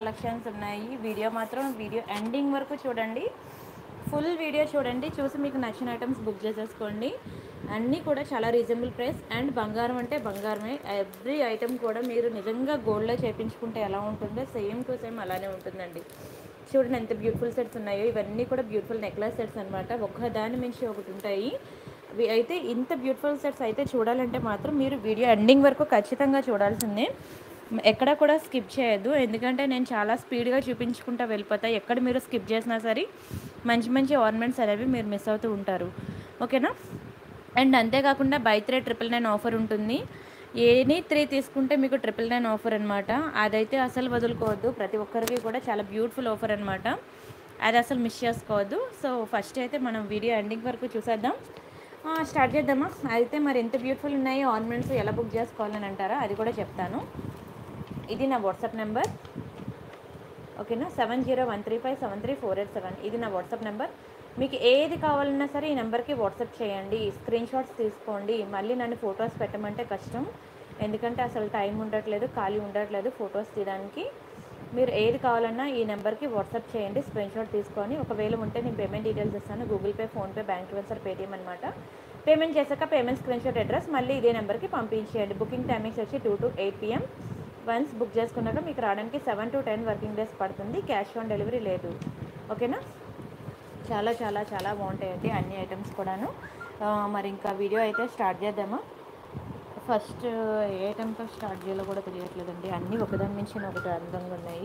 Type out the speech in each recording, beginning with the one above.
Collections ఉన్నాయి video మాత్రం video ending వరకు చూడండి ఫుల్ వీడియో చూడండి చూసి మీకు నచ్చిన ఐటమ్స్ బుక్ చేసేసుకోండి అన్నీ కూడా చాలా రీజనబుల్ ప్రైస్ అండ్ బంగారం అంటే బంగారమే ఎవ్రీ ఐటమ్ కూడా మీరు నిజంగా గోల్డ్లో చేపించుకుంటే ఎలా ఉంటుందో సేమ్ టు సేమ్ అలానే ఉంటుందండి చూడండి ఎంత బ్యూటిఫుల్ సెట్స్ ఉన్నాయో ఇవన్నీ కూడా బ్యూటిఫుల్ నెక్లెస్ సెట్స్ అనమాట ఒక్క దాని మించి ఒకటి ఉంటాయి ఇవి అయితే ఇంత బ్యూటిఫుల్ సెట్స్ అయితే చూడాలంటే మాత్రం మీరు వీడియో ఎండింగ్ వరకు ఖచ్చితంగా చూడాల్సిందే ఎక్కడ కూడా స్కిప్ చేయొద్దు ఎందుకంటే నేను చాలా స్పీడ్గా చూపించుకుంటా వెళ్ళిపోతా ఎక్కడ మీరు స్కిప్ చేసినా సరే మంచి మంచి ఆర్నమెంట్స్ అనేవి మీరు మిస్ అవుతూ ఉంటారు ఓకేనా అండ్ అంతేకాకుండా buy three triple nine offer ఉంటుంది ఎనీ త్రీ తీసుకుంటే మీకు ట్రిపుల్ నైన్ ఆఫర్ అనమాట అదైతే అసలు వదులుకోవద్దు ప్రతి ఒక్కరికి కూడా చాలా బ్యూటిఫుల్ ఆఫర్ అనమాట అది అసలు మిస్ చేసుకోవద్దు సో ఫస్ట్ అయితే మనం వీడియో ఎండింగ్ వరకు చూసేద్దాం ఆ, స్టార్ట్ చేద్దామా అయితే మరి ఎంత బ్యూటిఫుల్ ఉన్నాయి ఆర్నమెంట్స్ ఎలా బుక్ చేసుకోవాలని అంటారా అది కూడా చెప్తాను ఇది నా వాట్సాప్ నెంబర్ ఓకేనా seven zero one three five seven three four eight seven ఇది నా వాట్సాప్ నెంబర్ మీకు ఏది కావాలన్నా సరే ఈ నెంబర్కి వాట్సాప్ చేయండి స్క్రీన్ షాట్స్ తీసుకోండి మళ్ళీ నన్ను ఫొటోస్ పెట్టమంటే కష్టం ఎందుకంటే అసలు టైం ఉండట్లేదు ఖాళీ ఉండట్లేదు ఫొటోస్ తీయడానికి మీరు ఏది కావాలన్నా ఈ నెంబర్కి వాట్సాప్ చేయండి స్క్రీన్ షాట్ తీసుకొని ఒకవేళ ఉంటే నేను పేమెంట్ డీటెయిల్స్ ఇస్తాను Google pay PhonePe bank transfer Paytm అనమాట పేమెంట్ చేశాక పేమెంట్ స్క్రీన్ షాట్ అడ్రస్ మళ్ళీ ఇదే నెంబర్కి పంపించేయండి బుకింగ్ టైమింగ్స్ వచ్చి two to eight PM once book చేసుకున్నాక మీకు రావడానికి seven to ten working days పడుతుంది క్యాష్ ఆన్ డెలివరీ లేదు ఓకేనా చాలా చాలా చాలా బాగుంటాయండి అన్ని ఐటమ్స్ కూడాను ఆ, మరి ఇంకా వీడియో అయితే స్టార్ట్ చేద్దామా ఫస్ట్ ఏ ఐటమ్తో స్టార్ట్ చేయాలో కూడా తెలియట్లేదండి అన్నీ ఒకదాని నుంచి ఒకటి అందంగా ఉన్నాయి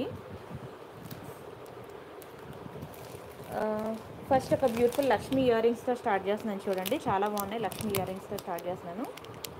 ఫస్ట్ ఒక బ్యూటిఫుల్ లక్ష్మీ ఇయర్ రింగ్స్తో స్టార్ట్ చేస్తున్నాను చూడండి చాలా బాగున్నాయి లక్ష్మీ ఇయర్ రింగ్స్తో స్టార్ట్ చేస్తున్నాను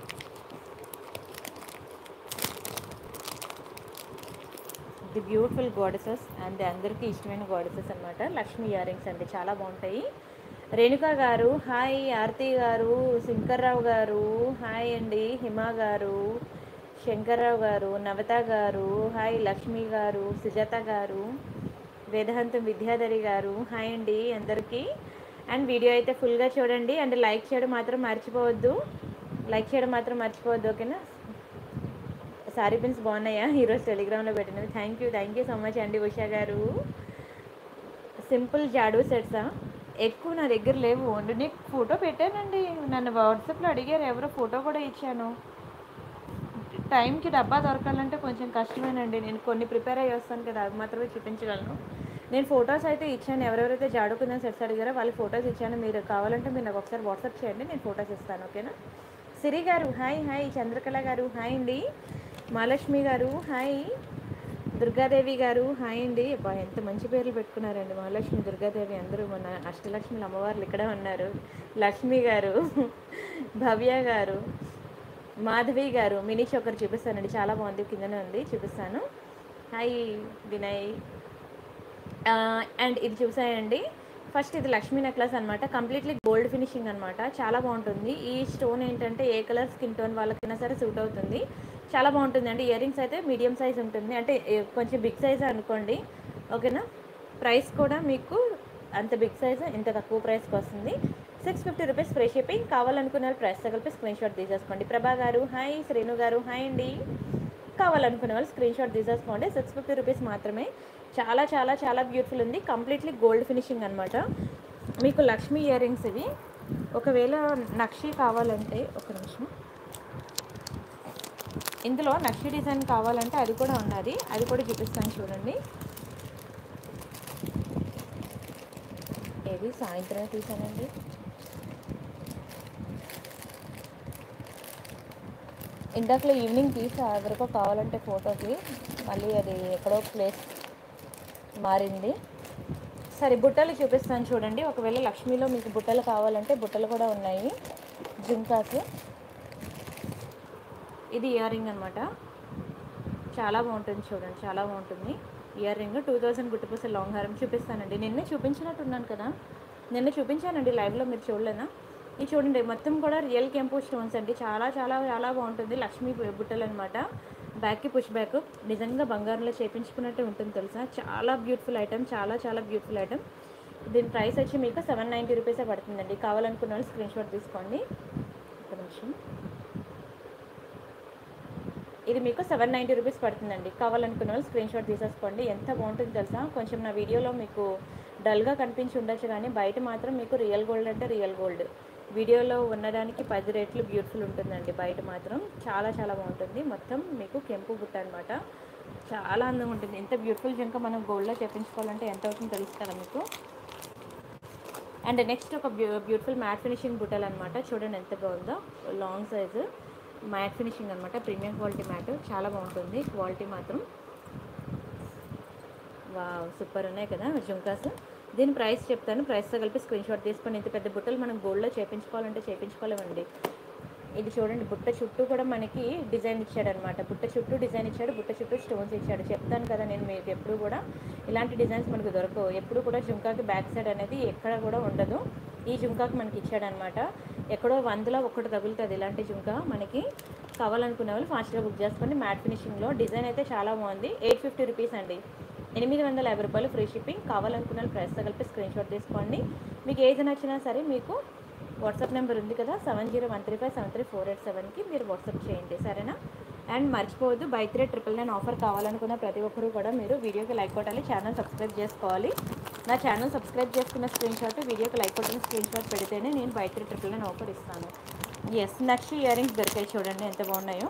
ది బ్యూటిఫుల్ గాడెసెస్ అండ్ అందరికీ ఇష్టమైన గాడెసెస్ అనమాట లక్ష్మీ ఇయర్ రింగ్స్ అండి చాలా బాగుంటాయి రేణుక గారు హాయ్ ఆర్తి గారు శంకర్రావు గారు హాయ్ అండి హిమా గారు శంకర్రావు గారు నవత గారు హాయ్ లక్ష్మి గారు సుజాత గారు వేదాంతం విద్యాధరి గారు హాయ్ అండి అందరికీ అండ్ వీడియో అయితే ఫుల్గా చూడండి అండ్ లైక్ చేయడం మాత్రం మర్చిపోవద్దు లైక్ చేయడం మాత్రం మర్చిపోవద్దు ఓకేనా సారీ పిన్స్ బాగున్నాయా ఈరోజు టెలిగ్రామ్లో పెట్టినవి thank you thank you so much అండి ఉషా గారు సింపుల్ జాడు సెట్సా ఎక్కువ నా దగ్గర లేవు నీకు ఫోటో పెట్టానండి నన్ను వాట్సాప్లో అడిగారు ఎవరో ఫోటో కూడా ఇచ్చాను టైంకి డబ్బా దొరకాలంటే కొంచెం కష్టమేనండి నేను కొన్ని ప్రిపేర్ అయ్యి వస్తాను కదా అవి మాత్రమే చూపించగలను నేను ఫొటోస్ అయితే ఇచ్చాను ఎవరెవరైతే జాడుకుందని సెట్స్ అడిగారో వాళ్ళ ఫొటోస్ ఇచ్చాను మీరు కావాలంటే మీరు నాకు ఒకసారి వాట్సాప్ చేయండి నేను ఫొటోస్ ఇస్తాను ఓకేనా సిరి గారు హాయ్ హాయ్ చంద్రకళ గారు హాయ్ అండి మహాలక్ష్మి గారు హాయ్ దుర్గాదేవి గారు హాయ్ అండి అబ్బా ఎంత మంచి పేర్లు పెట్టుకున్నారండి మహాలక్ష్మి దుర్గాదేవి అందరూ మన అష్టలక్ష్మి అమ్మవార్లు ఇక్కడే ఉన్నారు లక్ష్మి గారు భవ్య గారు మాధవి గారు మినీ చోకర్ చూపిస్తానండి చాలా బాగుంది కిందనే ఉంది చూపిస్తాను హాయ్ వినయ్ అండ్ ఇది చూసాయండి ఫస్ట్ ఇది లక్ష్మీ నెక్లెస్ అనమాట కంప్లీట్లీ గోల్డ్ ఫినిషింగ్ అనమాట చాలా బాగుంటుంది ఈ స్టోన్ ఏంటంటే ఏ కలర్ స్కిన్ టోన్ వాళ్ళకైనా సరే సూట్ అవుతుంది చాలా బాగుంటుంది అండి ఇయర్ రింగ్స్ అయితే మీడియం సైజ్ ఉంటుంది అంటే ఏ- కొంచెం బిగ్ సైజ్ అనుకోండి ఓకేనా ప్రైస్ కూడా మీకు అంత బిగ్ సైజ్ ఇంత తక్కువ ప్రైస్కి వస్తుంది six fifty rupees free shipping కావాలనుకున్న వాళ్ళు ప్రైస్ కలిపి స్క్రీన్ షాట్ తీసేసుకోండి ప్రభా గారు హాయ్ శ్రీను గారు హాయ్ అండి కావాలనుకునే వాళ్ళు స్క్రీన్ షాట్ తీసేసుకోండి సిక్స్ ఫిఫ్టీ రూపీస్ మాత్రమే చాలా చాలా చాలా బ్యూటిఫుల్ ఉంది కంప్లీట్లీ గోల్డ్ ఫినిషింగ్ అనమాట మీకు లక్ష్మీ ఇయర్ రింగ్స్ ఇవి ఒకవేళ నక్షి కావాలంటే ఒక నిమిషం ఇందులో నక్షి డిజైన్ కావాలంటే అది కూడా ఉన్నది అది కూడా చూపిస్తాను చూడండి ఏది సాయంత్రమే తీసానండి ఇందాకలో ఈవినింగ్ తీసా ఎవరికో కావాలంటే ఫోటోకి మళ్ళీ అది ఎక్కడో ప్లేస్ మారింది సరే బుట్టలు చూపిస్తాను చూడండి ఒకవేళ లక్ష్మీలో మీకు బుట్టలు కావాలంటే బుట్టలు కూడా ఉన్నాయి జుంకాస్ ఇది ఇయర్ రింగ్ అనమాట చాలా బాగుంటుంది చూడండి చాలా బాగుంటుంది ఇయర్ రింగ్ టూ థౌజండ్ గుట్టుపూస లాంగ్ హారం చూపిస్తానండి నిన్నే చూపించినట్టున్నాను కదా నిన్న చూపించానండి లైవ్లో మీరు చూడలేనా ఇది చూడండి మొత్తం కూడా రియల్ కెంపు స్టోన్స్ అండి చాలా చాలా చాలా బాగుంటుంది లక్ష్మీ బు- బుట్టలు అనమాట బ్యాక్కి పుష్ బ్యాక్ నిజంగా బంగారంలో చేపించుకున్నట్టే ఉంటుంది తెలుసా చాలా బ్యూటిఫుల్ ఐటమ్ చాలా చాలా బ్యూటిఫుల్ ఐటమ్ దీని ప్రైస్ వచ్చి మీకు సెవెన్ నైంటీ రూపీసే పడుతుందండి కావాలనుకున్న వాళ్ళు స్క్రీన్ షాట్ తీసుకోండి ఒక నిమిషం ఇది మీకు సెవెన్ నైంటీ రూపీస్ పడుతుందండి కావాలనుకున్న వాళ్ళు స్క్రీన్ షాట్ తీసేసుకోండి ఎంత బాగుంటుంది తెలుసా కొంచెం నా వీడియోలో మీకు డల్గా కనిపించి ఉండొచ్చు కానీ బయట మాత్రం మీకు రియల్ గోల్డ్ అంటే రియల్ గోల్డ్ వీడియోలో ఉన్నదానికి పది రేట్లు బ్యూటిఫుల్ ఉంటుందండి బయట మాత్రం చాలా చాలా బాగుంటుంది మొత్తం మీకు కెంపు బుట్ట అనమాట చాలా అందంగా ఉంటుంది ఎంత బ్యూటిఫుల్ జంక మనం గోల్డ్లో చేపించుకోవాలంటే ఎంత అవుతుందో తెలుసు కదా మీకు అండ్ నెక్స్ట్ ఒక బ్యూ బ్యూటిఫుల్ మ్యాట్ ఫినిషింగ్ బుట్టలు అనమాట చూడండి ఎంత బాగుందో లాంగ్ సైజు మ్యాట్ ఫినిషింగ్ అనమాట ప్రీమియం క్వాలిటీ మ్యాట్ చాలా బాగుంటుంది క్వాలిటీ మాత్రం వా సూపర్ ఉన్నాయి కదా జుంకాస్ దీని ప్రైస్ చెప్తాను ప్రైస్తో కలిపి స్క్రీన్ షాట్ తీసుకొని ఇంత పెద్ద బుట్టలు మనం గోల్డ్లో చేపించుకోవాలంటే చేపించుకోలేమండి ఇది చూడండి బుట్ట చుట్టూ కూడా మనకి డిజైన్ ఇచ్చాడు అనమాట బుట్ట చుట్టూ డిజైన్ ఇచ్చాడు బుట్ట చుట్టూ స్టోన్స్ ఇచ్చాడు చెప్తాను కదా నేను మీకు ఎప్పుడు కూడా ఇలాంటి డిజైన్స్ మనకు దొరకవు ఎప్పుడు కూడా జుంకాకి బ్యాక్ సైడ్ అనేది ఎక్కడ కూడా ఉండదు ఈ జుంకాకి మనకి ఇచ్చాడనమాట ఎక్కడో వందలో ఒకటి తగులుతుంది ఇలాంటి జుంకా మనకి కావాలనుకునే వాళ్ళు ఫాస్ట్గా బుక్ చేసుకోండి మ్యాట్ ఫినిషింగ్లో డిజైన్ అయితే చాలా బాగుంది ఎయిట్ ఫిఫ్టీ రూపీస్ అండి ఎనిమిది వందల యాభై రూపాయలు ఫ్రీ షిప్పింగ్ కావాలనుకున్న వాళ్ళు ప్రైస్తో కలిపి స్క్రీన్ షాట్ తీసుకోండి మీకు ఏది నచ్చినా సరే మీకు వాట్సాప్ నెంబర్ ఉంది కదా seven zero one three five seven three four eight సెవెన్కి మీరు వాట్సాప్ చేయండి సరేనా అండ్ మర్చిపోవద్దు buy three triple nine offer కావాలనుకున్న ప్రతి ఒక్కరు కూడా మీరు వీడియోకి లైక్ కొట్టాలి ఛానల్ సబ్స్క్రైబ్ చేసుకోవాలి నా ఛానల్ సబ్స్క్రైబ్ చేసుకున్న స్క్రీన్ షాట్ వీడియోకి లైక్ కొట్టిన స్క్రీన్ షాట్ పెడితేనే నేను by three triple nine offer ఇస్తాను ఎస్ నెక్స్ట్ ఇయర్ రింగ్స్ దొరికాయి చూడండి ఎంత బాగున్నాయో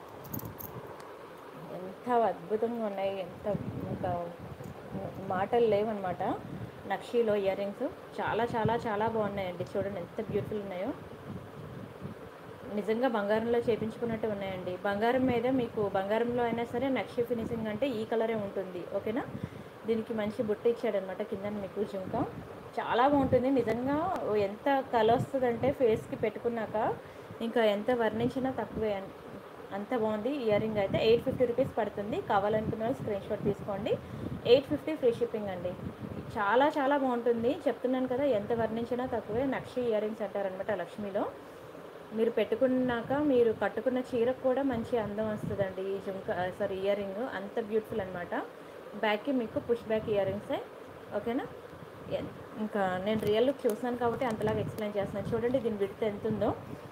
ఎంత అద్భుతంగా ఉన్నాయి ఎంత ఇంకా మాటలు లేవన్నమాట నక్షీలో ఇయర్ రింగ్స్ చాలా చాలా చాలా బాగున్నాయండి చూడండి ఎంత బ్యూటిఫుల్ ఉన్నాయో నిజంగా బంగారంలో చేపించుకున్నట్టు ఉన్నాయండి బంగారం మీద మీకు బంగారంలో అయినా సరే నక్షి ఫినిషింగ్ అంటే ఈ కలరే ఉంటుంది ఓకేనా దీనికి మంచి బుట్ట ఇచ్చాడనమాట కింద మీకు జుంక చాలా బాగుంటుంది నిజంగా ఎంత కల వస్తుందంటే ఫేస్కి పెట్టుకున్నాక ఇంకా ఎంత వర్ణించినా తక్కువే అన్- అంత బాగుంది ఇయర్ రింగ్ అయితే ఎయిట్ ఫిఫ్టీ రూపీస్ పడుతుంది కావాలనుకున్న వాళ్ళు స్క్రీన్ షాట్ తీసుకోండి ఎయిట్ ఫిఫ్టీ ఫ్రీ షిప్పింగ్ అండి చాలా చాలా బాగుంటుంది చెప్తున్నాను కదా ఎంత వర్ణించినా తక్కువే నక్షి ఇయర్ రింగ్స్ అంటారనమాట లక్ష్మిలో మీరు పెట్టుకున్నాక మీరు కట్టుకున్న చీరకు కూడా మంచి అందం వస్తుందండి ఈ జుంక సారీ ఇయర్ రింగ్ అంత బ్యూటిఫుల్ అనమాట బ్యాక్కి మీకు పుష్ బ్యాక్ ఇయర్ రింగ్సే ఓకేనా ఎన్- ఇంకా నేను రియల్ లుక్ చూసాను కాబట్టి అంతలాగా ఎక్స్ప్లెయిన్ చేస్తున్నాను చూడండి దీని విడత ఎంత ఉందో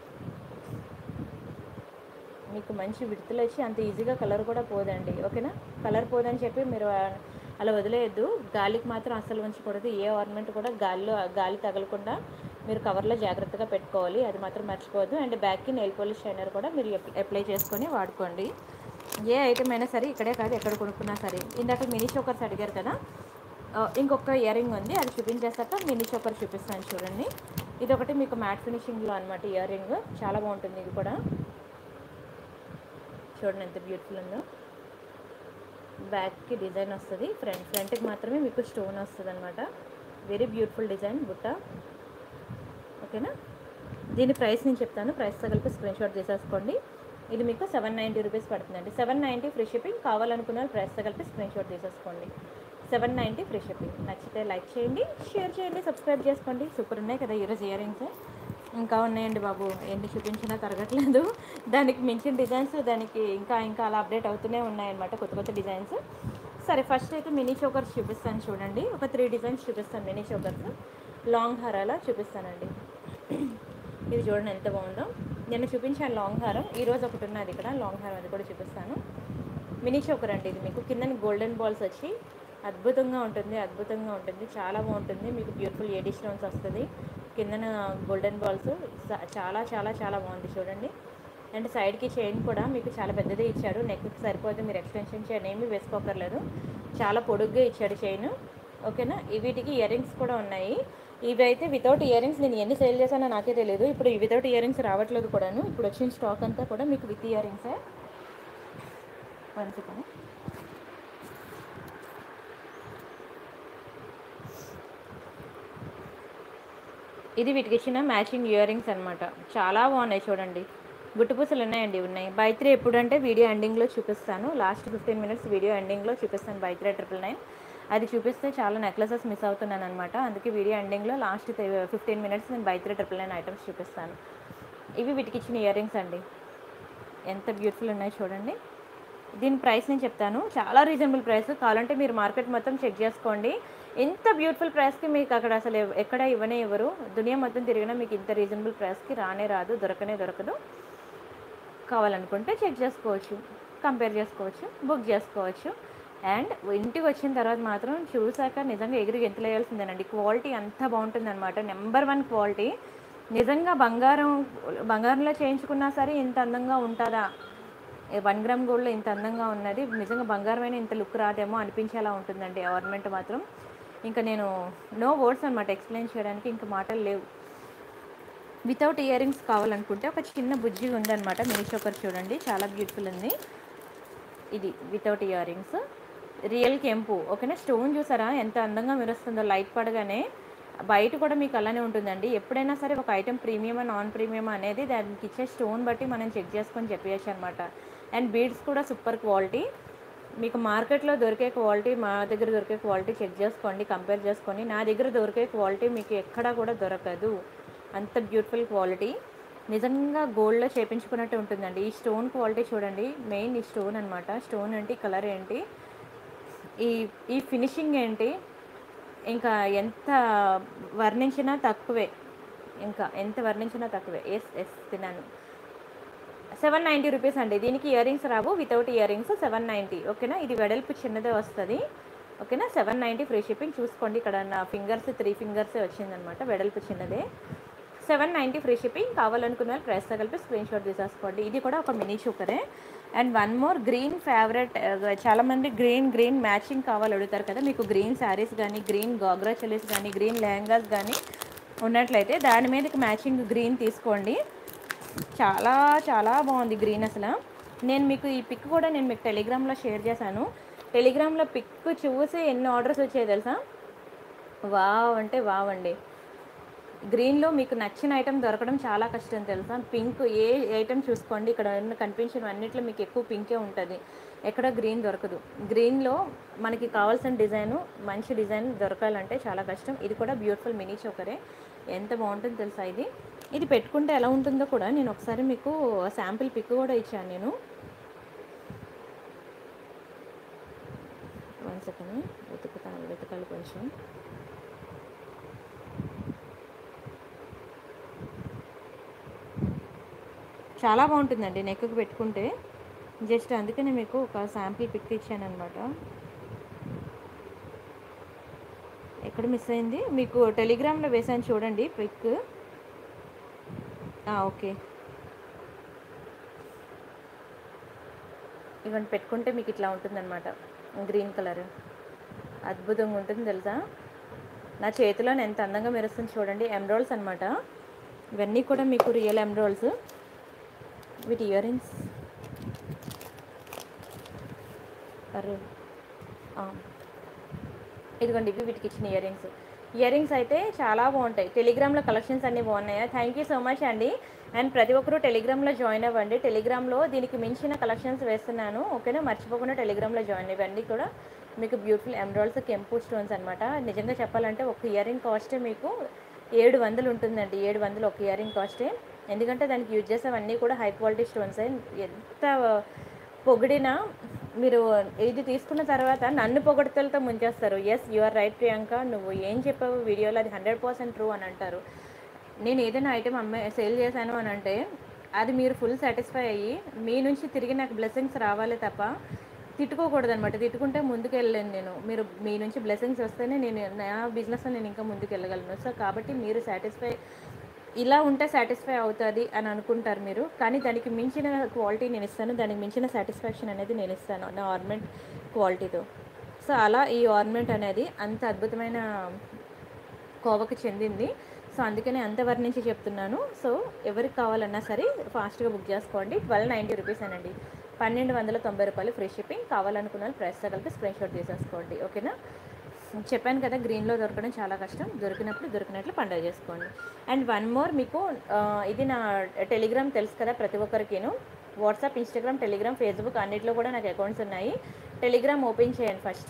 మీకు మంచి విడతలు వచ్చి అంత ఈజీగా కలర్ కూడా పోదండి ఓకేనా కలర్ పోదని చెప్పి మీరు ఆ- అలా వదిలేయద్దు గాలికి మాత్రం అస్సలు ఉంచకూడదు ఏ ఆర్నమెంట్ కూడా గాలిలో గాలి తగలకుండా మీరు కవర్లో జాగ్రత్తగా పెట్టుకోవాలి అది మాత్రం మర్చిపోవద్దు అండ్ బ్యాక్కి నెయిల్ పాలిష్ షైనర్ కూడా మీరు అప్- అప్లై చేసుకొని వాడుకోండి ఏ ఐటమ్ అయినా సరే ఇక్కడే కాదు ఎక్కడ కొనుక్కున్నా సరే ఇందాక మినీ చోకర్స్ అడిగారు కదా ఆ, ఇంకొక ఇయర్ రింగ్ ఉంది అది చూపించేసాక మినీ చోకర్ చూపిస్తాను చూడండి ఇది ఒకటి మీకు మ్యాట్ ఫినిషింగ్లో అనమాట ఇయర్ రింగ్ చాలా బాగుంటుంది ఇది కూడా చూడండి ఎంత బ్యూటిఫుల్ ఉందో బ్యాక్కి డిజైన్ వస్తుంది ఫ్రంట్ ఫ్రంట్కి మాత్రమే మీకు స్టోన్ వస్తుంది అనమాట వెరీ బ్యూటిఫుల్ డిజైన్ బుట్ట ఓకేనా దీని ప్రైస్ నేను చెప్తాను ప్రైస్తో కలిపి స్క్రీన్ షాట్ తీసేసుకోండి ఇది మీకు సెవెన్ నైంటీ రూపీస్ పడుతుందండి సెవెన్ నైంటీ ఫ్రీ షిప్పింగ్ కావాలనుకున్న వాళ్ళు ప్రైస్తో కలిపి స్క్రీన్ షాట్ తీసేసుకోండి సెవెన్ నైంటీ ఫ్రీ షిప్పింగ్ నచ్చితే లైక్ చేయండి షేర్ చేయండి సబ్స్క్రైబ్ చేసుకోండి సూపర్ ఉన్నాయి కదా ఈరోజు ఇయర్ రింగ్స్ ఇంకా ఉన్నాయండి బాబు ఎన్ని చూపించినా తరగట్లేదు దానికి మించిన డిజైన్స్ దానికి ఇంకా ఇంకా అలా అప్డేట్ అవుతూనే ఉన్నాయన్నమాట కొత్త కొత్త డిజైన్స్ సరే ఫస్ట్ అయితే మినీ చోకర్స్ చూపిస్తాను చూడండి ఒక త్రీ డిజైన్స్ చూపిస్తాను మినీ చోకర్స్ లాంగ్ హారాల చూపిస్తానండి ఇది చూడండి ఎంత బాగుందో నేను చూపించాను లాంగ్ హారం ఈరోజు ఒకటి ఉన్నది ఇక్కడ లాంగ్ హారం అది కూడా చూపిస్తాను మినీ చోకర్ అండి ఇది మీకు కింద గోల్డెన్ బాల్స్ వచ్చి అద్భుతంగా ఉంటుంది అద్భుతంగా ఉంటుంది చాలా బాగుంటుంది మీకు బ్యూటిఫుల్ ఏడీ స్టోన్స్ వస్తుంది కిందన గోల్డెన్ బాల్స్ చాలా చాలా చాలా బాగుంది చూడండి అండ్ సైడ్కి చైన్ కూడా మీకు చాలా పెద్దదే ఇచ్చాడు నెక్కి సరిపోతే మీరు ఎక్స్టెన్షన్ చైన్ ఏమీ వేసుకోకర్లేదు చాలా పొడుగ్గా ఇచ్చాడు చైన్ ఓకేనా ఈ వీటికి ఇయర్ రింగ్స్ కూడా ఉన్నాయి ఇవి అయితే వితౌట్ ఇయర్ రింగ్స్ నేను ఎన్ని సేల్ చేశానో నాకే తెలియదు ఇప్పుడు ఈ వితౌట్ ఇయర్ రింగ్స్ రావట్లేదు కూడాను ఇప్పుడు వచ్చిన స్టాక్ అంతా కూడా మీకు విత్ ఇయర్ రింగ్సే వన్ సెకండ్ ఇది వీటికి ఇచ్చిన మ్యాచింగ్ ఇయర్ రింగ్స్ అనమాట చాలా బాగున్నాయి చూడండి గుట్టుపూసలు ఉన్నాయండి ఉన్నాయి బై త్రీ ఎప్పుడంటే వీడియో ఎండింగ్లో చూపిస్తాను లాస్ట్ ఫిఫ్టీన్ మినిట్స్ వీడియో ఎండింగ్లో చూపిస్తాను బై త్రీ ట్రిపుల్ నైన్ అది చూపిస్తే చాలా నెక్లెసెస్ మిస్ అవుతున్నాను అనమాట అందుకే వీడియో ఎండింగ్లో లాస్ట్ ఫిఫ్టీన్ మినిట్స్ నేను by three triple nine items చూపిస్తాను ఇవి వీటికి ఇచ్చిన ఇయర్ రింగ్స్ అండి ఎంత బ్యూటిఫుల్ ఉన్నాయి చూడండి దీని ప్రైస్ నేను చెప్తాను చాలా రీజనబుల్ ప్రైస్ కావాలంటే మీరు మార్కెట్ మొత్తం చెక్ చేసుకోండి ఇంత బ్యూటిఫుల్ ప్రైస్కి మీకు అక్కడ అసలు ఎవ- ఎక్కడ ఇవ్వనే ఇవ్వరు దునియా మొత్తం తిరిగినా మీకు ఇంత రీజనబుల్ ప్రైస్కి రానే రాదు దొరకనే దొరకదు కావాలనుకుంటే చెక్ చేసుకోవచ్చు కంపేర్ చేసుకోవచ్చు బుక్ చేసుకోవచ్చు అండ్ ఇంటికి వచ్చిన తర్వాత మాత్రం చూసాక నిజంగా ఎగిరి గెంతులేయాల్సిందేనండి క్వాలిటీ అంత బాగుంటుంది అనమాట నెంబర్ వన్ క్వాలిటీ నిజంగా బంగారం బంగారంలో చేయించుకున్నా సరే ఇంత అందంగా ఉంటుందా ఏ వన్ గ్రామ్ గోల్డ్లో ఇంత అందంగా ఉన్నది నిజంగా బంగారమైన ఇంత లుక్ రాదేమో అనిపించేలా ఉంటుందండి ఆర్నమెంట్ మాత్రం ఇంకా నేను నో వర్డ్స్ అనమాట ఎక్స్ప్లెయిన్ చేయడానికి ఇంకా మాటలు లేవు వితౌట్ ఇయర్ రింగ్స్ కావాలనుకుంటే ఒక చిన్న బుజ్జి ఉందన్నమాట మినీ చోకర్ చూడండి చాలా బ్యూటిఫుల్ ఉంది ఇది వితౌట్ ఇయర్ రింగ్స్ రియల్ కెంపు ఓకేనా స్టోన్ చూసారా ఎంత అందంగా మెరుస్తుందో లైట్ పడగానే బయట కూడా మీకు అలానే ఉంటుందండి ఎప్పుడైనా సరే ఒక ఐటెం ప్రీమియం నాన్ ప్రీమియం అనేది దానికి ఇచ్చే స్టోన్ బట్టి మనం చెక్ చేసుకొని చెప్పేయచ్చు అనమాట అండ్ బీడ్స్ కూడా సూపర్ క్వాలిటీ మీకు మార్కెట్లో దొరికే క్వాలిటీ మా దగ్గర దొరికే క్వాలిటీ చెక్ చేసుకోండి కంపేర్ చేసుకొని నా దగ్గర దొరికే క్వాలిటీ మీకు ఎక్కడా కూడా దొరకదు అంత బ్యూటిఫుల్ క్వాలిటీ నిజంగా గోల్డ్లో చేపించుకున్నట్టు ఉంటుందండి ఈ స్టోన్ క్వాలిటీ చూడండి మెయిన్ ఈ స్టోన్ అనమాట స్టోన్ ఏంటి కలర్ ఏంటి ఈ ఈ ఫినిషింగ్ ఏంటి ఇంకా ఎంత వర్ణించినా తక్కువే ఇంకా ఎంత వర్ణించినా తక్కువే ఎస్ ఎస్ తిన్నాను సెవెన్ నైంటీ రూపీస్ అండి దీనికి ఇయర్ రింగ్స్ రావు without earrings seven ninety ఓకేనా ఇది వెడల్పు చిన్నదే వస్తుంది ఓకేనా సెవెన్ నైంటీ ఫ్రీ షిప్పింగ్ చూసుకోండి ఇక్కడ నా ఫింగర్స్ త్రీ ఫింగర్సే వచ్చిందనమాట వెడల్పు చిన్నదే సెవెన్ నైంటీ ఫ్రీ షిప్పింగ్ కావాలనుకున్న వాళ్ళు ప్రైస్తో కలిపి స్క్రీన్ షాట్ తీసేసుకోండి ఇది కూడా ఒక మినీ చూకరే and one more green favourite చాలామంది గ్రీన్ గ్రీన్ మ్యాచింగ్ కావాలి అడుగుతారు కదా మీకు గ్రీన్ శారీస్ కానీ గ్రీన్ గాగ్రా చలీస్ కానీ గ్రీన్ లెహంగాస్ కానీ ఉన్నట్లయితే దాని మీదకి మ్యాచింగ్ గ్రీన్ తీసుకోండి చాలా చాలా బాగుంది గ్రీన్ అసలు నేను మీకు ఈ పిక్ కూడా నేను మీకు టెలిగ్రామ్లో షేర్ చేశాను టెలిగ్రామ్లో పిక్ చూసి ఎన్ని ఆర్డర్స్ వచ్చాయి తెలుసా వావ్ అంటే వావ్ అండి గ్రీన్లో మీకు నచ్చిన ఐటెం దొరకడం చాలా కష్టం తెలుసా పింక్ ఏ ఐటెం చూసుకోండి ఇక్కడ ఉన్న కనిపించిన అన్నిట్లో మీకు ఎక్కువ పింకే ఉంటుంది ఎక్కడ గ్రీన్ దొరకదు గ్రీన్లో మనకి కావాల్సిన డిజైన్ మంచి డిజైన్ దొరకాలంటే చాలా కష్టం ఇది కూడా బ్యూటిఫుల్ మినీ చోకరే ఎంత బాగుంటుందో తెలుసా ఇది ఇది పెట్టుకుంటే ఎలా ఉంటుందో కూడా నేను ఒకసారి మీకు శాంపిల్ పిక్ కూడా ఇచ్చాను నేను వన్ సెకండ్ వెతుకుతాను వెతకాలి కొంచెం చాలా బాగుంటుందండి నెక్కి పెట్టుకుంటే జస్ట్ అందుకనే మీకు ఒక శాంపిల్ పిక్ ఇచ్చాను అనమాట ఎక్కడ మిస్ అయింది మీకు టెలిగ్రామ్లో వేసాను చూడండి పిక్ ఓకే ఇవన్నీ పెట్టుకుంటే మీకు ఇట్లా ఉంటుందన్నమాట గ్రీన్ కలర్ అద్భుతంగా ఉంటుంది తెలుసా నా చేతిలో ఎంత అందంగా మెరుస్తుంది చూడండి ఎమ్రోల్స్ అనమాట ఇవన్నీ కూడా మీకు రియల్ ఎమ్రోల్స్ వీటి ఇయర్ రింగ్స్ అరే ఆ. ఇదిగోండి ఇవి వీటికి ఇచ్చిన ఇయర్ రింగ్స్ ఇయర్ రింగ్స్ అయితే చాలా బాగుంటాయి టెలిగ్రామ్లో కలెక్షన్స్ అన్నీ బాగున్నాయా థ్యాంక్ యూ సో మచ్ అండి అండ్ ప్రతి ఒక్కరూ టెలిగ్రామ్లో జాయిన్ అవ్వండి టెలిగ్రామ్లో దీనికి మించిన కలెక్షన్స్ వేస్తున్నాను ఓకేనా మర్చిపోకుండా టెలిగ్రామ్లో జాయిన్ ఇవన్నీ కూడా మీకు బ్యూటిఫుల్ ఎమ్రాయిల్స్ కెంపు స్టోన్స్ అనమాట నిజంగా చెప్పాలంటే ఒక ఇయర్ రింగ్ కాస్ట్ మీకు ఏడు వందలు ఉంటుందండి ఏడు వందలు ఒక ఇయర్ రింగ్ కాస్టే ఎందుకంటే దానికి యూజ్ చేసేవన్నీ కూడా హై క్వాలిటీ స్టోన్స్ ఎంత పొగిడినా మీరు ఇది తీసుకున్న తర్వాత నన్ను పొగడతలతో ముంచేస్తారు yes you are right Priyanka నువ్వు ఏం చెప్పావు వీడియోలో అది హండ్రెడ్ పర్సెంట్ ట్రూ అని అంటారు నేను ఏదైనా ఐటెం అమ్మే సేల్ చేశాను అని అంటే అది మీరు ఫుల్ సాటిస్ఫై అయ్యి మీ నుంచి తిరిగి నాకు బ్లెస్సింగ్స్ రావాలి తప్ప తిట్టుకోకూడదు అనమాట తిట్టుకుంటే ముందుకు వెళ్ళలేను నేను మీరు మీ నుంచి బ్లెస్సింగ్స్ వస్తేనే నేను నా బిజినెస్లో నేను ఇంకా ముందుకు వెళ్ళగలను సో కాబట్టి మీరు సాటిస్ఫై ఇలా ఉంటే సాటిస్ఫై అవుతుంది అని అనుకుంటారు మీరు కానీ దానికి మించిన క్వాలిటీ నేను ఇస్తాను దానికి మించిన సాటిస్ఫాక్షన్ అనేది నేను ఇస్తాను నా ఆర్నమెంట్ క్వాలిటీతో సో అలా ఈ ఆర్నమెంట్ అనేది అంత అద్భుతమైన కోవకు చెందింది సో అందుకనే అంత వర్ణించి చెప్తున్నాను సో ఎవరికి కావాలన్నా సరే ఫాస్ట్గా బుక్ చేసుకోండి ట్వెల్వ్ నైంటీ రూపీస్ అనండి పన్నెండు వందల తొంభై రూపాయలు ఫ్రీ షిప్పింగ్ కావాలనుకున్న వాళ్ళు ప్రైస్తో కలిపి స్క్రీన్ షాట్ తీసేసుకోండి ఓకేనా చెప్పాను కదా గ్రీన్లో దొరకడం చాలా కష్టం దొరికినప్పుడు దొరికినట్లు పండుగ చేసుకోండి అండ్ వన్ మోర్ మీకు ఆ, ఇది నా టెలిగ్రామ్ తెలుసు కదా ప్రతి ఒక్కరికిను వాట్సాప్ ఇన్స్టాగ్రామ్ టెలిగ్రామ్ ఫేస్బుక్ అన్నిట్లో కూడా నాకు అకౌంట్స్ ఉన్నాయి టెలిగ్రామ్ ఓపెన్ చేయండి ఫస్ట్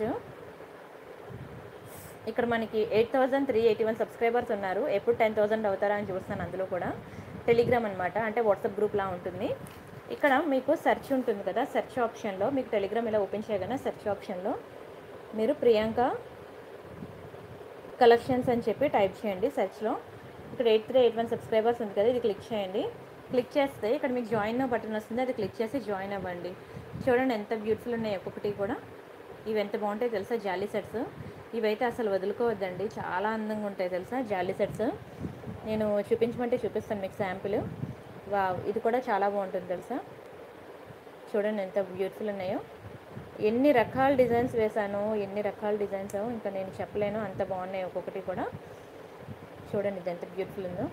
ఇక్కడ మనకి eight thousand three eighty one subscribers ఉన్నారు ఎప్పుడు టెన్ థౌజండ్ అవుతారా అని చూస్తాను అందులో కూడా టెలిగ్రామ్ అనమాట అంటే వాట్సాప్ గ్రూప్లా ఉంటుంది ఇక్కడ మీకు సెర్చ్ ఉంటుంది కదా సెర్చ్ ఆప్షన్లో మీకు టెలిగ్రామ్ ఇలా ఓపెన్ చేయగానే సెర్చ్ ఆప్షన్లో మీరు ప్రియాంక కలెక్షన్స్ అని చెప్పి టైప్ చేయండి సెర్చ్లో ఇక్కడ eight three eight one subscribers ఉంది కదా ఇది క్లిక్ చేయండి క్లిక్ చేస్తే ఇక్కడ మీకు జాయిన్ బటన్ వస్తుంది అది క్లిక్ చేసి జాయిన్ అవ్వండి చూడండి ఎంత బ్యూటిఫుల్ ఉన్నాయి ఒక్కొక్కటి కూడా ఇవి ఎంత బాగుంటాయి తెలుసా జాలీ సెట్స్ ఇవైతే అసలు వదులుకోవద్దండి చాలా అందంగా ఉంటాయి తెలుసా జాలీ సెట్స్ నేను చూపించమంటే చూపిస్తాను మీకు శాంపుల్ వా ఇది కూడా చాలా బాగుంటుంది తెలుసా చూడండి ఎంత బ్యూటిఫుల్ ఉన్నాయో ఎన్ని రకాల డిజైన్స్ వేశాను ఎన్ని రకాల డిజైన్స్ ఇంకా నేను చెప్పలేను అంత బాగున్నాయి ఒక్కొక్కటి కూడా చూడండి ఇది ఎంత బ్యూటిఫుల్ ఉందో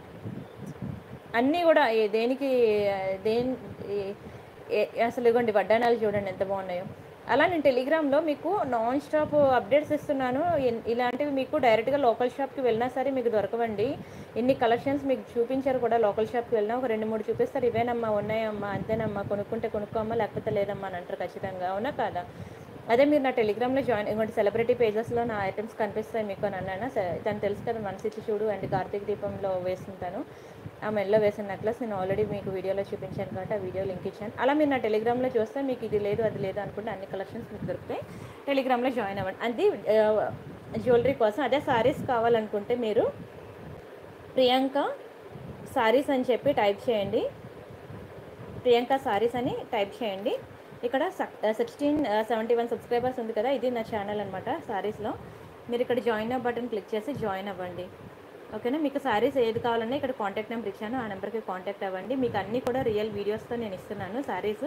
అన్నీ కూడా ఏ- దేనికి ఆ, దేని ఏ- ఏ- అసలు ఇవ్వండి వడ్డానాలు చూడండి ఎంత బాగున్నాయో అలా నేను టెలిగ్రామ్లో మీకు నాన్ స్టాప్ అప్డేట్స్ ఇస్తున్నాను ఎన్- ఇలాంటివి మీకు డైరెక్ట్గా లోకల్ షాప్కి వెళ్ళినా సరే మీకు దొరకవండి ఎన్ని కలెక్షన్స్ మీకు చూపించారు కూడా లోకల్ షాప్కి వెళ్ళినా ఒక రెండు మూడు చూపిస్తారు ఇవేనమ్మా ఉన్నాయమ్మా అంతేనమ్మా కొనుక్కుంటే కొనుక్కోమ్మా లేకపోతే లేదమ్మా అని అంటారు ఖచ్చితంగా అవునా కాదా అదే మీరు నా టెలిగ్రామ్లో జాయిన్ ఇంకోటి సెలబ్రిటీ పేజెస్లో నా ఐటమ్స్ కనిపిస్తాయి మీకు అని అన్నాను స- తను తెలుసు కదా మనసిచ్చి చూడు అండ్ కార్తీక దీపంలో వేస్తుంటాను ఆ మెల్లో వేసిన నెక్లెస్ నేను ఆల్రెడీ మీకు వీడియోలో చూపించాను కాబట్టి ఆ వీడియో లింక్ ఇచ్చాను అలా మీరు నా టెలిగ్రామ్లో చూస్తే మీకు ఇది లేదు అది లేదు అనుకుంటే అన్ని కలెక్షన్స్ మీకు దొరుకుతాయి టెలిగ్రామ్లో జాయిన్ అవ్వండి అది జ్యువెలరీ కోసం అదే సారీస్ కావాలనుకుంటే మీరు ప్రియాంక సారీస్ అని చెప్పి టైప్ చేయండి ప్రియాంక సారీస్ అని టైప్ చేయండి ఇక్కడ సిక్స్టీన్ సెవెంటీ వన్ సబ్స్క్రైబర్స్ ఉంది కదా ఇది నా ఛానల్ అనమాట సారీస్లో మీరు ఇక్కడ జాయిన్ అవ్ బటన్ క్లిక్ చేసి జాయిన్ అవ్వండి ఓకేనా మీకు సారీస్ ఏది కావాలన్నా ఇక్కడ కాంటాక్ట్ నెంబర్ ఇచ్చాను ఆ నెంబర్కి కాంటాక్ట్ అవ్వండి మీకు అన్నీ కూడా రియల్ వీడియోస్తో నేను ఇస్తున్నాను సారీస్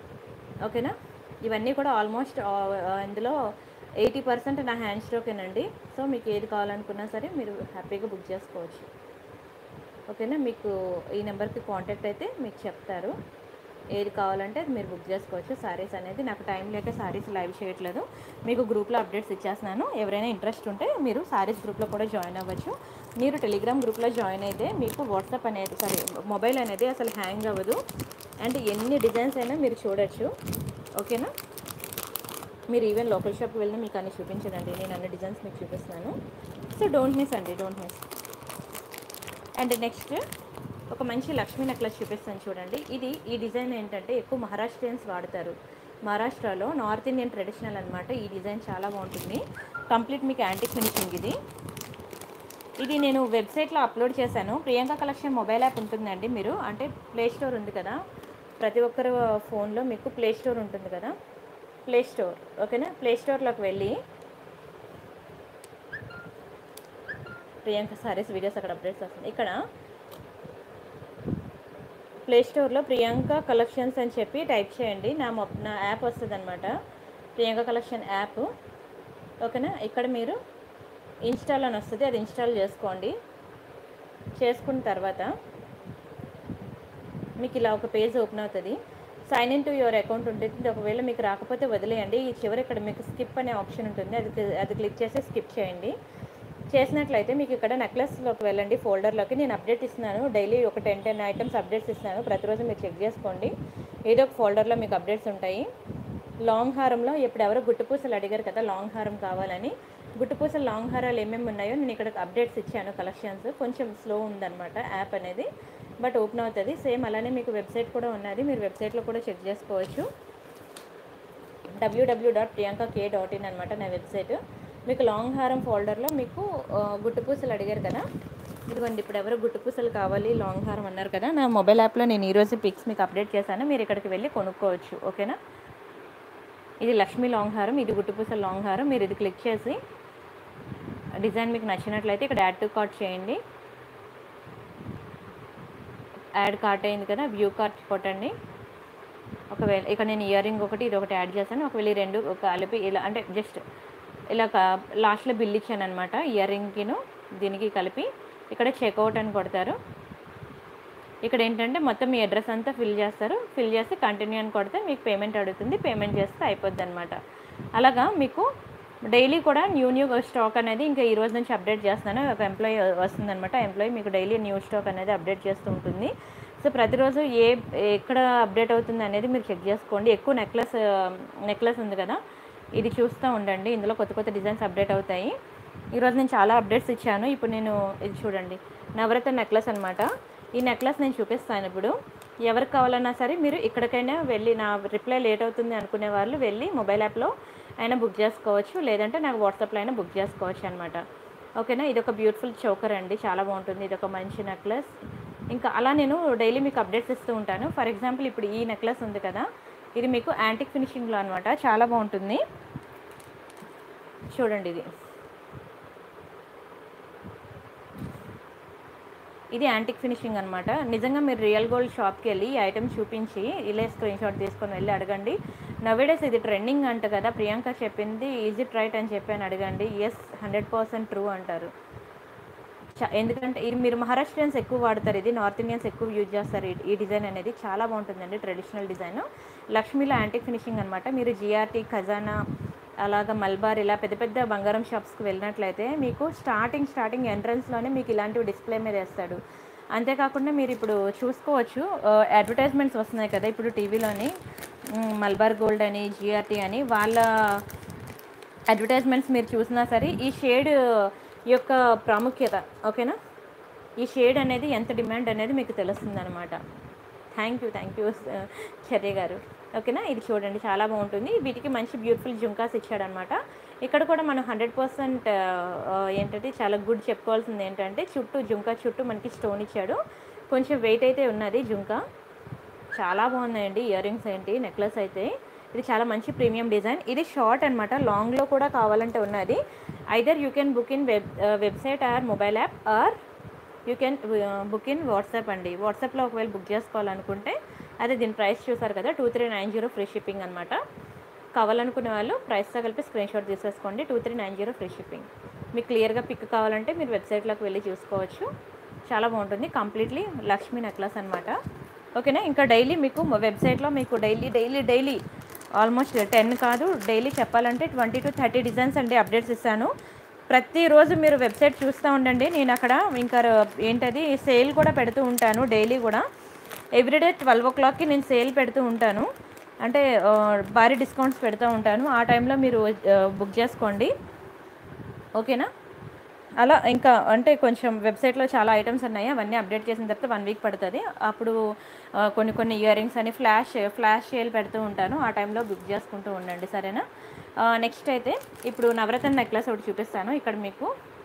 ఓకేనా ఇవన్నీ కూడా ఆల్మోస్ట్ ఇందులో ఎయిటీ పర్సెంట్ నా హ్యాండ్ స్ట్రోకేనండి సో మీకు ఏది కావాలనుకున్నా సరే మీరు హ్యాపీగా బుక్ చేసుకోవచ్చు ఓకేనా మీకు ఈ నెంబర్కి కాంటాక్ట్ అయితే మీకు చెప్తారు ఏది కావాలంటే అది మీరు బుక్ చేసుకోవచ్చు సారీస్ అనేది నాకు టైం లేక సారీస్ లైవ్ చేయట్లేదు మీకు గ్రూప్లో అప్డేట్స్ ఇచ్చేస్తున్నాను ఎవరైనా ఇంట్రెస్ట్ ఉంటే మీరు సారీస్ గ్రూప్లో కూడా జాయిన్ అవ్వచ్చు మీరు టెలిగ్రామ్ గ్రూప్లో జాయిన్ అయితే మీకు వాట్సాప్ అనేది సారీ మొబైల్ అనేది అసలు హ్యాంగ్ అవ్వదు అండ్ ఎన్ని డిజైన్స్ అయినా మీరు చూడొచ్చు ఓకేనా మీరు ఈవెన్ లోకల్ షాప్కి వెళ్ళినా మీకు అన్ని చూపించదండి నేను అన్ని డిజైన్స్ మీకు చూపిస్తున్నాను సో డోంట్ మిస్ అండి డోంట్ మిస్ అండ్ నెక్స్ట్ ఒక మంచి లక్ష్మీ నెక్లెస్ చూపిస్తాను చూడండి ఇది ఈ డిజైన్ ఏంటంటే ఎక్కువ మహారాష్ట్రియన్స్ వాడతారు మహారాష్ట్రలో నార్త్ ఇండియన్ ట్రెడిషనల్ అనమాట ఈ డిజైన్ చాలా బాగుంటుంది కంప్లీట్ మీకు యాంటిక్ ఫినిషింగ్ ఇది ఇది నేను వెబ్సైట్లో అప్లోడ్ చేశాను ప్రియాంక కలెక్షన్ మొబైల్ యాప్ ఉంటుందండి మీరు అంటే ప్లే స్టోర్ ఉంది కదా ప్రతి ఒక్కరు ఫోన్లో మీకు ప్లే స్టోర్ ఉంటుంది కదా ప్లే స్టోర్ ఓకేనా ప్లే స్టోర్లోకి వెళ్ళి ప్రియాంక సారీస్ వీడియోస్ అక్కడ అప్డేట్స్ వస్తుంది ఇక్కడ ప్లే స్టోర్లో ప్రియాంక కలెక్షన్స్ అని చెప్పి టైప్ చేయండి నా మొ నా యాప్ వస్తుంది అనమాట ప్రియాంక కలెక్షన్ యాప్ ఓకేనా ఇక్కడ మీరు ఇన్స్టాల్ అని వస్తుంది అది ఇన్స్టాల్ చేసుకోండి చేసుకున్న తర్వాత మీకు ఇలా ఒక పేజ్ ఓపెన్ అవుతుంది sign in to your account ఉంటుంది ఒకవేళ మీకు రాకపోతే వదిలేయండి ఈ చివరి ఇక్కడ మీకు స్కిప్ అనే ఆప్షన్ ఉంటుంది అది అది క్లిక్ చేసి స్కిప్ చేయండి చేసినట్లయితే మీకు ఇక్కడ నెక్లెస్లోకి వెళ్ళండి ఫోల్డర్లోకి నేను అప్డేట్ ఇస్తున్నాను డైలీ ఒక టెన్ టెన్ ఐటమ్స్ అప్డేట్స్ ఇస్తున్నాను ప్రతిరోజు మీరు చెక్ చేసుకోండి ఏదో ఒక ఫోల్డర్లో మీకు అప్డేట్స్ ఉంటాయి లాంగ్ హారంలో ఇప్పుడు ఎవరో గుట్టుపూసలు అడిగారు కదా లాంగ్ హారం కావాలని గుట్టుపూసలు లాంగ్ హారాలు ఏమేమి ఉన్నాయో నేను ఇక్కడ అప్డేట్స్ ఇచ్చాను కలెక్షన్స్ కొంచెం స్లో ఉందన్నమాట యాప్ అనేది బట్ ఓపెన్ అవుతుంది సేమ్ అలానే మీకు వెబ్సైట్ కూడా ఉన్నది మీరు వెబ్సైట్లో కూడా చెక్ చేసుకోవచ్చు WWW dot Priyanka K dot in అనమాట నా వెబ్సైట్ మీకు లాంగ్ హారం ఫోల్డర్లో మీకు ఆ, గుట్టుపూసలు అడిగారు కదా ఇదిగోండి ఇప్పుడు ఎవరు గుట్టుపూసలు కావాలి లాంగ్ హారం అన్నారు కదా నా మొబైల్ యాప్లో నేను ఈరోజు పిక్స్ మీకు అప్డేట్ చేశాను మీరు ఇక్కడికి వెళ్ళి కొనుక్కోవచ్చు ఓకేనా ఇది లక్ష్మీ లాంగ్ హారం ఇది గుట్టుపూసల లాంగ్ హారం మీరు ఇది క్లిక్ చేసి డిజైన్ మీకు నచ్చినట్లయితే ఇక్కడ యాడ్ టు కార్ట్ చేయండి యాడ్ కార్ట్ అయింది కదా వ్యూ కార్ట్ కొట్టండి ఒకవేళ ఇక్కడ నేను ఇయర్ రింగ్ ఒకటి ఇది ఒకటి యాడ్ చేశాను ఒకవేళ ఈ రెండు కలిపి ఇలా అంటే జస్ట్ ఇలా లాస్ట్లో బిల్ ఇచ్చాను అనమాట ఇయర్ రింగ్కిను దీనికి కలిపి ఇక్కడ చెక్అవుట్ అని కొడతారు ఇక్కడ ఏంటంటే మొత్తం మీ అడ్రస్ అంతా ఫిల్ చేస్తారు ఫిల్ చేసి కంటిన్యూ అని కొడితే మీకు పేమెంట్ అడుగుతుంది పేమెంట్ చేస్తే అయిపోద్ది అనమాట అలాగా మీకు డైలీ కూడా న్యూ న్యూ స్టాక్ అనేది ఇంకా ఈ రోజు నుంచి అప్డేట్ చేస్తున్నాను ఒక ఎంప్లాయీ వస్తుందన్నమాట ఎంప్లాయీ మీకు డైలీ న్యూ స్టాక్ అనేది అప్డేట్ చేస్తూ ఉంటుంది సో ప్రతిరోజు ఏ ఎక్కడ అప్డేట్ అవుతుంది అనేది మీరు చెక్ చేసుకోండి ఎక్కువ నెక్లెస్ నెక్లెస్ ఉంది కదా ఇది చూస్తూ ఉండండి ఇందులో కొత్త కొత్త డిజైన్స్ అప్డేట్ అవుతాయి ఈరోజు నేను చాలా అప్డేట్స్ ఇచ్చాను ఇప్పుడు నేను ఇది చూడండి నవరత్న నెక్లెస్ అనమాట ఈ నెక్లెస్ నేను చూపిస్తాను ఇప్పుడు ఎవరికి కావాలన్నా సరే మీరు ఇక్కడికైనా వెళ్ళి నా రిప్లై లేట్ అవుతుంది అనుకునే వాళ్ళు వెళ్ళి మొబైల్ యాప్లో అయినా బుక్ చేసుకోవచ్చు లేదంటే నాకు వాట్సాప్లో అయినా బుక్ చేసుకోవచ్చు అనమాట ఓకేనా ఇది ఒక బ్యూటిఫుల్ చోకర్ అండి చాలా బాగుంటుంది ఇది ఒక మంచి నెక్లెస్ ఇంకా అలా నేను డైలీ మీకు అప్డేట్స్ ఇస్తూ ఉంటాను ఫర్ ఎగ్జాంపుల్ ఇప్పుడు ఈ నెక్లెస్ ఉంది కదా ఇది మీకు యాంటిక్ ఫినిషింగ్లో అనమాట చాలా బాగుంటుంది చూడండి ఇది ఇది యాంటిక్ ఫినిషింగ్ అనమాట నిజంగా మీరు రియల్ గోల్డ్ షాప్కి వెళ్ళి ఈ ఐటమ్ చూపించి ఇలా స్క్రీన్ షాట్ తీసుకొని వెళ్ళి అడగండి నవేడేస్ ఇది ట్రెండింగ్ అంట కదా ప్రియాంక చెప్పింది ఈజీ రైట్ అని చెప్పి అని అడగండి ఎస్ హండ్రెడ్ పర్సెంట్ ట్రూ అంటారు చా- ఎందుకంటే ఇది మీరు మహారాష్ట్రియన్స్ ఎక్కువ వాడతారు ఇది నార్త్ ఇండియన్స్ ఎక్కువ యూజ్ చేస్తారు ఈ- ఈ డిజైన్ అనేది చాలా బాగుంటుందండి ట్రెడిషనల్ డిజైన్ లక్ష్మీలో యాంటిక్ ఫినిషింగ్ అనమాట మీరు జిఆర్టీ ఖజానా అలాగా మల్బార్ ఇలా పెద్ద పెద్ద బంగారం షాప్స్కి వెళ్ళినట్లయితే మీకు స్టార్టింగ్ స్టార్టింగ్ ఎంట్రన్స్లోనే మీకు ఇలాంటివి డిస్ప్లే మీద వేస్తాడు అంతేకాకుండా మీరు ఇప్పుడు చూసుకోవచ్చు అడ్వర్టైజ్మెంట్స్ వస్తున్నాయి కదా ఇప్పుడు టీవీలోని మల్బార్ గోల్డ్ అని జిఆర్టీ అని వాళ్ళ అడ్వర్టైజ్మెంట్స్ మీరు చూసినా సరే ఈ షేడ్ యొక్క ప్రాముఖ్యత ఓకేనా ఈ షేడ్ అనేది ఎంత డిమాండ్ అనేది మీకు తెలుస్తుంది అనమాట థ్యాంక్ యూ థ్యాంక్ యూ చర్య గారు ఓకేనా ఇది చూడండి చాలా బాగుంటుంది వీటికి మంచి బ్యూటిఫుల్ జుంకాస్ ఇచ్చాడనమాట ఇక్కడ కూడా మనం హండ్రెడ్ పర్సెంట్ ఏంటంటే చాలా గుడ్ చెప్పుకోవాల్సింది ఏంటంటే చుట్టూ జుంకా చుట్టూ మనకి స్టోన్ ఇచ్చాడు కొంచెం వెయిట్ అయితే ఉన్నది జుంకా చాలా బాగున్నాయండి ఇయర్ రింగ్స్ ఏంటి నెక్లెస్ అయితే ఇది చాలా మంచి ప్రీమియం డిజైన్ ఇది షార్ట్ అనమాట లాంగ్లో కూడా కావాలంటే ఉన్నది either you can book in web website or mobile app or you can book in WhatsApp అండి వాట్సాప్లో ఒకవేళ బుక్ చేసుకోవాలనుకుంటే అదే దీని ప్రైస్ చూసారు కదా two three nine zero free shipping అనమాట కావాలనుకునే వాళ్ళు ప్రైస్తో కలిపి స్క్రీన్ షాట్ తీసేసుకోండి two three nine zero free shipping మీకు క్లియర్గా పిక్ కావాలంటే మీరు వెబ్సైట్లోకి వెళ్ళి చూసుకోవచ్చు చాలా బాగుంటుంది కంప్లీట్లీ లక్ష్మీ నెక్లెస్ అనమాట ఓకేనా ఇంకా డైలీ మీకు వెబ్సైట్లో మీకు daily daily daily almost ten కాదు డైలీ చెప్పాలంటే ట్వంటీ టు థర్టీ డిజైన్స్ అండి అప్డేట్స్ ఇస్తాను ప్రతిరోజు మీరు వెబ్సైట్ చూస్తూ ఉండండి నేను అక్కడ ఇంకా ర- ఏంటది సేల్ కూడా పెడుతూ ఉంటాను డైలీ కూడా ఎవ్రీడే ట్వెల్వ్ ఓ క్లాక్కి నేను సేల్ పెడుతూ ఉంటాను అంటే ఆ, భారీ డిస్కౌంట్స్ పెడుతూ ఉంటాను ఆ టైంలో మీరు ఆ, బుక్ చేసుకోండి ఓకేనా అలా ఇంకా అంటే కొంచెం వెబ్సైట్లో చాలా ఐటమ్స్ ఉన్నాయి అవన్నీ అప్డేట్ చేసిన తర్వాత వన్ వీక్ పడుతుంది అప్పుడు ఆ, కొన్ని కొన్ని ఇయర్ రింగ్స్ అని ఫ్లాష్ ఫ్లాష్ సేల్ పెడుతూ ఉంటాను ఆ టైంలో బుక్ చేసుకుంటూ ఉండండి సరేనా నెక్స్ట్ అయితే ఇప్పుడు నవరత్న నెక్లెస్ ఒకటి చూపిస్తాను ఇక్కడ మీకు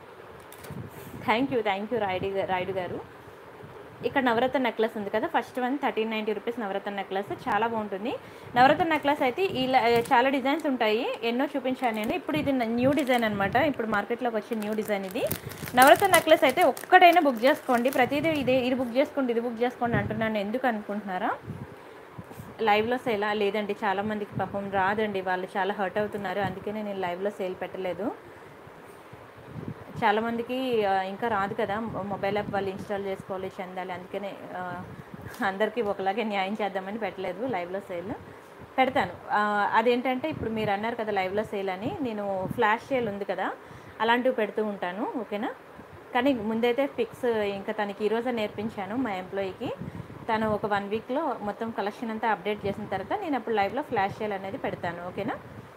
thank you thank you Rayudu గా- రాయుడు గారు ఇక్కడ నవరత్న నెక్లెస్ ఉంది కదా first one thirteen ninety rupees Navaratna necklace చాలా బాగుంటుంది నవరత్న నెక్లెస్ అయితే ఇలా చాలా డిజైన్స్ ఉంటాయి ఎన్నో చూపించాను నేను ఇప్పుడు ఇది న్యూ డిజైన్ అనమాట ఇప్పుడు మార్కెట్లోకి వచ్చే న్యూ డిజైన్ ఇది నవరత్న నెక్లెస్ అయితే ఒక్కటైనా బుక్ చేసుకోండి ప్రతిదీ ఇదే ఇది బుక్ చేసుకోండి ఇది బుక్ చేసుకోండి అంటున్నాను ఎందుకు అనుకుంటున్నారా లైవ్లో సేల్ లేదండి చాలా మందికి పాపం రాదండి వాళ్ళు చాలా హర్ట్ అవుతున్నారు అందుకనే నేను లైవ్లో సేల్ పెట్టలేదు చాలామందికి ఆ, ఇంకా రాదు కదా మొ- మొబైల్ యాప్ వాళ్ళు ఇన్స్టాల్ చేసుకోవాలి చెందాలి అందుకనే ఆ, అందరికీ ఒకలాగే న్యాయం చేద్దామని పెట్టలేదు లైవ్లో సేల్ పెడతాను ఆ, అదేంటంటే ఇప్పుడు మీరు అన్నారు కదా లైవ్లో సేల్ అని నేను ఫ్లాష్ సేల్ ఉంది కదా అలాంటివి పెడుతూ ఉంటాను ఓకేనా కానీ ముందైతే పిక్స్ ఇంకా తనకి ఈరోజే నేర్పించాను మా ఎంప్లాయీకి తను ఒక వన్ వీక్లో మొత్తం కలెక్షన్ అంతా అప్డేట్ చేసిన తర్వాత నేను అప్పుడు లైవ్లో ఫ్లాష్ సేల్ అనేది పెడతాను ఓకేనా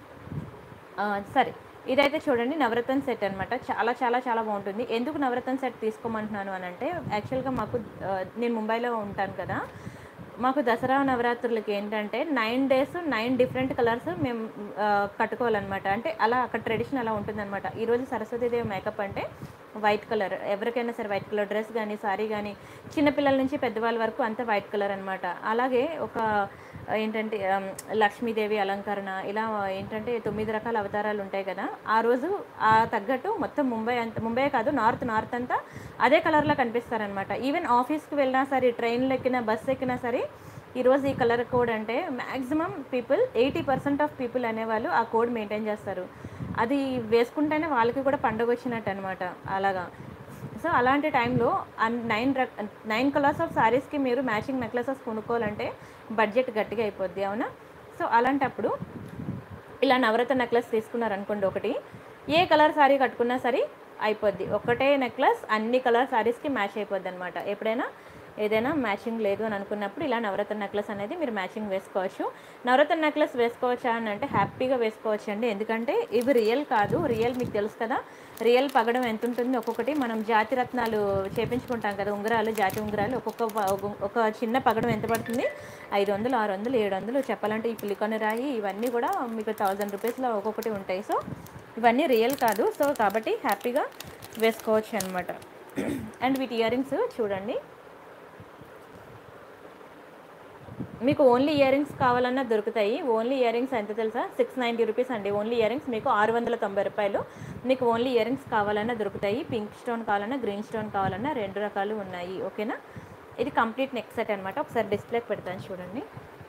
ఆ, సరే ఇదైతే చూడండి నవరత్న సెట్ అనమాట చాలా చాలా చాలా బాగుంటుంది ఎందుకు నవరత్న సెట్ తీసుకోమంటున్నాను అని అంటే యాక్చువల్గా మాకు ఆ, నేను ముంబైలో ఉంటాను కదా మాకు దసరా నవరాత్రులకి ఏంటంటే nine days nine different colours మేము ఆ, కట్టుకోవాలన్నమాట అంటే అలా అక్కడ ట్రెడిషన్ అలా ఉంటుందన్నమాట ఈరోజు సరస్వతీదేవి మేకప్ అంటే వైట్ కలర్ ఎవరికైనా సరే వైట్ కలర్ డ్రెస్ కానీ సారీ కానీ చిన్నపిల్లల నుంచి పెద్దవాళ్ళ వరకు అంతా వైట్ కలర్ అనమాట అలాగే ఒక ఏంటంటే ఆమ్, లక్ష్మీదేవి అలంకరణ ఇలా ఏంటంటే తొమ్మిది రకాల అవతారాలు ఉంటాయి కదా ఆ రోజు ఆ తగ్గట్టు మొత్తం ముంబై అంత ముంబై కాదు నార్త్ నార్త్ అంతా అదే కలర్లో కనిపిస్తారనమాట ఈవెన్ ఆఫీస్కి వెళ్ళినా సరే ట్రైన్లో ఎక్కినా బస్సు ఎక్కినా సరే ఈరోజు ఈ కలర్ కోడ్ అంటే maximum people eighty percent of people అనేవాళ్ళు ఆ కోడ్ మెయింటైన్ చేస్తారు అది వేసుకుంటేనే వాళ్ళకి కూడా పండుగ వచ్చినట్టు అనమాట అలాగా సో అలాంటి టైంలో నైన్ నైన్ కలర్స్ ఆఫ్ శారీస్కి మీరు మ్యాచింగ్ నెక్లెసెస్ కొనుక్కోవాలంటే బడ్జెట్ గట్టిగా అయిపోద్ది అవునా సో అలాంటప్పుడు ఇలా నవరత్న నెక్లెస్ తీసుకున్నారనుకోండి ఒకటి ఏ కలర్ శారీ కట్టుకున్నా సరే అయిపోద్ది ఒకటే నెక్లెస్ అన్ని కలర్ శారీస్కి మ్యాచ్ అయిపోద్ది అనమాట ఎప్పుడైనా ఏదైనా మ్యాచింగ్ లేదు అని అనుకున్నప్పుడు ఇలా నవరత్న నెక్లెస్ అనేది మీరు మ్యాచింగ్ వేసుకోవచ్చు నవరత్న నెక్లెస్ వేసుకోవచ్చా అని అంటే హ్యాపీగా వేసుకోవచ్చు అండి ఎందుకంటే ఇవి రియల్ కాదు రియల్ మీకు తెలుసు కదా రియల్ పగడం ఎంత ఉంటుంది ఒక్కొక్కటి మనం జాతి రత్నాలు చేపించుకుంటాం కదా ఉంగరాలు జాతి ఉంగరాలు ఒక్కొక్క ప- ఒక చిన్న పగడం ఎంత పడుతుంది ఐదు వందలు ఆరు వందలు ఏడు వందలు చెప్పాలంటే ఈ పులికొన రాయి ఇవన్నీ కూడా మీకు థౌజండ్ రూపీస్లో ఒక్కొక్కటి ఉంటాయి సో ఇవన్నీ రియల్ కాదు సో కాబట్టి హ్యాపీగా వేసుకోవచ్చు అనమాట అండ్ వీటి ఇయర్ రింగ్స్ చూడండి మీకు ఓన్లీ ఇయర్ రింగ్స్ కావాలన్నా దొరుకుతాయి ఓన్లీ ఇయర్ రింగ్స్ ఎంత తెలుసా సిక్స్ నైంటీ రూపీస్ అండి ఓన్లీ ఇయర్ రింగ్స్ మీకు ఆరు వందల తొంభై రూపాయలు మీకు ఓన్లీ ఇయర్ రింగ్స్ కావాలన్నా దొరుకుతాయి పింక్ స్టోన్ కావాలన్నా గ్రీన్ స్టోన్ కావాలన్నా రెండు రకాలు ఉన్నాయి ఓకేనా ఇది కంప్లీట్ నెక్ సెట్ అనమాట ఒకసారి డిస్ప్లేకి పెడతాను చూడండి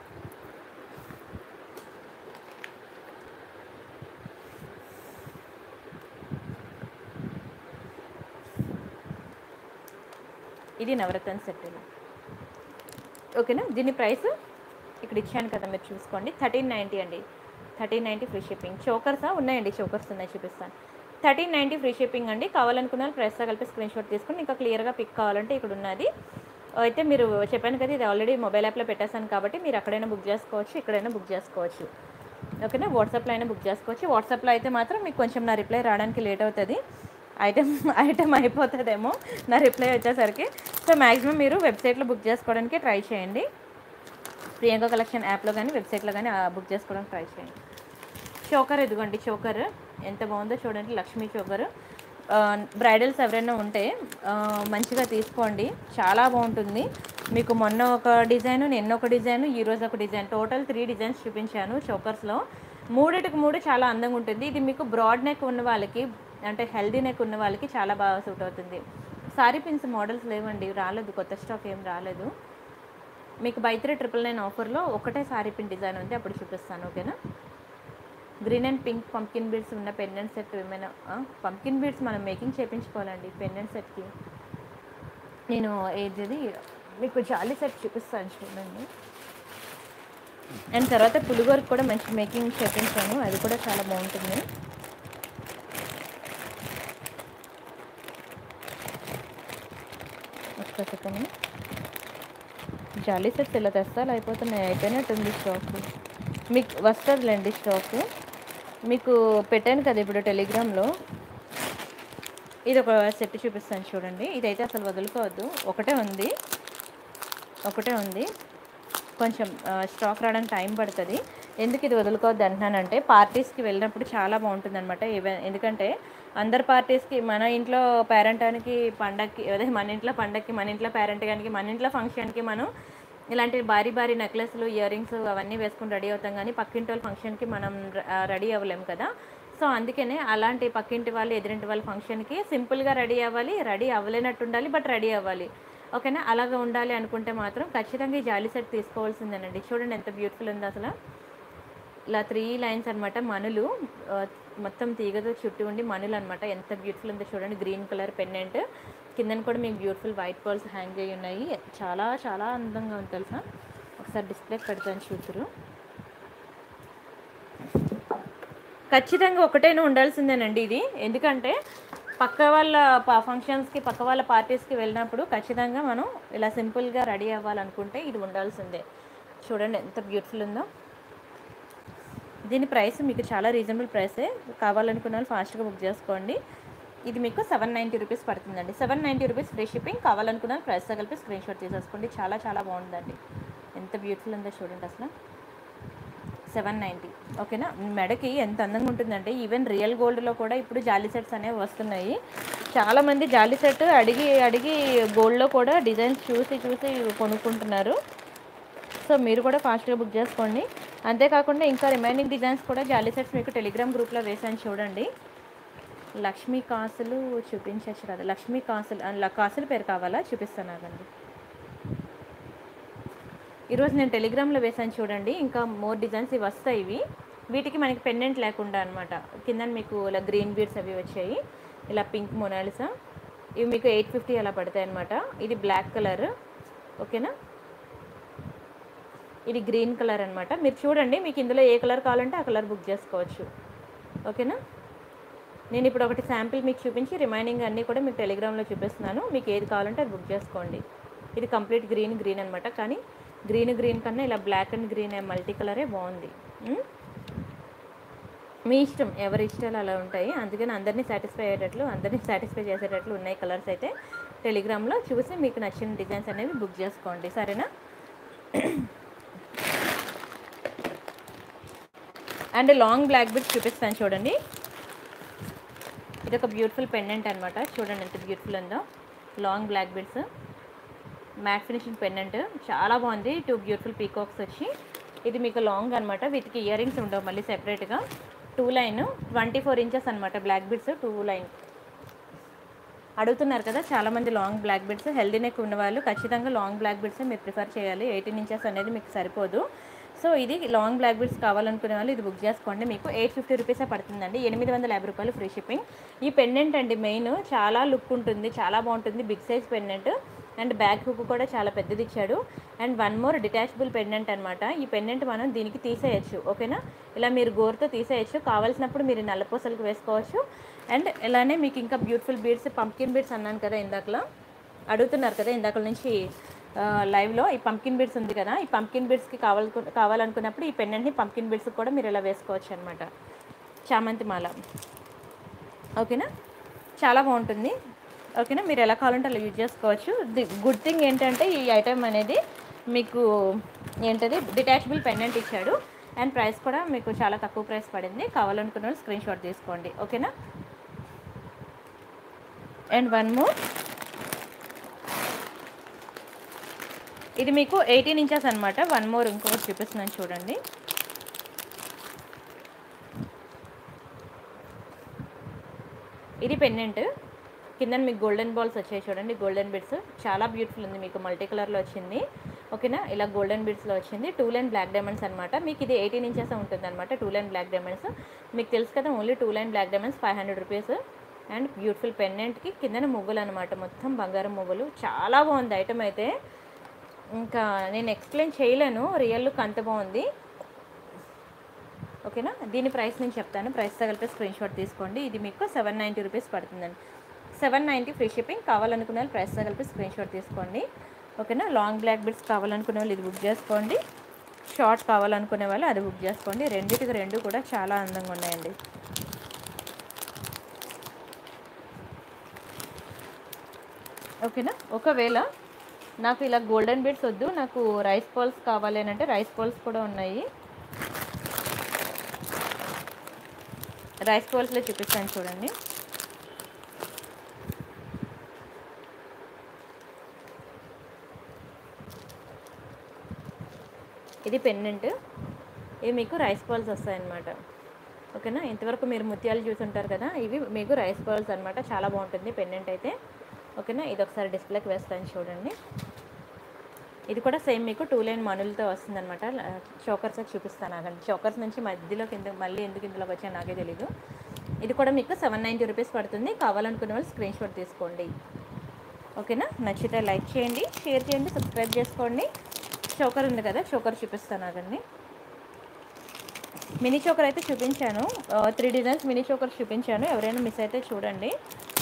ఇది నవరత్న సెట్ ఇలా ఓకేనా దీని ప్రైస్ ఇక్కడ ఇచ్చాను కదా మీరు చూసుకోండి థర్టీన్ నైంటీ అండి థర్టీన్ నైంటీ ఫ్రీ షిప్పింగ్ చోకర్సా ఉన్నాయండి చోకర్స్ ఉన్నాయి చూపిస్తాను థర్టీన్ నైంటీ ఫ్రీ షిప్పింగ్ అండి కావాలనుకున్న వాళ్ళు ప్రైస్తో కలిపి స్క్రీన్ షాట్ తీసుకుని ఇంకా క్లియర్గా పిక్ కావాలంటే ఇక్కడ ఉన్నది అయితే మీరు చెప్పాను కదా ఇది ఆల్రెడీ మొబైల్ యాప్లో పెట్టేశాను కాబట్టి మీరు అక్కడైనా బుక్ చేసుకోవచ్చు ఇక్కడైనా బుక్ చేసుకోవచ్చు ఓకేనా వాట్సాప్లో అయినా బుక్ చేసుకోవచ్చు వాట్సాప్లో అయితే మాత్రం మీకు కొంచెం నా రిప్లై రావడానికి లేట్ అవుతుంది ఐటమ్ ఐటమ్ అయిపోతుందేమో నా రిప్లై వచ్చేసరికి సో మ్యాక్సిమం మీరు వెబ్సైట్లో బుక్ చేసుకోవడానికి ట్రై చేయండి ప్రియాంక కలెక్షన్ యాప్లో కానీ వెబ్సైట్లో కానీ బుక్ చేసుకోవడానికి ట్రై చేయండి చోకర్ ఇదిగోండి చోకర్ ఎంత బాగుందో చూడండి లక్ష్మీ చోకర్ బ్రైడల్స్ ఎవరైనా ఉంటే ఆ, మంచిగా తీసుకోండి చాలా బాగుంటుంది మీకు మొన్న ఒక డిజైన్ నిన్న ఒక డిజైన్ ఈ రోజు ఒక డిజైన్ టోటల్ త్రీ డిజైన్స్ చూపించాను చోకర్స్లో మూడిటికి మూడు చాలా అందంగా ఉంటుంది ఇది మీకు బ్రాడ్ నెక్ ఉన్న వాళ్ళకి అంటే హెల్దీ నెక్ ఉన్న వాళ్ళకి చాలా బాగా సూట్ అవుతుంది సారీ పిన్స్ మోడల్స్ లేవండి రాలేదు కొత్త స్టాక్ ఏం రాలేదు మీకు బై త్రీ ట్రిపుల్ నైన్ ఆఫర్లో ఒకటే సారీ పిన్ డిజైన్ ఉంది అప్పుడు చూపిస్తాను ఓకేనా green and pink pumpkin beads ఉన్న పెండెంట్ సెట్ ఏమైనా పంకిన్ బీడ్స్ మనం మేకింగ్ చేయించుకోవాలండి పెండెంట్ సెట్కి నేను ఏది మీకు జాలీ సెట్ చూపిస్తాను చూడండి అండ్ తర్వాత పులిగోరకు కూడా మంచి మేకింగ్ చేయించాను అది కూడా చాలా బాగుంటుంది ఒక్క సెకండ్ జాలీ సెట్స్ ఇలా తెస్తాలు అయిపోతున్నాయి అయిపోయినట్టుంది స్టాక్ మీకు వస్తుందిలేండి స్టాక్ మీకు పెట్టాను కదా ఇప్పుడు టెలిగ్రామ్లో ఇది ఒక సెట్ చూపిస్తాను చూడండి ఇదైతే అసలు వదులుకోవద్దు ఒకటే ఉంది ఒకటే ఉంది కొంచెం ఆ, స్టాక్ రావడానికి టైం పడుతుంది ఎందుకు ఇది వదులుకోవద్దు అంటున్నానంటే పార్టీస్కి వెళ్ళినప్పుడు చాలా బాగుంటుంది అనమాట ఎందుకంటే అందరు పార్టీస్కి మన ఇంట్లో పేరెంటానికి పండక్కి అదే మన ఇంట్లో పండక్కి మన ఇంట్లో పేరెంట్గానికి మన ఇంట్లో ఫంక్షన్కి మనం ఇలాంటి భారీ భారీ నెక్లెస్లు ఇయర్ రింగ్స్ అవన్నీ వేసుకుని రెడీ అవుతాం కానీ పక్కింటి వాళ్ళ ఫంక్షన్కి మనం రెడీ అవ్వలేం కదా సో అందుకనే అలాంటి పక్కింటి వాళ్ళు ఎదురింటి వాళ్ళ ఫంక్షన్కి సింపుల్గా రెడీ అవ్వాలి రెడీ అవ్వలేనట్టు ఉండాలి బట్ రెడీ అవ్వాలి ఓకేనా అలాగ ఉండాలి అనుకుంటే మాత్రం ఖచ్చితంగా ఈ జాలీ సెట్ తీసుకోవాల్సిందేనండి చూడండి ఎంత బ్యూటిఫుల్ ఉంది అసలు ఇలా త్రీ లైన్స్ అనమాట మనులు ఆ, మొత్తం తీగతో చుట్టూ ఉండి మనులు అనమాట ఎంత బ్యూటిఫుల్ ఉందో చూడండి గ్రీన్ కలర్ పెండెంట్ కిందన కూడా మీకు బ్యూటిఫుల్ వైట్ పర్ల్స్ హ్యాంగ్ అయ్యి ఉన్నాయి చాలా చాలా అందంగా ఉంది తెలుసా ఒకసారి డిస్ప్లే పెడతాను చూతురు ఖచ్చితంగా ఒకటైనా ఉండాల్సిందేనండి ఇది ఎందుకంటే పక్క వాళ్ళ ప- ఫంక్షన్స్కి పక్క వాళ్ళ పార్టీస్కి వెళ్ళినప్పుడు ఖచ్చితంగా మనం ఇలా సింపుల్గా రెడీ అవ్వాలనుకుంటే ఇది ఉండాల్సిందే చూడండి ఎంత బ్యూటిఫుల్ ఉందో దీని ప్రైస్ మీకు చాలా రీజనబుల్ ప్రైసే కావాలనుకున్న వాళ్ళు ఫాస్ట్గా బుక్ చేసుకోండి ఇది మీకు సెవెన్ నైంటీ రూపీస్ పడుతుందండి seven ninety rupees free shipping కావాలనుకున్న వాళ్ళు ప్రైస్తో కలిపి స్క్రీన్ షాట్ తీసేసుకోండి చాలా చాలా బాగుందండి ఎంత బ్యూటిఫుల్ ఉందో చూడండి అసలు సెవెన్ నైంటీ ఓకేనా మెడకి ఎంత అందంగా ఉంటుందంటే ఈవెన్ రియల్ గోల్డ్లో కూడా ఇప్పుడు జాలీ సెట్స్ అనేవి వస్తున్నాయి చాలామంది జాలీ సెట్ అడిగి అడిగి గోల్డ్లో కూడా డిజైన్స్ చూసి చూసి కొనుక్కుంటున్నారు సో మీరు కూడా ఫాస్ట్గా బుక్ చేసుకోండి అంతేకాకుండా ఇంకా రిమైనింగ్ డిజైన్స్ కూడా జాలీ సెట్స్ మీకు టెలిగ్రామ్ గ్రూప్లో వేసాను చూడండి లక్ష్మీ కాసులు చూపించచ్చు కదా లక్ష్మీ కాసులు ఆ, ల- కాసుల పేరు కావాలా చూపిస్తాను అదండి ఈరోజు నేను టెలిగ్రామ్లో వేసాను చూడండి ఇంకా మోర్ డిజైన్స్ ఇవి వస్తాయి ఇవి వీటికి మనకి పెండెంట్ లేకుండా అనమాట కింద మీకు ఇలా గ్రీన్ బీడ్స్ అవి వచ్చాయి ఇలా పింక్ మొనాలిసా ఇవి మీకు ఎయిట్ ఫిఫ్టీ అలా పడతాయి అనమాట ఇది బ్లాక్ కలర్ ఓకేనా ఇది గ్రీన్ కలర్ అనమాట మీరు చూడండి మీకు ఇందులో ఏ కలర్ కావాలంటే ఆ కలర్ బుక్ చేసుకోవచ్చు ఓకేనా నేను ఇప్పుడు ఒకటి శాంపిల్ మీకు చూపించి రిమైనింగ్ అన్నీ కూడా మీకు టెలిగ్రామ్లో చూపిస్తున్నాను మీకు ఏది కావాలంటే అది బుక్ చేసుకోండి ఇది కంప్లీట్ గ్రీన్ గ్రీన్ అనమాట కానీ గ్రీన్ గ్రీన్ కన్నా ఇలా బ్లాక్ అండ్ గ్రీన్ మల్టీ కలరే బాగుంది ఉమ్? మీ ఇష్టం ఎవరి ఇష్టాలు అలా ఉంటాయి అందుకని అందరినీ సాటిస్ఫై అయ్యేటట్లు అందరినీ సాటిస్ఫై చేసేటట్లు ఉన్నాయి కలర్స్ అయితే టెలిగ్రామ్లో చూసి మీకు నచ్చిన డిజైన్స్ అనేవి బుక్ చేసుకోండి సరేనా అండ్ లాంగ్ బ్లాక్ బిట్స్ చూపిస్తాను చూడండి ఇది ఒక బ్యూటిఫుల్ పెండెంట్ అనమాట చూడండి ఎంత బ్యూటిఫుల్ ఉందో long black bits matte finishing pendant చాలా బాగుంది టూ బ్యూటిఫుల్ పీకాక్స్ వచ్చి ఇది మీకు లాంగ్ అనమాట విత్ ఇయర్ రింగ్స్ ఉండవు మళ్ళీ సెపరేట్గా two line twenty four inches అనమాట బ్లాక్ బిడ్స్ టూ లైన్ అడుగుతున్నారు కదా చాలామంది long black beads healthy neck ఉన్న వాళ్ళు ఖచ్చితంగా లాంగ్ బ్లాక్ బిడ్స్ మీరు ప్రిఫర్ చేయాలి ఎయిటీన్ ఇంచెస్ అనేది మీకు సరిపోదు సో ఇది లాంగ్ బ్లాక్ బిడ్స్ కావాలనుకునే వాళ్ళు ఇది బుక్ చేసుకోండి మీకు ఎయిట్ ఫిఫ్టీ రూపీసే పడుతుందండి ఎనిమిది వందల యాభై రూపాయలు ఫ్రీ షిప్పింగ్ ఈ పెండెంట్ అండి మెయిన్ చాలా లుక్ ఉంటుంది చాలా బాగుంటుంది big size pendant and back hook కూడా చాలా పెద్దది ఇచ్చాడు and one more detachable pendant అనమాట ఈ పెండెంట్ మనం దీనికి తీసేయచ్చు ఓకేనా ఇలా మీరు గోరుతో తీసేయచ్చు కావాల్సినప్పుడు మీరు నల్లపూసలకు వేసుకోవచ్చు అండ్ ఇలానే మీకు ఇంకా బ్యూటిఫుల్ బీడ్స్ పంకిన్ బీడ్స్ అన్నాను కదా ఇందాకలో అడుగుతున్నారు కదా ఇందాక నుంచి ఆ, లైవ్లో ఈ పంకిన్ బీడ్స్ ఉంది కదా ఈ పంకిన్ బీడ్స్కి కావాలి కావాలనుకున్నప్పుడు ఈ పెండెంట్ని పంకిన్ బీడ్స్కి కూడా మీరు ఇలా వేసుకోవచ్చు అనమాట చామంతి మాల ఓకేనా చాలా బాగుంటుంది ఓకేనా మీరు ఎలా కావాలంటే అలా యూజ్ చేసుకోవచ్చు ది గుడ్ థింగ్ ఏంటంటే ఈ ఐటమ్ అనేది మీకు ఏంటది డిటాచబుల్ పెండెంట్ ఇచ్చాడు అండ్ ప్రైస్ కూడా మీకు చాలా తక్కువ ప్రైస్ పడింది కావాలనుకున్న వాళ్ళు స్క్రీన్ షాట్ తీసుకోండి ఓకేనా అండ్ వన్ మోర్ ఇది మీకు ఎయిటీన్ ఇంచెస్ అనమాట వన్ మోర్ ఇంకొకటి చూపిస్తున్నాను చూడండి ఇది పెండెంట్ కింద మీకు గోల్డెన్ బాల్స్ వచ్చాయి చూడండి గోల్డెన్ బిడ్స్ చాలా బ్యూటిఫుల్ ఉంది మీకు మల్టీ కలర్లో వచ్చింది ఓకేనా ఇలా గోల్డెన్ బిడ్స్లో వచ్చింది టూ లైన్ బ్లాక్ డైమండ్స్ అనమాట మీకు ఇది ఎయిటీన్ ఇంచెస్ ఉంటుంది అనమాట టూ లైన్ బ్లాక్ డైమండ్స్ మీకు తెలుసు కదా only two line black diamonds five hundred rupees and beautiful పెండెంట్కి కిందన మువ్వులు అనమాట మొత్తం బంగారం మువ్వులు చాలా బాగుంది ఐటమ్ అయితే ఇంకా నేను ఎక్స్ప్లెయిన్ చేయలేను రియల్ లుక్ అంత బాగుంది ఓకేనా దీని ప్రైస్ నేను చెప్తాను ప్రైస్ తగిలితే స్క్రీన్ షాట్ తీసుకోండి ఇది మీకు సెవెన్ నైంటీ రూపీస్ పడుతుందండి సెవెన్ నైంటీ ఫ్రీ షిప్పింగ్ కావాలనుకునే వాళ్ళు ప్రైస్ తగిలితే స్క్రీన్ షాట్ తీసుకోండి ఓకేనా లాంగ్ బ్లాక్ బిట్స్ కావాలనుకునే వాళ్ళు ఇది బుక్ చేసుకోండి షార్ట్ కావాలనుకునే వాళ్ళు అది బుక్ చేసుకోండి రెండింటికి రెండు కూడా చాలా అందంగా ఉన్నాయండి ఓకేనా ఒకవేళ నాకు ఇలా గోల్డెన్ బీడ్స్ వద్దు నాకు రైస్ బాల్స్ కావాలి అని అంటే రైస్ బాల్స్ కూడా ఉన్నాయి రైస్ బాల్స్లో చూపిస్తాను చూడండి ఇది పెండెంట్ ఇవి మీకు రైస్ బాల్స్ వస్తాయన్నమాట ఓకేనా ఇంతవరకు మీరు ముత్యాలు చూసుంటారు కదా ఇవి మీకు రైస్ బాల్స్ అనమాట చాలా బాగుంటుంది పెండెంట్ అయితే ఓకేనా ఇది ఒకసారి డిస్ప్లేకి వేస్తాను చూడండి ఇది కూడా సేమ్ మీకు టూ లైన్ మనులతో వస్తుందన్నమాట చోకర్స్ చూపిస్తాను ఆగండి చోకర్స్ నుంచి మధ్యలో కింద మళ్ళీ ఎందుకు ఇందులోకి వచ్చా నాకే తెలీదు ఇది కూడా మీకు సెవెన్ నైంటీ రూపీస్ పడుతుంది కావాలనుకునే వాళ్ళు స్క్రీన్ షాట్ తీసుకోండి ఓకేనా నచ్చితే లైక్ చేయండి షేర్ చేయండి సబ్స్క్రైబ్ చేసుకోండి చోకర్ ఉంది కదా చోకర్ చూపిస్తాను ఆగండి మినీ చోకర్ అయితే చూపించాను త్రీ డిజైన్స్ మినీ చోకర్ చూపించాను ఎవరైనా మిస్ అయితే చూడండి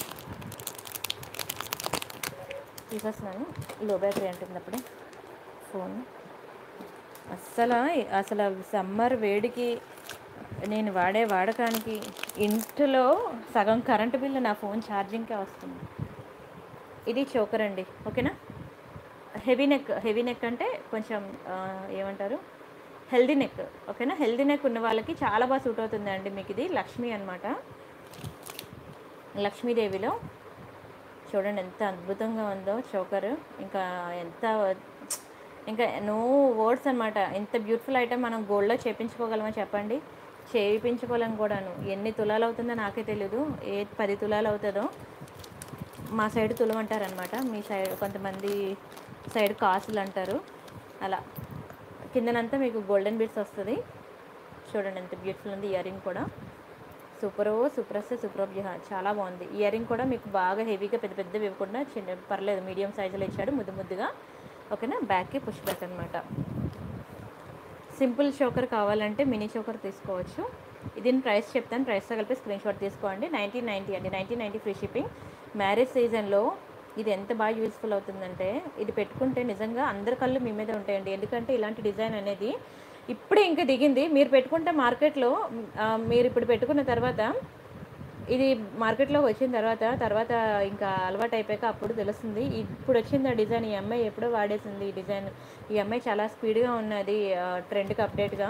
తీసేస్తున్నాను లో బ్యాటరీ అంటున్నప్పుడే ఫోన్ అస్సలు అసలు సమ్మర్ వేడికి నేను వాడే వాడకానికి ఇంట్లో సగం కరెంటు బిల్లు నా ఫోన్ ఛార్జింగ్కే వస్తుంది ఇది చోకర్ అండి ఓకేనా హెవీ నెక్ హెవీ నెక్ అంటే కొంచెం ఆ, ఏమంటారు హెల్దీ నెక్ ఓకేనా హెల్దీ నెక్ ఉన్న వాళ్ళకి చాలా బాగా సూట్ అవుతుంది అండి మీకు ఇది లక్ష్మి అనమాట లక్ష్మీదేవిలో చూడండి ఎంత అద్భుతంగా ఉందో చోకర్ ఇంకా ఎంత ఇంకా నో వర్డ్స్ అనమాట ఎంత బ్యూటిఫుల్ ఐటమ్ మనం గోల్డ్లో చేపించుకోగలమో చెప్పండి చేయించుకోలేం కూడాను ఎన్ని తులాలు అవుతుందో నాకే తెలీదు ఏ పది తులాలు అవుతుందో మా సైడ్ తులం అంటారనమాట మీ సైడ్ కొంతమంది సైడ్ కాసులు అంటారు అలా కిందనంతా మీకు గోల్డెన్ బీడ్స్ వస్తుంది చూడండి ఎంత బ్యూటిఫుల్ ఉంది ఇయర్ రింగ్ కూడా సూపర్ సూపర్ వస్తే సూపర్ చాలా బాగుంది ఇయర్ రింగ్ కూడా మీకు బాగా హెవీగా పెద్ద పెద్దవి ఇవ్వకుండా చిన్న పర్లేదు మీడియం సైజులో ఇచ్చాడు ముద్దు ముద్దుగా ఓకేనా బ్యాక్కి పుష్ బ్యాక్ అనమాట సింపుల్ చోకర్ కావాలంటే మినీ చోకర్ తీసుకోవచ్చు దీని ప్రైస్ చెప్తాను ప్రైస్తో కలిపి స్క్రీన్ షాట్ తీసుకోండి నైన్టీన్ నైంటీ అండి nineteen ninety free shipping marriage సీజన్లో ఇది ఎంత బాగా యూస్ఫుల్ అవుతుందంటే ఇది పెట్టుకుంటే నిజంగా అందరి కళ్ళు మీ మీద ఉంటాయండి ఎందుకంటే ఇలాంటి డిజైన్ అనేది ఇప్పుడే ఇంకా దిగింది మీరు పెట్టుకుంటే మార్కెట్లో ఆ, మీరు ఇప్పుడు పెట్టుకున్న తర్వాత ఇది మార్కెట్లోకి వచ్చిన తర్వాత తర్వాత ఇంకా అలవాటు అయిపోయాక అప్పుడు తెలుస్తుంది ఇప్పుడు వచ్చింది ఆ డిజైన్ ఈ అమ్మాయి ఎప్పుడో వాడేసింది ఈ డిజైన్ ఈ అమ్మాయి చాలా స్పీడ్గా ఉన్నది ట్రెండ్కి అప్డేట్గా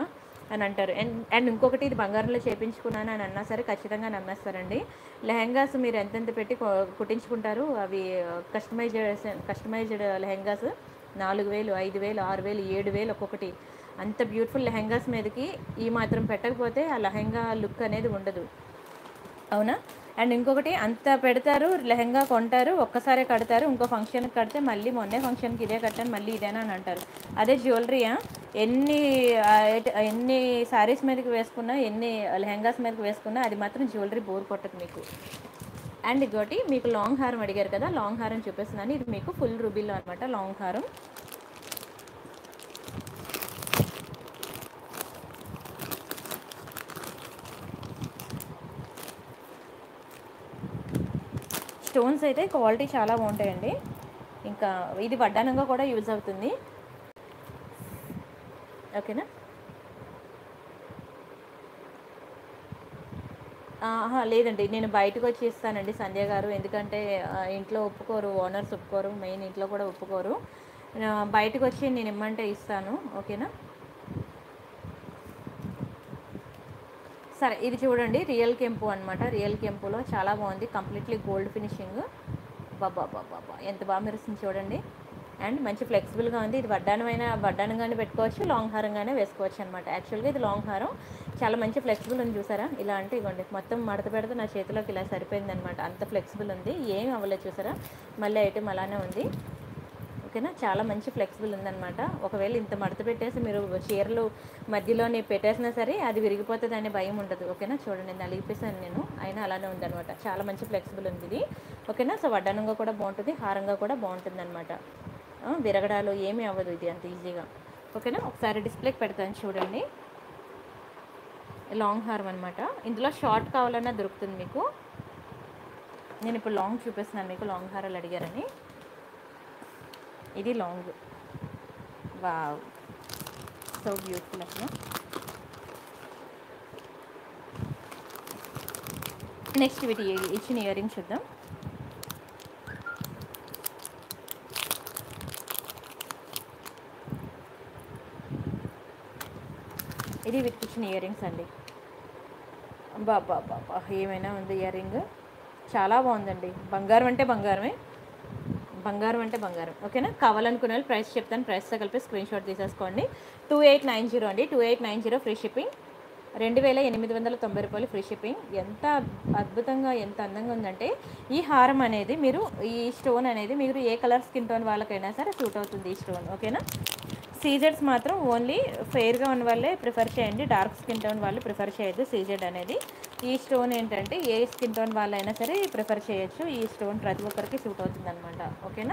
అని అంటారు అండ్ అండ్ ఇంకొకటి ఇది బంగారంలో చేపించుకున్నాను అని అన్నా సరే ఖచ్చితంగా నమ్మేస్తారండి లెహెంగాస్ మీరు ఎంతెంత పెట్టి కొ- కుట్టించుకుంటారు అవి కస్టమైజ్డ్ కస్టమైజ్డ్ లెహెంగాస్ నాలుగు వేలు ఐదు వేలు ఆరు వేలు ఏడు వేలు ఒక్కొక్కటి అంత బ్యూటిఫుల్ లెహెంగాస్ మీదకి ఈ మాత్రం పెట్టకపోతే ఆ లెహెంగా లుక్ అనేది ఉండదు అవునా అండ్ ఇంకొకటి అంత పెడతారు లెహంగా కొంటారు ఒక్కసారే కడతారు ఇంకో ఫంక్షన్కి కడితే మళ్ళీ మొన్నే ఫంక్షన్కి ఇదే కట్టాను మళ్ళీ ఇదేనా అని అంటారు అదే జ్యువెలరీయా ఎన్ని ఆ, ఎట్- ఎన్ని శారీస్ మీదకి వేసుకున్నా ఎన్ని లెహంగాస్ మీదకి వేసుకున్నా అది మాత్రం జ్యువెలరీ బోర్ కొట్టదు మీకు అండ్ ఇంకోటి మీకు లాంగ్ హారం అడిగారు కదా లాంగ్ హారం చూపిస్తున్నాను ఇది మీకు ఫుల్ రూబీలో అనమాట లాంగ్ హారం స్టోన్స్ అయితే క్వాలిటీ చాలా బాగుంటాయండి ఇంకా ఇది వడ్డానంగా కూడా యూజ్ అవుతుంది ఓకేనా ఆహా, లేదండి నేను బయటకు వచ్చి ఇస్తానండి సంధ్య గారు ఎందుకంటే ఆ, ఇంట్లో ఒప్పుకోరు ఓనర్స్ ఒప్పుకోరు మెయిన్ ఇంట్లో కూడా ఒప్పుకోరు ఆ, బయటకు వచ్చి నేను ఇమ్మంటే ఇస్తాను ఓకేనా సరే ఇది చూడండి రియల్ కెంపు అనమాట రియల్ కెంపులో చాలా బాగుంది కంప్లీట్లీ గోల్డ్ ఫినిషింగ్ బాబా బాబా ఎంత బాగా మెరుస్తుంది చూడండి అండ్ మంచి ఫ్లెక్సిబుల్గా ఉంది ఇది వడ్డానమైన వడ్డానంగానే పెట్టుకోవచ్చు లాంగ్ హారంగానే వేసుకోవచ్చు అనమాట యాక్చువల్గా ఇది లాంగ్ హారం చాలా మంచి ఫ్లెక్సిబుల్ ఉంది చూసారా ఇలా అంటే ఇవ్వండి మొత్తం మడత పెడితే నా చేతిలోకి ఇలా సరిపోయింది అనమాట అంత ఫ్లెక్సిబుల్ ఉంది ఏం అవ్వలేదు చూసారా మళ్ళీ ఐటమ్ అలానే ఉంది ఓకేనా చాలా మంచి ఫ్లెక్సిబుల్ ఉందన్నమాట ఒకవేళ ఇంత మడత పెట్టేసి మీరు చీరలు మధ్యలోనే పెట్టేసినా సరే అది విరిగిపోతుంది అనే భయం ఉండదు ఓకేనా చూడండి నేను నలిగిపేసాను నేను అయినా అలానే ఉందన్నమాట చాలా మంచి ఫ్లెక్సిబుల్ ఉంది ఇది ఓకేనా సో వడ్డానంగా కూడా బాగుంటుంది హారంగా కూడా బాగుంటుంది అనమాట విరగడాలు ఏమీ అవ్వదు ఇది అంత ఈజీగా ఓకేనా ఒకసారి డిస్ప్లేకి పెడతాను చూడండి లాంగ్ హారం అనమాట ఇందులో షార్ట్ కావాలన్నా దొరుకుతుంది మీకు నేను ఇప్పుడు లాంగ్ చూపిస్తున్నాను మీకు లాంగ్ హారాలు అడిగారని ఇది లాంగ్ వావ్ సో బ్యూటిఫుల్ అసలు నెక్స్ట్ వీటి ఇచ్చిన ఇయర్ రింగ్ చూద్దాం ఇది వీటికి ఇచ్చిన ఇయర్ రింగ్స్ అండి బాబా బాబా ఏమైనా ఉంది ఇయర్ రింగ్ చాలా బాగుందండి బంగారం అంటే బంగారమే బంగారం అంటే బంగారం ఓకేనా కావాలనుకునే వాళ్ళు ప్రైస్ చెప్తాను ప్రైస్తో కలిపి స్క్రీన్ షాట్ తీసేసుకోండి టూ ఎయిట్ నైన్ జీరో అండి two eight nine zero free shipping రెండు వేల ఎనిమిది వందల తొంభై రూపాయలు ఫ్రీ షిప్పింగ్ ఎంత అద్భుతంగా ఎంత అందంగా ఉందంటే ఈ హారం అనేది మీరు ఈ స్టోన్ అనేది మీరు ఏ కలర్ స్కిన్ టోన్ వాళ్ళకైనా సరే సూట్ అవుతుంది ఈ స్టోన్ ఓకేనా సీజెడ్స్ మాత్రం ఓన్లీ ఫెయిర్గా ఉన్న వాళ్ళే ప్రిఫర్ చేయండి డార్క్ స్కిన్ టోన్ వాళ్ళు ప్రిఫర్ చేయొద్దు సీజెడ్ అనేది ఈ స్టోన్ ఏంటంటే ఏ స్కిన్ టోన్ వాళ్ళైనా సరే ప్రిఫర్ చేయొచ్చు ఈ స్టోన్ ప్రతి ఒక్కరికి సూట్ అవుతుంది అనమాట ఓకేనా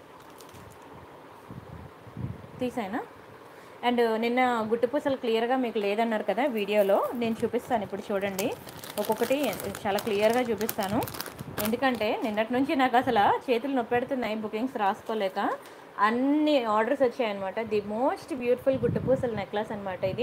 తీసానా అండ్ నిన్న గుట్టుపూసలు క్లియర్గా మీకు లేదన్నారు కదా వీడియోలో నేను చూపిస్తాను ఇప్పుడు చూడండి ఒక్కొక్కటి చాలా క్లియర్గా చూపిస్తాను ఎందుకంటే నిన్నటి నుంచి నాకు అసలు చేతులు నొప్పెడుతున్నాయి బుకింగ్స్ రాసుకోలేక అన్ని ఆర్డర్స్ వచ్చాయన్నమాట ది మోస్ట్ బ్యూటిఫుల్ గుట్టుపూసల నెక్లెస్ అనమాట ఇది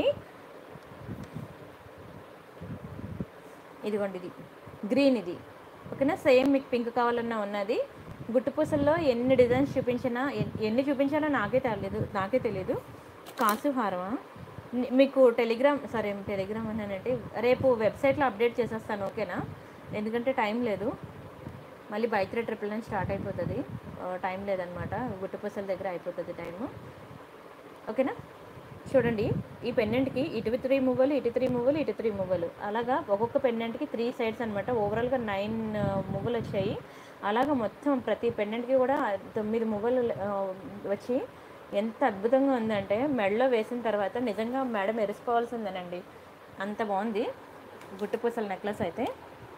ఇదిగోండి ఇది గ్రీన్ ఇది ఓకేనా సేమ్ మీకు పింక్ కావాలన్నా ఉన్నది గుట్టుపూసల్లో ఎన్ని డిజైన్స్ చూపించినా ఎన్- ఎన్ని చూపించాలో నాకే తెలియదు నాకే తెలియదు కాసు హారమా ని- మీకు టెలిగ్రామ్ సరే టెలిగ్రామ్ అన్నానంటే రేపు వెబ్సైట్లో అప్డేట్ చేసేస్తాను ఓకేనా ఎందుకంటే టైం లేదు మళ్ళీ బైక్ త్రీ ట్రిపుల్ నైన్ స్టార్ట్ అయిపోతుంది ఆ, టైం లేదనమాట గుట్టుపూసల దగ్గర అయిపోతుంది టైము ఓకేనా చూడండి ఈ పెండెంట్కి ఇటు త్రీ మువ్వలు ఇటు త్రీ మువ్వలు ఇటు త్రీ మువ్వలు అలాగా ఒక్కొక్క పెండెంట్కి త్రీ సైడ్స్ అనమాట ఓవరాల్గా నైన్ మువ్వలు వచ్చాయి అలాగా మొత్తం ప్రతి పెండెంట్కి కూడా తొమ్మిది మువ్వలు ఆ, వచ్చి ఎంత అద్భుతంగా ఉందంటే మెడలో వేసిన తర్వాత నిజంగా మెడ మెరిసిపోవాల్సిందేనండి అంత బాగుంది గుట్టుపూసల నెక్లెస్ అయితే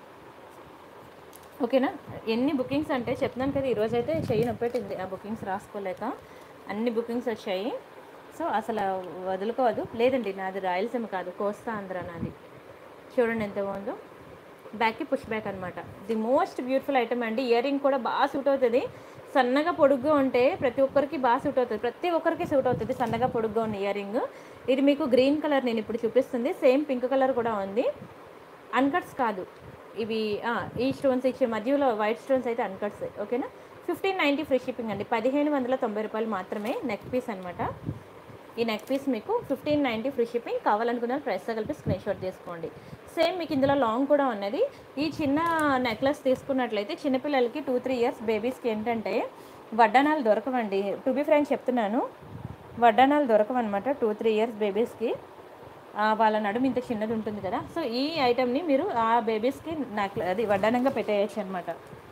ఓకేనా ఎన్ని బుకింగ్స్ అంటే చెప్తున్నాను కదా ఈరోజు అయితే చెయ్యి నొప్పెట్టింది ఆ బుకింగ్స్ రాసుకోలేక అన్ని బుకింగ్స్ వచ్చాయి సో అసలు వదులుకోవద్దు లేదండి నాది రాయలసీమ కాదు కోస్తా ఆంధ్ర నాది చూడండి ఎంత బాగుందో బ్యాక్కి పుష్ బ్యాక్ అనమాట ది మోస్ట్ బ్యూటిఫుల్ ఐటమ్ అండి ఇయర్ రింగ్ కూడా బాగా సూట్ అవుతుంది సన్నగా పొడుగ్గా ఉంటే ప్రతి ఒక్కరికి బాగా సూట్ అవుతుంది ప్రతి ఒక్కరికి సూట్ అవుతుంది సన్నగా పొడుగ్గా ఉన్న ఇయర్ రింగ్ ఇది మీకు గ్రీన్ కలర్ నేను ఇప్పుడు చూపిస్తుంది సేమ్ పింక్ కలర్ కూడా ఉంది అన్కట్స్ కాదు ఇవి ఆ, ఈ స్టోన్స్ ఇచ్చే మధ్యలో వైట్ స్టోన్స్ అయితే అన్కట్స్ ఓకేనా ఫిఫ్టీన్ నైంటీ ఫ్రీ షిప్పింగ్ అండి పదిహేను వందల తొంభై రూపాయలు మాత్రమే నెక్ పీస్ అనమాట ఈ నెక్ పీస్ మీకు ఫిఫ్టీన్ నైంటీ ఫ్రీ షిప్పింగ్ కావాలనుకున్న ప్రైస్తో కలిపి స్క్రీన్ షాట్ తీసుకోండి సేమ్ మీకు ఇందులో లాంగ్ కూడా ఉన్నది ఈ చిన్న నెక్లెస్ తీసుకున్నట్లయితే చిన్నపిల్లలకి టూ త్రీ ఇయర్స్ బేబీస్కి ఏంటంటే వడ్డానాలు దొరకవండి టు బి ఫ్రెండ్ చెప్తున్నాను వడ్డానాలు దొరకవన్నమాట టూ త్రీ ఇయర్స్ బేబీస్కి ఆ, వాళ్ళ నడుము ఇంత చిన్నది ఉంటుంది కదా సో ఈ ఐటెంని మీరు ఆ బేబీస్కి నెక్లె అది వడ్డానంగా పెట్టేయచ్చు అనమాట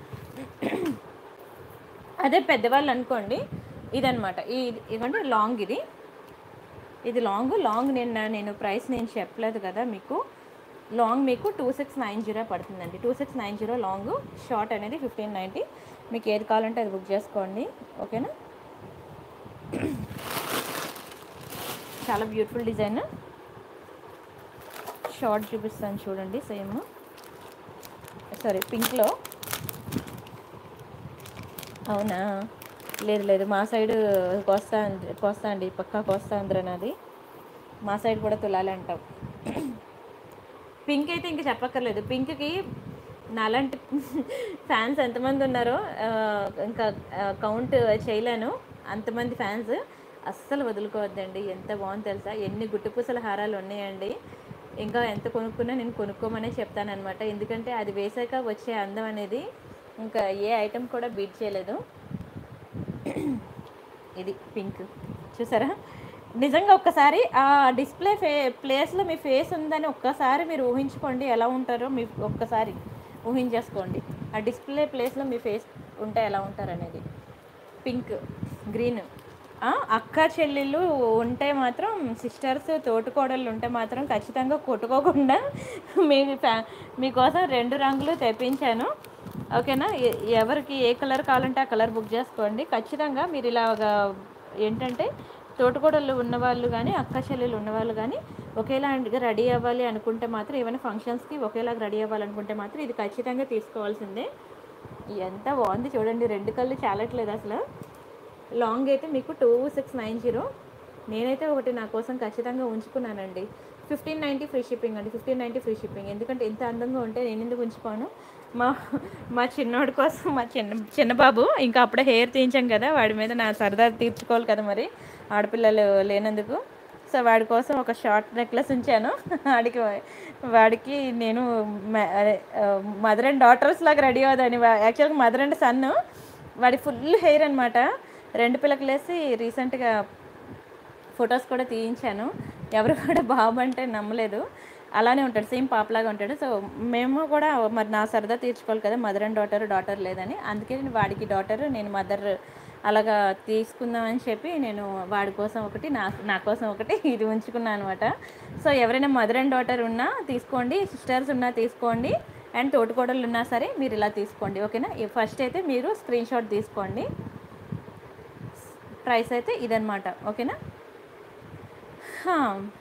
అదే పెద్దవాళ్ళు అనుకోండి ఇదనమాట ఈ ఇవ్వండి లాంగ్ ఇది ఇది లాంగ్ లాంగ్ నేను నేను ప్రైస్ నేను చెప్పలేదు కదా మీకు లాంగ్ మీకు టూ సిక్స్ నైన్ జీరో పడుతుందండి two six nine zero long short అనేది ఫిఫ్టీన్ నైంటీ మీకు ఏది కావాలంటే అది బుక్ చేసుకోండి ఓకేనా చాలా బ్యూటిఫుల్ డిజైన్ షార్ట్ చూపిస్తాను చూడండి సేమ్ సారీ పింక్లో అవునా లేదు లేదు మా సైడ్ కోస్తా ఆంధ్ర- కోస్తా అండి పక్కా కోస్తా ఆంధ్ర నాది మా సైడ్ కూడా తులాలి అంటాం పింక్ అయితే ఇంక చెప్పక్కర్లేదు పింక్కి నాలాంటి ఫ్యాన్స్ ఎంతమంది ఉన్నారో ఆ, ఇంకా కౌంట్ చేయలేను అంతమంది ఫ్యాన్స్ అస్సలు వదులుకోవద్దండి ఎంత బాగుంది తెలుసా ఎన్ని గుట్టుపూసల హారాలు ఉన్నాయండి ఇంకా ఎంత కొనుక్కున్నా నేను కొనుక్కోమనే చెప్తానమాట ఎందుకంటే అది వేసాక వచ్చే అందం అనేది ఇంకా ఏ ఐటెం కూడా బీట్ చేయలేదు ఇది పింక్ చూసారా నిజంగా ఒక్కసారి ఆ డిస్ప్లే ఫే ప్లేస్లో మీ ఫేస్ ఉందని ఒక్కసారి మీరు ఊహించుకోండి ఎలా ఉంటారో మీ ఒక్కసారి ఊహించేసుకోండి ఆ డిస్ప్లే ప్లేస్లో మీ ఫేస్ ఉంటే ఎలా ఉంటారు అనేది పింక్ గ్రీన్ అక్క చెల్లెళ్ళు ఉంటే మాత్రం సిస్టర్స్ తోటికోడళ్ళు ఉంటే మాత్రం ఖచ్చితంగా కొట్టుకోకుండా మీ ఫ్యా మీకోసం రెండు రంగులు తెప్పించాను ఓకేనా ఎ- ఎవరికి ఏ కలర్ కావాలంటే ఆ కలర్ బుక్ చేసుకోండి ఖచ్చితంగా మీరు ఇలాగా ఏంటంటే తోటికోడళ్ళు ఉన్నవాళ్ళు కానీ అక్క చెల్లెలు ఉన్నవాళ్ళు కానీ ఒకేలాగా రెడీ అవ్వాలి అనుకుంటే మాత్రం ఏమైనా ఫంక్షన్స్కి ఒకేలాగా రెడీ అవ్వాలనుకుంటే మాత్రం ఇది ఖచ్చితంగా తీసుకోవాల్సిందే ఎంత బాగుంది చూడండి రెండు కళ్ళు చాలట్లేదు అసలు లాంగ్ అయితే మీకు టూ సిక్స్ నైన్ జీరో నేనైతే ఒకటి నా కోసం ఖచ్చితంగా ఉంచుకున్నానండి ఫిఫ్టీన్ నైంటీ ఫ్రీ షిప్పింగ్ అండి ఫిఫ్టీన్ నైంటీ ఫ్రీ షిప్పింగ్ ఎందుకంటే ఇంత అందంగా ఉంటే నేను ఎందుకు ఉంచుకోను మా మా చిన్నోడి కోసం మా చిన్న చిన్న బాబు ఇంకా అప్పుడే హెయిర్ తీయించాం కదా వాడి మీద నా సరదా తీర్చుకోవాలి కదా మరి ఆడపిల్లలు లేనందుకు సో వాడి కోసం ఒక షార్ట్ నెక్లెస్ ఉంచాను వాడికి వాడికి నేను మదర్ అండ్ డాటర్స్ లాగా రెడీ అవుదని యాక్చువల్గా మదర్ అండ్ సన్ వాడి ఫుల్ హెయిర్ అనమాట రెండు పిల్లకలేసి రీసెంట్గా ఫొటోస్ కూడా తీయించాను ఎవరు కూడా బాబు అంటే నమ్మలేదు అలానే ఉంటాడు సేమ్ పాపలాగా ఉంటాడు సో మేము కూడా మరి నా సరదా తీర్చుకోవాలి కదా మదర్ అండ్ డాటర్ డాటర్ లేదని అందుకే నేను వాడికి డాటర్ నేను మదర్ అలాగా తీసుకుందామని చెప్పి నేను వాడి కోసం ఒకటి నా నా కోసం ఒకటి ఇది ఉంచుకున్నాను అనమాట సో ఎవరైనా మదర్ అండ్ డాటర్ ఉన్నా తీసుకోండి సిస్టర్స్ ఉన్నా తీసుకోండి అండ్ తోటికోడళ్ళు ఉన్నా సరే మీరు ఇలా తీసుకోండి ఓకేనా ఫస్ట్ అయితే మీరు స్క్రీన్ షాట్ తీసుకోండి ప్రైస్ అయితే ఇదనమాట ఓకేనా హా.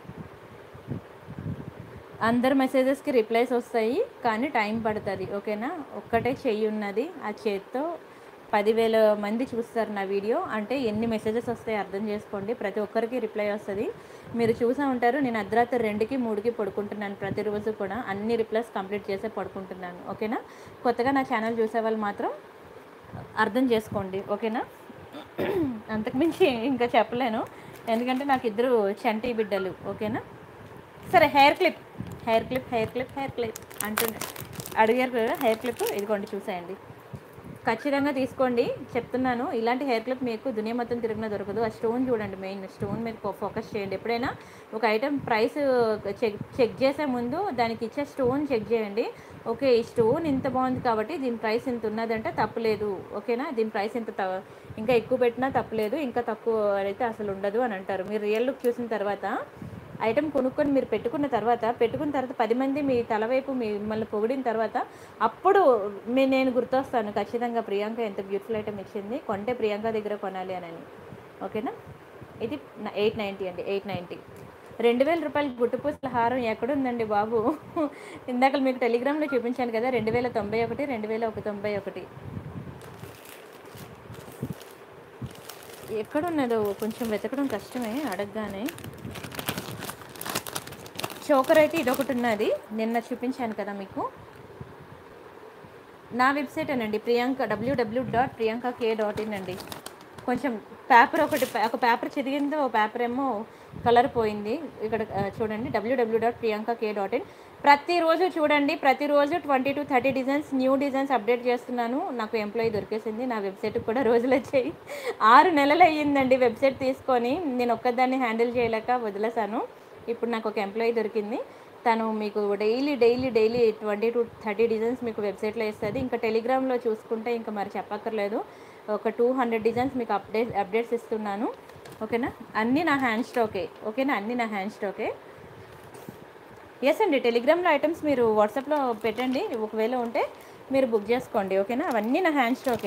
అందరు మెసేజెస్కి రిప్లైస్ వస్తాయి కానీ టైం పడుతుంది ఓకేనా ఒక్కటే చెయ్యి ఉన్నది ఆ చేత్తో పదివేల మంది చూస్తారు నా వీడియో అంటే ఎన్ని మెసేజెస్ వస్తాయి అర్థం చేసుకోండి ప్రతి ఒక్కరికి రిప్లై వస్తుంది మీరు చూసా ఉంటారు నేను అర్ధరాత్రి రెండుకి మూడుకి పడుకుంటున్నాను ప్రతిరోజు కూడా అన్ని రిప్లైస్ కంప్లీట్ చేసే పడుకుంటున్నాను ఓకేనా కొత్తగా నా ఛానల్ చూసే వాళ్ళు మాత్రం అర్థం చేసుకోండి ఓకేనా అంతకుమించి ఇంకా చెప్పలేను ఎందుకంటే నాకు ఇద్దరు చంటి బిడ్డలు ఓకేనా సరే hair clip hair clip hair clip hair clip అంటుండే అడిగారు కదా హెయిర్ క్లిప్ ఇదిగోండి చూసేయండి ఖచ్చితంగా తీసుకోండి చెప్తున్నాను ఇలాంటి హెయిర్ క్లిప్ మీకు దునియా మొత్తం తిరిగిన దొరకదు ఆ స్టోన్ చూడండి మెయిన్ స్టోన్ మీద ఫో- ఫోకస్ చేయండి ఎప్పుడైనా ఒక ఐటెం ప్రైస్ చెక్ చెక్ చేసే ముందు దానికి ఇచ్చే స్టోన్ చెక్ చేయండి ఓకే ఈ స్టోన్ ఇంత బాగుంది కాబట్టి దీని ప్రైస్ ఇంత ఉన్నదంటే తప్పులేదు ఓకేనా దీని ప్రైస్ ఇంత త- ఇంకా ఎక్కువ పెట్టినా తప్పులేదు ఇంకా తక్కువ అయితే అసలు ఉండదు అని అంటారు మీరు రియల్ లుక్ చూసిన తర్వాత ఐటెం కొనుక్కొని మీరు పెట్టుకున్న తర్వాత పెట్టుకున్న తర్వాత పది మంది మీ తలవైపు మిమ్మల్ని పొగిడిన తర్వాత అప్పుడు మీ నేను గుర్తొస్తాను ఖచ్చితంగా ప్రియాంక ఎంత బ్యూటిఫుల్ ఐటెం ఇచ్చింది కొంటే ప్రియాంక దగ్గర కొనాలి అని ఓకేనా ఇది ఎయిట్ నైంటీ అండి ఎయిట్ నైంటీ రెండు వేల రూపాయల గుట్టుపూసల హారం ఎక్కడుందండి బాబు ఇందాక మీకు టెలిగ్రామ్లో చూపించాను కదా రెండు వేల తొంభై ఒకటి రెండు వేల ఒక తొంభై ఒకటి ఎక్కడున్నదో కొంచెం వెతకడం కష్టమే అడగగానే చోకర్ అయితే ఇదొకటి ఉన్నది నిన్న చూపించాను కదా మీకు నా వెబ్సైట్ అనండి Priyanka W W dot Priyanka K dot in అండి కొంచెం పేపర్ ఒకటి ఒక పేపర్ చిదిగింది ఒక పేపర్ ఏమో కలర్ పోయింది ఇక్కడ ఆ, చూడండి W W dot Priyanka K dot in ప్రతిరోజు చూడండి ప్రతిరోజు twenty to thirty designs new designs update చేస్తున్నాను నాకు ఎంప్లాయీ దొరికేసింది నా వెబ్సైట్ కూడా రోజులు వచ్చాయి ఆరు నెలలు అయ్యిందండి వెబ్సైట్ తీసుకొని నేను ఒక్కదాన్ని హ్యాండిల్ చేయలేక వదిలేసాను ఇప్పుడు నాకు ఒక ఎంప్లాయీ దొరికింది తను మీకు daily daily daily twenty to thirty designs మీకు వెబ్సైట్లో ఇస్తుంది ఇంకా టెలిగ్రామ్లో చూసుకుంటే ఇంకా మరి చెప్పక్కర్లేదు ఒక టూ హండ్రెడ్ డిజైన్స్ మీకు అప్డేట్ అప్డేట్స్ ఇస్తున్నాను ఓకేనా అన్నీ నా హ్యాండ్ స్టాకే ఓకేనా అన్నీ నా హ్యాండ్ స్టాకే ఎస్ అండి టెలిగ్రామ్లో ఐటమ్స్ మీరు వాట్సాప్లో పెట్టండి ఒకవేళ ఉంటే మీరు బుక్ చేసుకోండి ఓకేనా అవన్నీ నా హ్యాండ్ స్టాకే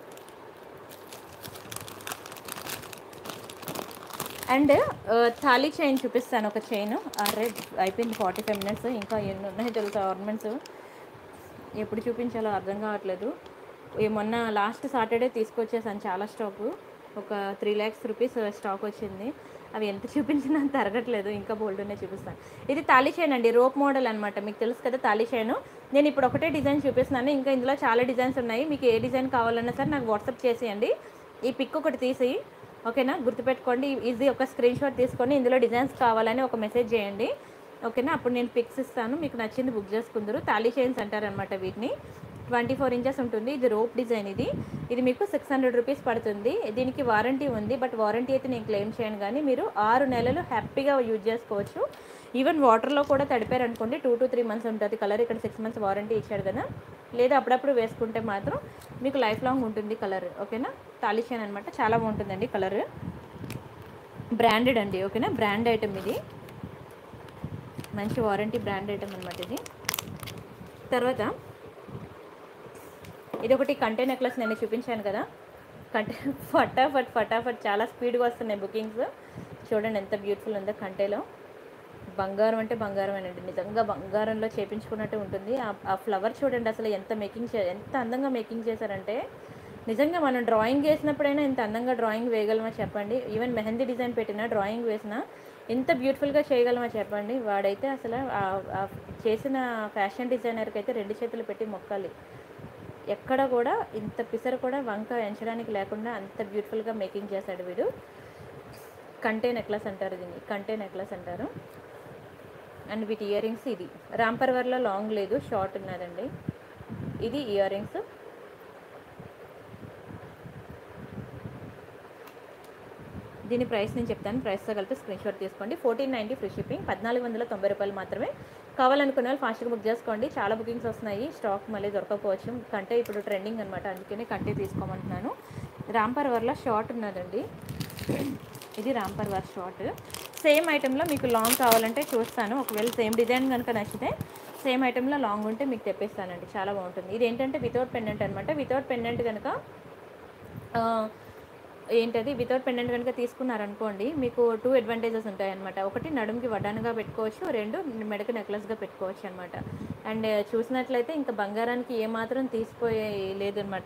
అండ్ థాలీ చైన్ చూపిస్తాను ఒక చైన్ అరే అయిపోయింది ఫార్టీ ఫైవ్ మినిట్స్ ఇంకా ఎన్ని ఉన్నాయి తెలుసా ఆర్నమెంట్స్ ఎప్పుడు చూపించాలో అర్థం కావట్లేదు ఈ మొన్న లాస్ట్ సాటర్డే తీసుకొచ్చేసాను చాలా స్టాక్ ఒక త్రీ ల్యాక్స్ రూపీస్ స్టాక్ వచ్చింది అవి ఎంత చూపించినా తరగట్లేదు ఇంకా బోల్డ్నే చూపిస్తాను ఇది తాళీ చైన్ అండి రోప్ మోడల్ అనమాట మీకు తెలుసు కదా తాళీ చైన్ నేను ఇప్పుడు ఒకటే డిజైన్ చూపిస్తున్నాను ఇంకా ఇందులో చాలా డిజైన్స్ ఉన్నాయి మీకు ఏ డిజైన్ కావాలన్నా సరే నాకు వాట్సాప్ చేసేయండి ఈ పిక్ ఒకటి తీసి ఓకేనా గుర్తుపెట్టుకోండి ఇది ఒక స్క్రీన్ షాట్ తీసుకొని ఇందులో డిజైన్స్ కావాలని ఒక మెసేజ్ చేయండి ఓకేనా అప్పుడు నేను పిక్స్ ఇస్తాను మీకు నచ్చింది బుక్ చేసుకుందరు తాళీ చైన్స్ అంటారనమాట వీటిని ట్వంటీ ఫోర్ ఇంచెస్ ఉంటుంది ఇది రోప్ డిజైన్ ఇది ఇది మీకు సిక్స్ హండ్రెడ్ రూపీస్ పడుతుంది దీనికి వారంటీ ఉంది బట్ వారంటీ అయితే నేను క్లెయిమ్ చేయను కానీ మీరు ఆరు నెలలు హ్యాపీగా యూజ్ చేసుకోవచ్చు ఈవెన్ వాటర్లో కూడా తడిపారు అనుకోండి టూ టు త్రీ మంత్స్ ఉంటుంది కలర్ ఇక్కడ సిక్స్ మంత్స్ వారంటీ ఇచ్చాడు కదా లేదా అప్పుడప్పుడు వేసుకుంటే మాత్రం మీకు లైఫ్ లాంగ్ ఉంటుంది కలర్ ఓకేనా తాలిషాన్ అనమాట చాలా బాగుంటుందండి కలర్ బ్రాండెడ్ అండి ఓకేనా బ్రాండ్ ఐటమ్ ఇది మంచి వారంటీ బ్రాండ్ ఐటమ్ అనమాట ఇది తర్వాత ఇది ఒకటి కంటే నెక్లెస్ నేను చూపించాను కదా కంటే ఫటాఫట్ ఫటాఫట్ చాలా స్పీడ్గా వస్తున్నాయి బుకింగ్స్ చూడండి ఎంత బ్యూటిఫుల్ ఉందో కంటేలో బంగారం అంటే బంగారమేనండి నిజంగా బంగారంలో చేపించుకున్నట్టు ఉంటుంది ఆ- ఆ ఫ్లవర్ చూడండి అసలు ఎంత మేకింగ్ చే ఎంత అందంగా మేకింగ్ చేశారంటే నిజంగా మనం డ్రాయింగ్ వేసినప్పుడైనా ఇంత అందంగా డ్రాయింగ్ వేయగలమా చెప్పండి ఈవెన్ మెహందీ డిజైన్ పెట్టినా డ్రాయింగ్ వేసినా ఎంత బ్యూటిఫుల్గా చేయగలమా చెప్పండి వాడైతే అసలు ఆ- ఆ చేసిన ఫ్యాషన్ డిజైనర్కి అయితే రెండు చేతులు పెట్టి మొక్కాలి ఎక్కడ కూడా ఇంత పిసర కూడా వంక ఎంచడానికి లేకుండా అంత బ్యూటిఫుల్గా మేకింగ్ చేశాడు వీడు కంటే నెక్లెస్ అంటారు దీన్ని కంటే నెక్లెస్ అంటారు అండ్ వీటి ఇయర్ రింగ్స్ ఇది రాంపర్వర్లో లాంగ్ లేదు షార్ట్ ఉన్నదండి ఇది ఇయర్ రింగ్స్ దీని ప్రైస్ నేను చెప్తాను ప్రైస్తో కలిపి స్క్రీన్ షాట్ తీసుకోండి ఫోర్టీన్ నైంటీ ఫ్రీ షిప్పింగ్ పద్నాలుగు వందల తొంభై రూపాయలు మాత్రమే కావాలనుకున్న వాళ్ళు ఫాస్ట్గా బుక్ చేసుకోండి చాలా బుకింగ్స్ వస్తున్నాయి స్టాక్ మళ్ళీ దొరకకపోవచ్చు కంటే ఇప్పుడు ట్రెండింగ్ అనమాట అందుకనే కంటే తీసుకోమంటున్నాను రాంపర్వర్లో షార్ట్ ఉన్నదండి ఇది రాంపర్వర్ షార్ట్ సేమ్ ఐటెంలో మీకు లాంగ్ కావాలంటే చూస్తాను ఒకవేళ సేమ్ డిజైన్ కనుక నచ్చితే సేమ్ ఐటెంలో లాంగ్ ఉంటే మీకు తెప్పిస్తానండి చాలా బాగుంటుంది ఇది ఏంటంటే వితౌట్ పెండెంట్ అనమాట వితౌట్ పెండెంట్ కనుక ఆ, ఏంటది వితౌట్ పెండెంట్ కనుక తీసుకున్నారనుకోండి మీకు టూ అడ్వాంటేజెస్ ఉంటాయి అనమాట ఒకటి నడుముకి వడ్డానుగా పెట్టుకోవచ్చు రెండు మెడకు నెక్లెస్గా పెట్టుకోవచ్చు అనమాట అండ్ చూసినట్లయితే ఇంకా బంగారానికి ఏమాత్రం తీసిపోయే లేదనమాట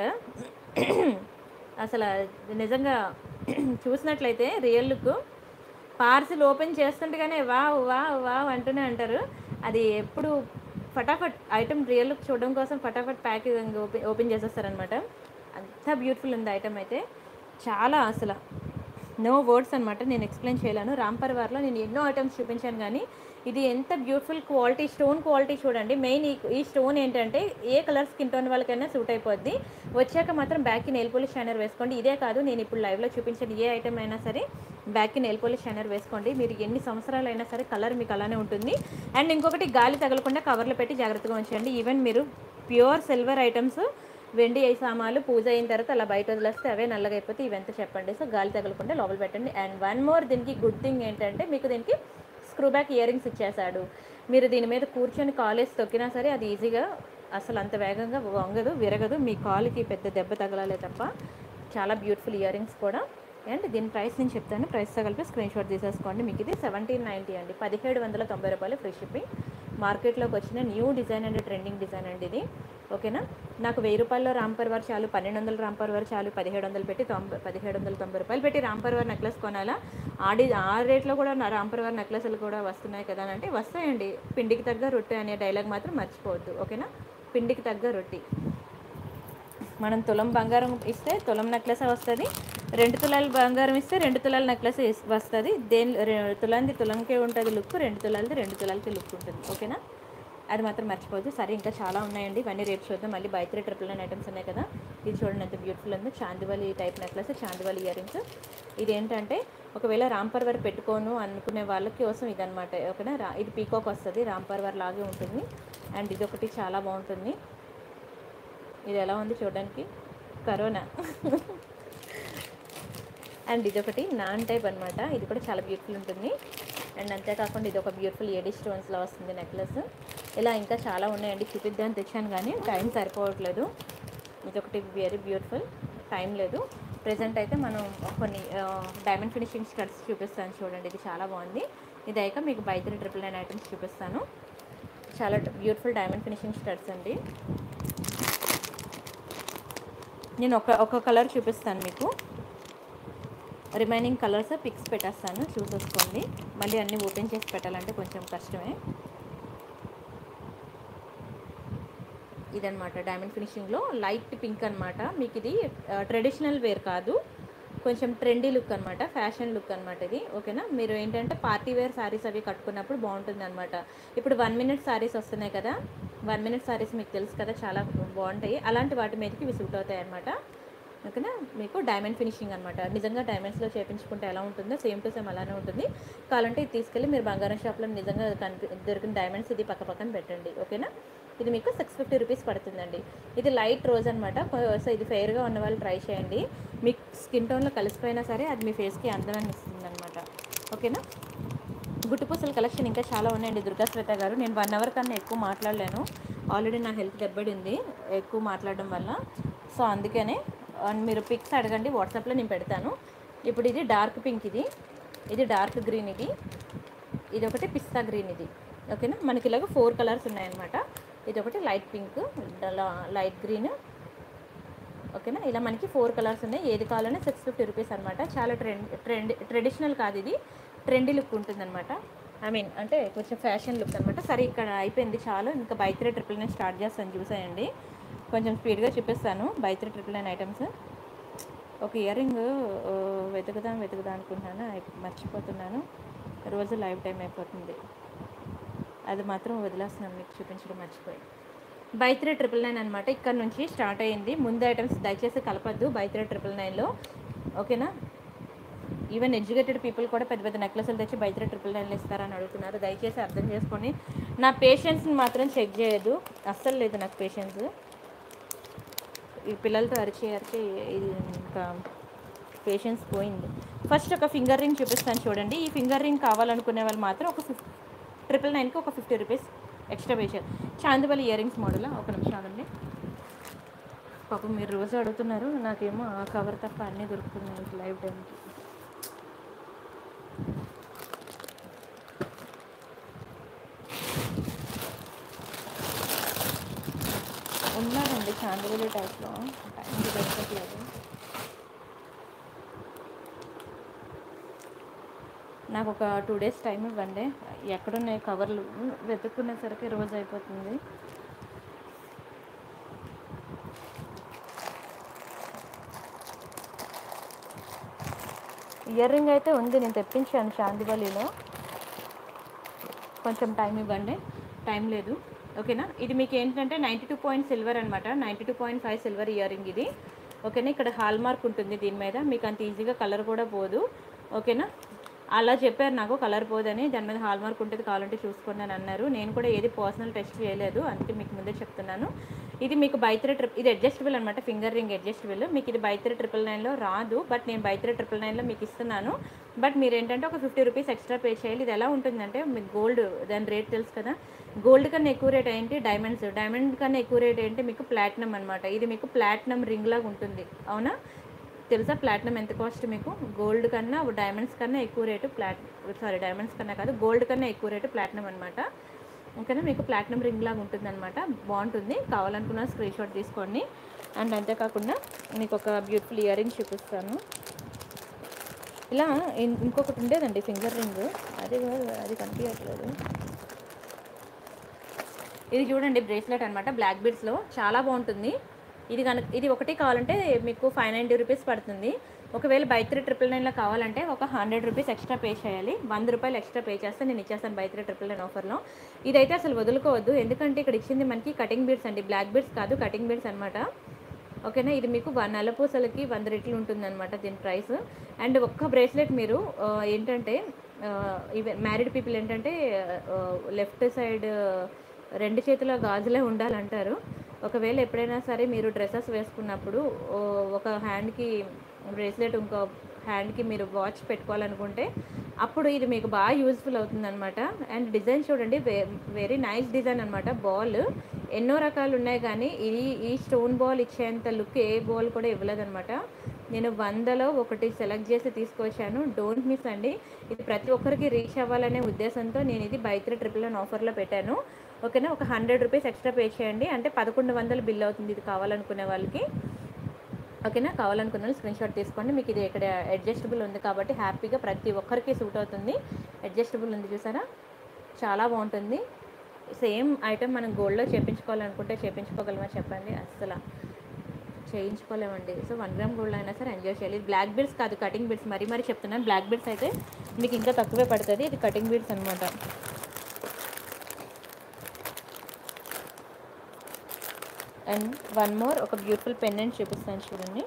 అసలు నిజంగా చూసినట్లయితే రియల్ లుక్ పార్సిల్ ఓపెన్ చేస్తుండగానే వావ్ వావ్ వావ్ అంటూనే అంటారు అది ఎప్పుడు ఫటాఫట్ ఐటమ్ రియల్ లుక్ చూడడం కోసం ఫటాఫట్ ప్యాకింగ్ ఓపెన్ ఓపెన్ చేసేస్తారనమాట అంత బ్యూటిఫుల్ ఉంది ఐటమ్ అయితే చాలా అసలు నో వర్డ్స్ అనమాట నేను ఎక్స్ప్లెయిన్ చేయలేను రాంపర్వార్లో నేను ఎన్నో ఐటమ్స్ చూపించాను కానీ ఇది ఎంత బ్యూటిఫుల్ క్వాలిటీ స్టోన్ క్వాలిటీ చూడండి మెయిన్ ఈ ఈ స్టోన్ ఏంటంటే ఏ కలర్ స్కిన్ టోన్ వాళ్ళకైనా సూట్ అయిపోద్ది వచ్చాక మాత్రం బ్యాక్కి నెయిల్ పోలిష్ షైనర్ వేసుకోండి ఇదే కాదు నేను ఇప్పుడు లైవ్లో చూపించిన ఏ ఐటమ్ అయినా సరే బ్యాక్కి నెయిల్ పోలిష్ షైనర్ వేసుకోండి మీరు ఎన్ని సంవత్సరాలు అయినా సరే కలర్ మీకు అలానే ఉంటుంది అండ్ ఇంకొకటి గాలి తగలకుండా కవర్లో పెట్టి జాగ్రత్తగా ఉంచండి ఈవెన్ మీరు ప్యూర్ సిల్వర్ ఐటమ్స్ వెండి ఐ సామాన్లు పూజ అయిన తర్వాత అలా బయట వదిలేస్తే అవే నల్లగా అయిపోతే ఇవంతా చెప్పండి సో గాలి తగలకుండా లోపల పెట్టండి అండ్ వన్ మోర్ దీనికి గుడ్ థింగ్ ఏంటంటే మీకు దీనికి స్క్రూ బ్యాక్ ఇయర్ రింగ్స్ ఇచ్చేసాడు మీరు దీని మీద కూర్చొని కాలేజ్ తొక్కినా సరే అది ఈజీగా అసలు అంత వేగంగా వంగదు విరగదు మీ కాలుకి పెద్ద దెబ్బ తగలాలే తప్ప చాలా బ్యూటిఫుల్ ఇయర్ రింగ్స్ కూడా అండ్ దీని ప్రైస్ నేను చెప్తాను ప్రైస్తో కలిపి స్క్రీన్ షాట్ తీసేసుకోండి మీకు ఇది సెవెంటీన్ నైంటీ అండి పదిహేడు వందల తొంభై రూపాయలు ఫ్రీ షిప్పింగ్ మార్కెట్లోకి వచ్చిన new design and trending design అండి ఇది ఓకేనా నాకు వెయ్యి రూపాయల్లో రాంపర్వర్ చాలు పన్నెండు వందల రాంపర్వర్ చాలు పదిహేడు వందలు పెట్టి తొంభై పదిహేడు వందల తొంభై రూపాయలు పెట్టి రాంపర్వర్ నెక్లెస్ కొనాలా ఆ డి ఆ రేట్లో కూడా నా రాంపర్వర్ నెక్లెస్లు కూడా వస్తున్నాయి కదా అని అంటే వస్తాయండి పిండికి తగ్గ రొట్టె అనే డైలాగ్ మాత్రం మర్చిపోవద్దు ఓకేనా పిండికి తగ్గ రొట్టి మనం తులం బంగారం ఇస్తే తులం నెక్లెస్ వస్తుంది రెండు తులాలు బంగారం ఇస్తే రెండు తులాల నెక్లెస్ వస్తుంది దేని రె- తులాంది తులంకే ఉంటుంది లుక్ రెండు తులాలది రెండు తులాలకి లుక్ ఉంటుంది ఓకేనా అది మాత్రం మర్చిపోవద్దు సరే ఇంకా చాలా ఉన్నాయండి ఇవన్నీ రేపు చూద్దాం మళ్ళీ buy three triple nine items ఉన్నాయి కదా ఇది చూడండి ఎంత బ్యూటిఫుల్ ఉందో chandbali type necklace chandbali ear rings ఇది ఏంటంటే ఒకవేళ రాంపర్వర్ పెట్టుకోను అనుకునే వాళ్ళకి కోసం ఇదనమాట ఓకేనా రా ఇది పీకాక్ వస్తుంది రాంపర్వర్ లాగే ఉంటుంది అండ్ ఇది ఒకటి చాలా బాగుంటుంది ఇది ఎలా ఉంది చూడడానికి కరోనా అండ్ ఇది ఒకటి నాన్ టైప్ అనమాట ఇది కూడా చాలా బ్యూటిఫుల్ ఉంటుంది అండ్ అంతేకాకుండా ఇది ఒక బ్యూటిఫుల్ ఏడీ స్టోన్స్లో వస్తుంది నెక్లెస్ ఇలా ఇంకా చాలా ఉన్నాయండి చూపిద్దామని తెచ్చాను కానీ టైం సరిపోవట్లేదు ఇది ఒకటి వెరీ బ్యూటిఫుల్ టైం లేదు ప్రజెంట్ అయితే మనం కొన్ని డైమండ్ ఫినిషింగ్ స్టడ్స్ చూపిస్తాను చూడండి ఇది చాలా బాగుంది ఇది అయ్యాక మీకు by three triple nine items చూపిస్తాను చాలా బ్యూటిఫుల్ డైమండ్ ఫినిషింగ్ స్టడ్స్ అండి నేను ఒక ఒక కలర్ చూపిస్తాను మీకు రిమైనింగ్ కలర్స్ పిక్స్ పెట్టేస్తాను చూసేసుకోండి మళ్ళీ అన్నీ ఓపెన్ చేసి పెట్టాలంటే కొంచెం కష్టమే ఇదనమాట డైమండ్ ఫినిషింగ్లో లైట్ పింక్ అనమాట మీకు ఇది ట్రెడిషనల్ వేర్ కాదు కొంచెం ట్రెండీ లుక్ అనమాట ఫ్యాషన్ లుక్ అనమాట ఇది ఓకేనా మీరు ఏంటంటే పార్టీ వేర్ శారీస్ అవి కట్టుకున్నప్పుడు బాగుంటుంది అనమాట ఇప్పుడు వన్ మినిట్ శారీస్ వస్తున్నాయి కదా వన్ మినిట్ శారీస్ మీకు తెలుసు కదా చాలా బాగుంటాయి అలాంటి వాటి మీదకి ఇవి సూట్ అవుతాయి అనమాట ఓకేనా మీకు డైమండ్ ఫినిషింగ్ అనమాట నిజంగా డైమండ్స్లో చేపించుకుంటే ఎలా ఉంటుందో సేమ్ టు సేమ్ అలానే ఉంటుంది కావాలంటే ఇది తీసుకెళ్ళి మీరు బంగారం షాప్లో నిజంగా కనిపి దొరికిన డైమండ్స్ ఇది పక్క పక్కన పెట్టండి ఓకేనా ఇది మీకు సిక్స్ ఫిఫ్టీ రూపీస్ పడుతుందండి ఇది లైట్ రోజ్ అనమాట సో ఇది ఫెయిర్గా ఉన్న వాళ్ళు ట్రై చేయండి మీ స్కిన్ టోన్లో కలిసిపోయినా సరే అది మీ ఫేస్కి అందమాన్ని ఇస్తుంది అనమాట ఓకేనా గుట్టుపూసల కలెక్షన్ ఇంకా చాలా ఉన్నాయండి దుర్గా శ్వేత గారు నేను వన్ అవర్ కన్నా ఎక్కువ మాట్లాడలేను ఆల్రెడీ నా హెల్త్ దెబ్బడింది ఎక్కువ మాట్లాడడం వల్ల సో అందుకనే అండ్ మీరు పిక్స్ అడగండి వాట్సాప్లో నేను పెడతాను ఇప్పుడు ఇది డార్క్ పింక్ ఇది ఇది డార్క్ గ్రీన్ ఇది ఇది ఒకటి పిస్తా గ్రీన్ ఇది ఓకేనా మనకి ఇలాగ ఫోర్ కలర్స్ ఉన్నాయన్నమాట ఇది ఒకటి లైట్ పింక్ లైట్ గ్రీన్ ఓకేనా ఇలా మనకి ఫోర్ కలర్స్ ఉన్నాయి ఏది కావాలన్నా సిక్స్ ఫిఫ్టీ రూపీస్ అనమాట చాలా ట్రెండ్ ట్రెండ్ ట్రెడిషనల్ కాదు ఇది ట్రెండీ లుక్ ఉంటుందన్నమాట ఐ మీన్ అంటే కొంచెం ఫ్యాషన్ లుక్ అనమాట సరే ఇక్కడ అయిపోయింది చాలు ఇంకా buy three triple nine start చేస్తాను చూసేయండి కొంచెం స్పీడ్గా చూపిస్తాను buy three triple nine items ఒక ఇయర్ రింగ్ వెతుకుదాం వెతుకుదాం అనుకుంటున్నాను అయి- మర్చిపోతున్నాను రోజు లైఫ్ టైం అయిపోతుంది అది మాత్రం వదిలేస్తున్నాను మీకు చూపించడం మర్చిపోయి బై త్రీ ట్రిపుల్ నైన్ అనమాట ఇక్కడ నుంచి స్టార్ట్ అయ్యింది ముందు ఐటమ్స్ దయచేసి కలపద్దు బై త్రీ ట్రిపుల్ నైన్లో ఓకేనా ఈవెన్ ఎడ్యుకేటెడ్ పీపుల్ కూడా పెద్ద పెద్ద నెక్లెస్లు తెచ్చి బై త్రీ ట్రిపుల్ నైన్లు ఇస్తారని అడుగుతున్నారు దయచేసి అర్థం చేసుకొని నా పేషెన్స్ని మాత్రం చెక్ చేయదు అస్సలు లేదు నాకు పేషెన్స్ ఈ పిల్లలతో అరిచి అరిచి ఇది ఇంకా పేషెన్స్ పోయింది ఫస్ట్ ఒక ఫింగర్ రింగ్ చూపిస్తాను చూడండి ఈ ఫింగర్ రింగ్ కావాలనుకునే వాళ్ళు మాత్రం ఒక ఫిఫ్ ట్రిపుల్ నైన్కి ఒక ఫిఫ్టీ రూపీస్ ఎక్స్ట్రా పే చేయాలి చాందివలి ఇయర్ రింగ్స్ మోడల్ ఒక నిమిషం ఆగండి పాపం మీరు రోజు అడుగుతున్నారు నాకేమో ఆ కవర్ తప్ప అన్నీ దొరుకుతున్నాయి లైవ్ టైంకి ఉన్నారండి చాందివలి టైప్లో టైంకి దొరకట్లేదు నాకు ఒక టూ డేస్ టైం ఇవ్వండి ఎక్కడున్నాయి కవర్లు వెతుక్కునేసరికి రోజు అయిపోతుంది ఇయర్ రింగ్ అయితే ఉంది నేను తెప్పించాను చాందివలిలో కొంచెం టైం ఇవ్వండి టైం లేదు ఓకేనా ఇది మీకు ఏంటంటే నైంటీ టూ పాయింట్ సిల్వర్ అనమాట ninety two point five silver ear ring ఇది ఓకేనా ఇక్కడ హాల్ మార్క్ ఉంటుంది దీని మీద మీకు అంత ఈజీగా కలర్ కూడా పోదు ఓకేనా అలా చెప్పారు నాకు కలర్ పోదని దాని మీద హాల్ మార్క్ ఉంటుంది కావాలంటే చూసుకోండి అని అన్నారు నేను కూడా ఏది పర్సనల్ టెస్ట్ చేయలేదు అందుకే మీకు ముందే చెప్తున్నాను ఇది మీకు బైత్రీ ట్రిప్ ఇది అడ్జస్టబుల్ అనమాట ఫింగర్ రింగ్ అడ్జస్టబుల్ మీకు ఇది బైత్రీ ట్రిపుల్ నైన్లో రాదు బట్ నేను బైత్రీ ట్రిపుల్ నైన్లో మీకు ఇస్తున్నాను బట్ మీరు ఏంటంటే ఒక ఫిఫ్టీ రూపీస్ ఎక్స్ట్రా పే చేయాలి ఇది ఎలా ఉంటుందంటే మీకు గోల్డ్ దాని రేట్ తెలుసు కదా గోల్డ్ కన్నా ఎక్కువ రేట్ ఏంటి డైమండ్స్ డైమండ్ కన్నా ఎక్కువ రేట్ ఏంటి మీకు ప్లాటినం అనమాట ఇది మీకు ప్లాటినం రింగ్ లాగా ఉంటుంది అవునా తెలుసా ప్లాటినం ఎంత కాస్ట్ మీకు గోల్డ్ కన్నా డైమండ్స్ కన్నా ఎక్కువ రేటు ప్లాట్ సారీ డైమండ్స్ కన్నా కాదు గోల్డ్ కన్నా ఎక్కువ రేటు ప్లాటినం అనమాట ఓకేనా మీకు ప్లాటినం రింగ్ లాగా ఉంటుంది అనమాట బాగుంటుంది కావాలనుకున్న స్క్రీన్ షాట్ తీసుకోండి అండ్ అంతేకాకుండా మీకు ఒక బ్యూటిఫుల్ ఇయర్ రింగ్ చూపిస్తాను ఇలా ఇం- ఇంకొకటి ఉండేదండి ఫింగర్ రింగ్ అది కాదు అది కనిపించట్లేదు ఇది చూడండి బ్రేస్లెట్ అనమాట బ్లాక్ బీడ్స్లో చాలా బాగుంటుంది ఇది కనుక ఇది ఒకటి కావాలంటే మీకు ఫైవ్ నైంటీ రూపీస్ పడుతుంది ఒకవేళ బై త్రీ ట్రిపుల్ నైన్లో కావాలంటే ఒక హండ్రెడ్ రూపీస్ ఎక్స్ట్రా పే చేయాలి వంద రూపాయలు ఎక్స్ట్రా పే చేస్తే నేను ఇచ్చేస్తాను బై త్రీ ట్రిపుల్ నైన్ ఆఫర్లో ఇదైతే అసలు వదులుకోవద్దు ఎందుకంటే ఇక్కడ ఇచ్చింది మనకి కటింగ్ బీడ్స్ అండి బ్లాక్ బీడ్స్ కాదు కటింగ్ బీడ్స్ అనమాట ఓకేనా ఇది మీకు వన్ నల్లపూసలకి వంద రెట్లు ఉంటుందన్నమాట దీని ప్రైస్ అండ్ ఒక్క బ్రేస్లెట్ మీరు ఆ, ఏంటంటే ఆ, ఇవి మ్యారీడ్ పీపుల్ ఏంటంటే లెఫ్ట్ సైడ్ రెండు చేతుల గాజులే ఉండాలంటారు ఒకవేళ ఎప్పుడైనా సరే మీరు డ్రెస్సెస్ వేసుకున్నప్పుడు ఓ, ఒక హ్యాండ్కి బ్రేస్లెట్ ఇంకో హ్యాండ్కి మీరు వాచ్ పెట్టుకోవాలనుకుంటే అప్పుడు ఇది మీకు బాగా యూజ్ఫుల్ అవుతుంది అనమాట అండ్ డిజైన్ చూడండి వెరీ నైస్ డిజైన్ అనమాట బాల్ ఎన్నో రకాలు ఉన్నాయి కానీ ఇది ఈ స్టోన్ బాల్ ఇచ్చేంత లుక్ ఏ బాల్ కూడా ఇవ్వలేదన్నమాట నేను వందలో ఒకటి సెలెక్ట్ చేసి తీసుకొచ్చాను డోంట్ మిస్ అండి ఇది ప్రతి ఒక్కరికి రీచ్ అవ్వాలనే ఉద్దేశంతో నేను ఇది బై త్రీ ట్రిపుల్ నైన్ ఆఫర్లో పెట్టాను ఓకేనా ఒక హండ్రెడ్ రూపీస్ ఎక్స్ట్రా పే చేయండి అంటే పదకొండు వందలు బిల్ అవుతుంది ఇది కావాలనుకునే వాళ్ళకి ఓకేనా కావాలనుకున్న వాళ్ళు స్క్రీన్ షాట్ తీసుకోండి మీకు ఇది ఇక్కడ అడ్జస్టబుల్ ఉంది కాబట్టి హ్యాపీగా ప్రతి ఒక్కరికి సూట్ అవుతుంది అడ్జస్టబుల్ ఉంది చూసారా చాలా బాగుంటుంది సేమ్ ఐటెం మనం గోల్డ్లో చేపించుకోవాలనుకుంటే చేపించుకోగలమా చెప్పండి అస్సలు చేయించుకోలేమండి సో వన్ గ్రామ్ గోల్డ్ అయినా సరే ఎంజాయ్ చేయాలి బ్లాక్ బీడ్స్ కాదు కటింగ్ బీడ్స్ మరీ మరీ చెప్తున్నాను బ్లాక్ బీడ్స్ అయితే మీకు ఇంకా తక్కువే పడుతుంది ఇది కటింగ్ బీడ్స్ అనమాట అండ్ వన్ మోర్ ఒక బ్యూటిఫుల్ పెండెంట్ చూపిస్తాను చూడండి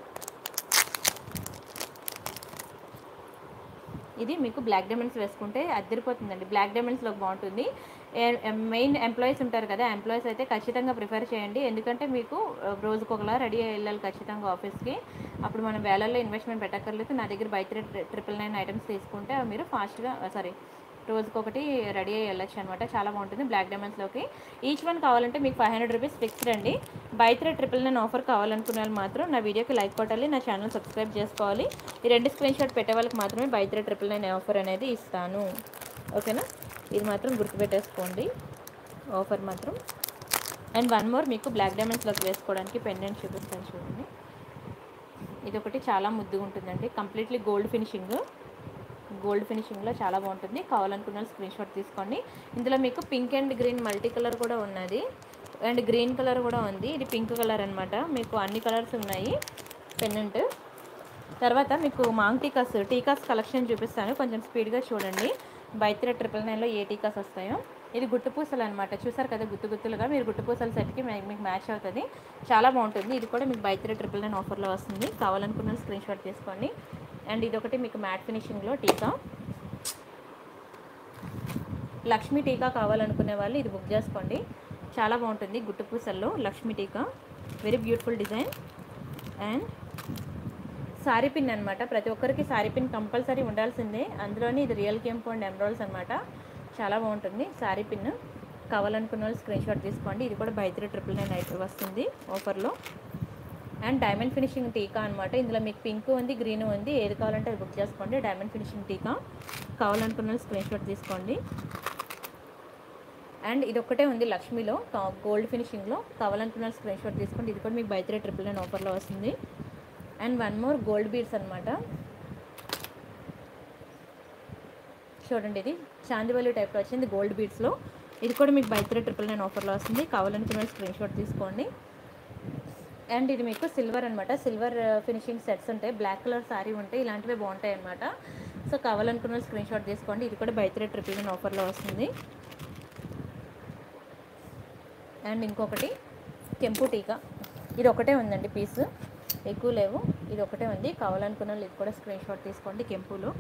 ఇది మీకు బ్లాక్ డైమండ్స్ వేసుకుంటే అద్దరిపోతుందండి బ్లాక్ డైమండ్స్లో బాగుంటుంది మెయిన్ ఎంప్లాయీస్ ఉంటారు కదా ఎంప్లాయీస్ అయితే ఖచ్చితంగా ప్రిఫర్ చేయండి ఎందుకంటే మీకు ఆ, రోజుకు ఒకలా రెడీ అయ్యి వెళ్ళాలి ఖచ్చితంగా ఆఫీస్కి అప్పుడు మనం వేలల్లో ఇన్వెస్ట్మెంట్ పెట్టక్కర్లేదు నా దగ్గర buy three triple nine items తీసుకుంటే అవి మీరు ఫాస్ట్గా సారీ రోజుకొకటి రెడీ అయ్యి వెళ్ళొచ్చు అనమాట చాలా బాగుంటుంది బ్లాక్ డైమండ్స్లోకి ఈచ్ వన్ కావాలంటే మీకు ఫైవ్ హండ్రెడ్ రూపీస్ ఫిక్స్డ్ అండి buy three triple nine offer కావాలనుకునే వాళ్ళు మాత్రం నా వీడియోకి లైక్ కొట్టాలి నా ఛానల్ సబ్స్క్రైబ్ చేసుకోవాలి ఈ రెండు స్క్రీన్ షాట్ పెట్టే వాళ్ళకి మాత్రమే buy three triple nine offer అనేది ఇస్తాను ఓకేనా ఇది మాత్రం గుర్తుపెట్టేసుకోండి ఆఫర్ మాత్రం అండ్ వన్ మోర్ మీకు బ్లాక్ డైమండ్స్లోకి వేసుకోవడానికి పెండెంట్ చూపిస్తాను చూడండి ఇది ఒకటి చాలా ముద్దుగా ఉంటుందండి కంప్లీట్లీ గోల్డ్ ఫినిషింగ్ గోల్డ్ ఫినిషింగ్లో చాలా బాగుంటుంది కావాలనుకున్న వాళ్ళు స్క్రీన్ షాట్ తీసుకోండి ఇందులో మీకు pink and green multi colour కూడా ఉన్నది అండ్ గ్రీన్ కలర్ కూడా ఉంది ఇది పింక్ కలర్ అనమాట మీకు అన్ని కలర్స్ ఉన్నాయి పెన్నెంట్ తర్వాత మీకు మాంగ్ టీకాస్ టీకాస్ కలెక్షన్ చూపిస్తాను కొంచెం స్పీడ్గా చూడండి బైత్ర ట్రిపుల్ నైన్లో ఏ టీకాస్ వస్తాయో ఇది గుట్టు పూసలు అనమాట చూసారు కదా గుత్తు గుత్తులుగా మీరు గుట్టు పూసల సెట్కి మీ- మీకు మ్యాచ్ అవుతుంది చాలా బాగుంటుంది ఇది కూడా మీకు బైత్ర ట్రిపుల్ నైన్ ఆఫర్లో వస్తుంది కావాలనుకున్న స్క్రీన్ షాట్ తీసుకోండి అండ్ ఇది ఒకటి మీకు మ్యాట్ ఫినిషింగ్లో టీకా లక్ష్మీ టీకా కావాలనుకునే వాళ్ళు ఇది బుక్ చేసుకోండి చాలా బాగుంటుంది గుట్టు పూసల్లో Lakshmi tikka very beautiful design and sari pin అనమాట ప్రతి ఒక్కరికి సారీ పిన్ కంపల్సరీ ఉండాల్సిందే అందులోని ఇది రియల్ కెంపు అండ్ ఎమరాల్స్ అనమాట చాలా బాగుంటుంది సారీ పిన్ కావాలనుకున్న వాళ్ళు స్క్రీన్ షాట్ తీసుకోండి ఇది కూడా బై త్రీ ట్రిపుల్ నైన్ అయితే వస్తుంది ఆఫర్లో అండ్ డైమండ్ ఫినిషింగ్ టీకా అనమాట ఇందులో మీకు పింక్ ఉంది గ్రీన్ ఉంది ఏది కావాలంటే అది బుక్ చేసుకోండి డైమండ్ ఫినిషింగ్ టీకా కావాలనుకున్న వాళ్ళు స్క్రీన్ షాట్ తీసుకోండి అండ్ ఇది ఒక్కటే ఉంది లక్ష్మిలో గోల్డ్ ఫినిషింగ్లో కావాలనుకున్న వాళ్ళు స్క్రీన్ షాట్ తీసుకోండి ఇది కూడా మీకు బై త్రీ ట్రిపుల్ నైన్ ఆఫర్లో వస్తుంది and one more gold beads అనమాట చూడండి ఇది చాందివల్లి టైప్లో వచ్చింది గోల్డ్ బీడ్స్లో ఇది కూడా మీకు బై త్రీ ట్రిపుల్ నైన్ ఆఫర్లో వస్తుంది కావాలనుకున్న స్క్రీన్ షాట్ తీసుకోండి అండ్ ఇది మీకు సిల్వర్ అనమాట సిల్వర్ ఫినిషింగ్ సెట్స్ ఉంటాయి బ్లాక్ కలర్ సారీ ఉంటాయి ఇలాంటివి బాగుంటాయి అనమాట సో కావాలనుకున్న స్క్రీన్ షాట్ తీసుకోండి ఇది కూడా బై త్రీ ట్రిపుల్ నైన్ ఆఫర్లో వస్తుంది అండ్ ఇంకొకటి కెంపు టీకా ఇది ఒకటే ఉందండి పీస్ ఎక్కువ లేవు ఇది ఒకటే ఉంది కావాలనుకున్న వాళ్ళు ఇది కూడా స్క్రీన్ షాట్ తీసుకోండి కెంపులో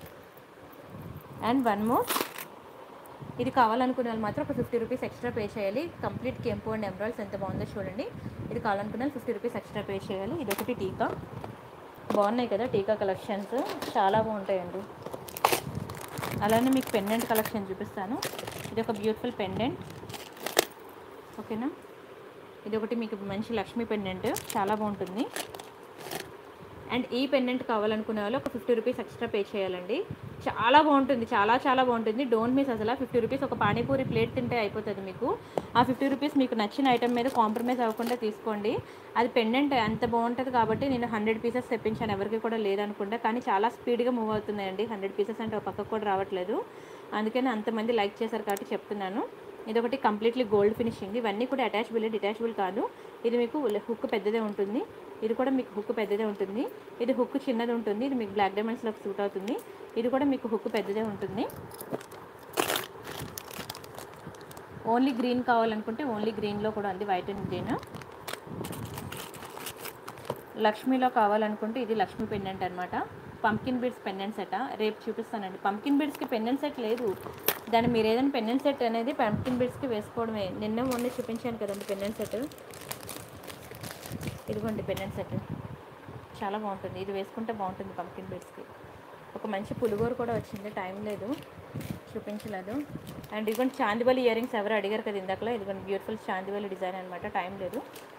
అండ్ వన్ మోర్ ఇది కావాలనుకునే వాళ్ళు మాత్రం ఒక ఫిఫ్టీ రూపీస్ ఎక్స్ట్రా పే చేయాలి కంప్లీట్ కెంపు అండ్ ఎమరాల్స్ ఎంత బాగుందో చూడండి ఇది కావాలనుకున్న వాళ్ళు ఫిఫ్టీ రూపీస్ ఎక్స్ట్రా పే చేయాలి ఇది ఒకటి టీకా బాగున్నాయి కదా టీకా కలెక్షన్స్ చాలా బాగుంటాయండి అలానే మీకు పెండెంట్ కలెక్షన్ చూపిస్తాను ఇది ఒక బ్యూటిఫుల్ పెండెంట్ ఓకేనా ఇది ఒకటి మీకు మంచి లక్ష్మీ పెండెంట్ చాలా బాగుంటుంది అండ్ ఈ పెండెంట్ కావాలనుకునే వాళ్ళు ఒక ఫిఫ్టీ రూపీస్ ఎక్స్ట్రా పే చేయాలండి చాలా బాగుంటుంది చాలా చాలా బాగుంటుంది డోంట్ మిస్ అసలు ఫిఫ్టీ రూపీస్ ఒక పానీపూరి ప్లేట్ తింటే అయిపోతుంది మీకు ఆ ఫిఫ్టీ రూపీస్ మీకు నచ్చిన ఐటమ్ మీద కాంప్రమైజ్ అవ్వకుండా తీసుకోండి అది పెండెంట్ అంత బాగుంటుంది కాబట్టి నేను హండ్రెడ్ పీసెస్ తెప్పించాను ఎవరికి కూడా లేదనుకుంటా కానీ చాలా స్పీడ్గా మూవ్ అవుతున్నాయండి హండ్రెడ్ పీసెస్ అంటే ఒక పక్కకు కూడా రావట్లేదు అందుకని అంతమంది లైక్ చేశారు కాబట్టి చెప్తున్నాను ఇదొకటి కంప్లీట్లీ గోల్డ్ ఫినిషింగ్ ఇవన్నీ కూడా అటాచబుల్ డిటాచబుల్ కాదు ఇది మీకు హుక్ పెద్దదే ఉంటుంది ఇది కూడా మీకు హుక్ పెద్దదే ఉంటుంది ఇది హుక్ చిన్నది ఉంటుంది ఇది మీకు బ్లాక్ డైమండ్స్లోకి సూట్ అవుతుంది ఇది కూడా మీకు హుక్ పెద్దదే ఉంటుంది ఓన్లీ గ్రీన్ కావాలనుకుంటే ఓన్లీ గ్రీన్లో కూడా ఉంది వైట్ అండ్ గ్రీన్ లక్ష్మీలో కావాలనుకుంటే ఇది లక్ష్మీ పెండెంట్ అనమాట పంకిన్ బీడ్స్ పెండెంట్ సెట్ రేపు చూపిస్తానండి పంకిన్ బీడ్స్కి పెండెంట్ సెట్ లేదు దాన్ని మీరు ఏదైనా పెండెంట్ సెట్ అనేది పంకిన్ బీడ్స్కి వేసుకోవడమే నిన్న మొన్న చూపించాను కదండి పెండెంట్ సెట్ ఇదిగోండి పెండెంట్ సెట్ చాలా బాగుంటుంది ఇది వేసుకుంటే బాగుంటుంది పంకిన్ బీడ్స్కి ఒక మంచి పులిగోరు కూడా వచ్చింది టైం లేదు చూపించలేదు అండ్ ఇదిగోండి చాందివలి ఇయర్ రింగ్స్ ఎవరు అడిగారు కదా ఇందాకలో ఇదిగోండి బ్యూటిఫుల్ చాందివలి డిజైన్ అనమాట టైం లేదు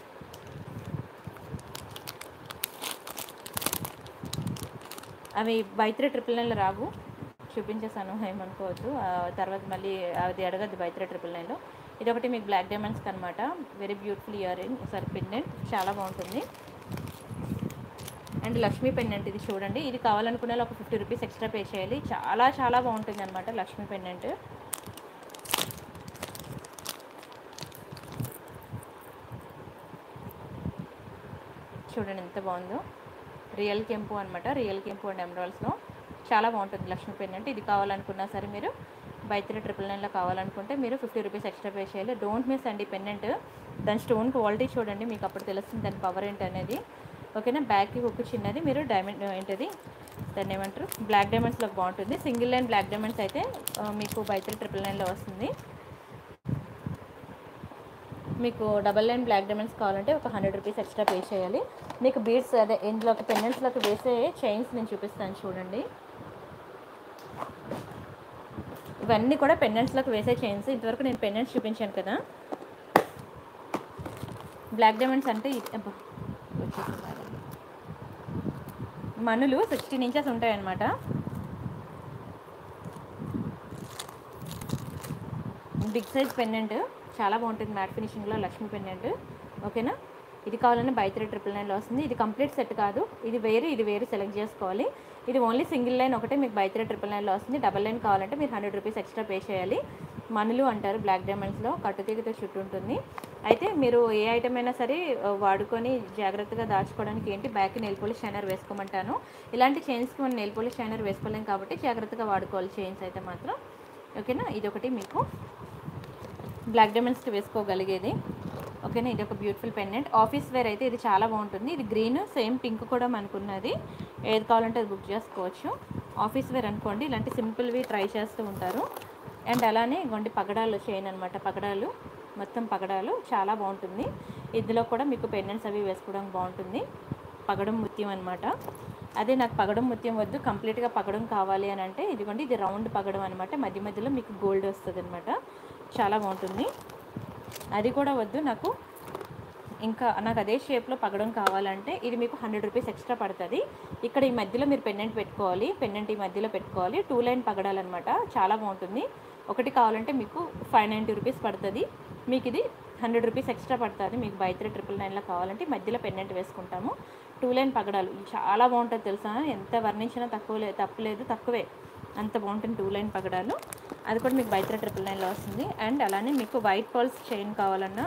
అవి బైత్రే ట్రిపుల్ నైన్లో రావు చూపించేసాను ఏమనుకోవద్దు ఆ తర్వాత మళ్ళీ అది అడగద్దు బైత్రే ట్రిపుల్ నైన్లో ఇది ఒకటి మీకు బ్లాక్ డైమండ్స్కి అనమాట వెరీ బ్యూటిఫుల్ ఇయర్ రింగ్ ఒకసారి పెండెంట్ చాలా బాగుంటుంది అండ్ లక్ష్మీ పెండెంట్ ఇది చూడండి ఇది కావాలనుకునే వాళ్ళు ఒక ఫిఫ్టీ రూపీస్ ఎక్స్ట్రా పే చేయాలి చాలా చాలా బాగుంటుంది అనమాట లక్ష్మీ పెండెంట్ చూడండి ఎంత బాగుందో రియల్ కెంపు అనమాట రియల్ కెంపు అండ్ ఎమరాల్స్లో చాలా బాగుంటుంది లక్ష్మీ పెండెంట్ ఇది కావాలనుకున్నా సరే మీరు బై త్రీ ట్రిపుల్ నైన్లో కావాలనుకుంటే మీరు ఫిఫ్టీ రూపీస్ ఎక్స్ట్రా పే చేయాలి డోంట్ మిస్ అండి పెండెంట్ దాని స్టోన్ క్వాలిటీ చూడండి మీకు అప్పుడు తెలుస్తుంది దాని పవర్ ఏంటి అనేది ఓకేనా బ్యాక్కి హుక్ చిన్నది మీరు డైమండ్ ఏంటిది దాన్ని ఏమంటారు బ్లాక్ డైమండ్స్లో బాగుంటుంది సింగిల్ లైన్ బ్లాక్ డైమండ్స్ అయితే ఆ, మీకు బై త్రీ ట్రిపుల్ నైన్లో వస్తుంది మీకు డబల్ లైన్ బ్లాక్ డైమండ్స్ కావాలంటే ఒక హండ్రెడ్ రూపీస్ ఎక్స్ట్రా పే చేయాలి మీకు బీడ్స్ అదే ఇందులోకి పెండెంట్స్లోకి వేసే చైన్స్ నేను చూపిస్తాను చూడండి ఇవన్నీ కూడా పెండెంట్స్లోకి వేసే చైన్స్ ఇంతవరకు నేను పెండెంట్స్ చూపించాను కదా బ్లాక్ డైమండ్స్ అంటే ఇ- అబ్బా, వచ్చేసింది బాగా. మనులు సిక్స్టీన్ ఇంచెస్ ఉంటాయి అన్నమాట బిగ్ సైజ్ పెండెంట్ చాలా బాగుంటుంది మ్యాట్ ఫినిషింగ్లో లక్ష్మీ పెండెంట్ ఓకేనా ఇది కావాలని బై త్రీ ట్రిపుల్ నైన్లో వస్తుంది ఇది కంప్లీట్ సెట్ కాదు ఇది వేరు ఇది వేరు సెలెక్ట్ చేసుకోవాలి ఇది ఓన్లీ సింగిల్ లైన్ ఒకటే మీకు బై త్రీ ట్రిపుల్ నైన్లో వస్తుంది డబల్ లైన్ కావాలంటే మీరు హండ్రెడ్ రూపీస్ ఎక్స్ట్రా పే చేయాలి మనులు అంటారు బ్లాక్ డైమండ్స్లో కట్టుతీగతో చుట్టూ ఉంటుంది అయితే మీరు ఏ ఐటమ్ అయినా సరే ఆ, వాడుకొని జాగ్రత్తగా దాచుకోవడానికి ఏంటి బ్యాక్ నెయిల్ పోలిష్ షైనర్ వేసుకోమంటాను ఇలాంటి చైన్స్కి మనం నెయిల్ పోలిష్ షైనర్ వేసుకోలేం కాబట్టి జాగ్రత్తగా వాడుకోవాలి చైన్స్ అయితే మాత్రం ఓకేనా ఇది ఒకటి మీకు బ్లాక్ డైమండ్స్కి వేసుకోగలిగేది ఓకేనా ఇది ఒక బ్యూటిఫుల్ పెండెంట్ ఆఫీస్ వేర్ అయితే ఇది చాలా బాగుంటుంది ఇది గ్రీన్ సేమ్ పింక్ కూడా మనకున్నది ఏది కావాలంటే అది బుక్ చేసుకోవచ్చు ఆఫీస్ వేర్ అనుకోండి ఇలాంటి సింపుల్వి ట్రై చేస్తూ ఉంటారు అండ్ అలానే ఇగోండి పగడాలు చైన్ అనమాట పగడాలు మొత్తం పగడాలు చాలా బాగుంటుంది ఇందులో కూడా మీకు పెండెంట్స్ అవి వేసుకోవడానికి బాగుంటుంది పగడం ముత్యం అనమాట అదే నాకు పగడం ముత్యం వద్దు కంప్లీట్గా పగడం కావాలి అని అంటే ఇదిగోండి ఇది రౌండ్ పగడం అనమాట మధ్య మధ్యలో మీకు గోల్డ్ వస్తుంది అనమాట చాలా బాగుంటుంది అది కూడా వద్దు నాకు ఇంకా నాకు అదే షేప్లో పగడం కావాలంటే ఇది మీకు హండ్రెడ్ రూపీస్ ఎక్స్ట్రా పడుతుంది ఇక్కడ ఈ మధ్యలో మీరు పెండెంట్ పెట్టుకోవాలి పెండెంట్ ఈ మధ్యలో పెట్టుకోవాలి టూ లైన్ పగడాలన్నమాట చాలా బాగుంటుంది ఒకటి కావాలంటే మీకు ఫైవ్ నైంటీ రూపీస్ పడుతుంది మీకు ఇది హండ్రెడ్ రూపీస్ ఎక్స్ట్రా పడుతుంది మీకు బై త్రీ ట్రిపుల్ నైన్లో కావాలంటే మధ్యలో పెండెంట్ వేసుకుంటాము టూ లైన్ పగడాలు ఇది చాలా బాగుంటుంది తెలుసా ఎంత వర్ణించినా తక్కువ లేదు తప్పులేదు తక్కువే అంత బాగుంటుంది టూ లైన్ పగడాలు అది కూడా మీకు బై త్రీ ట్రిపుల్ నైన్లో వస్తుంది అండ్ అలానే మీకు వైట్ పర్ల్స్ చైన్ కావాలన్నా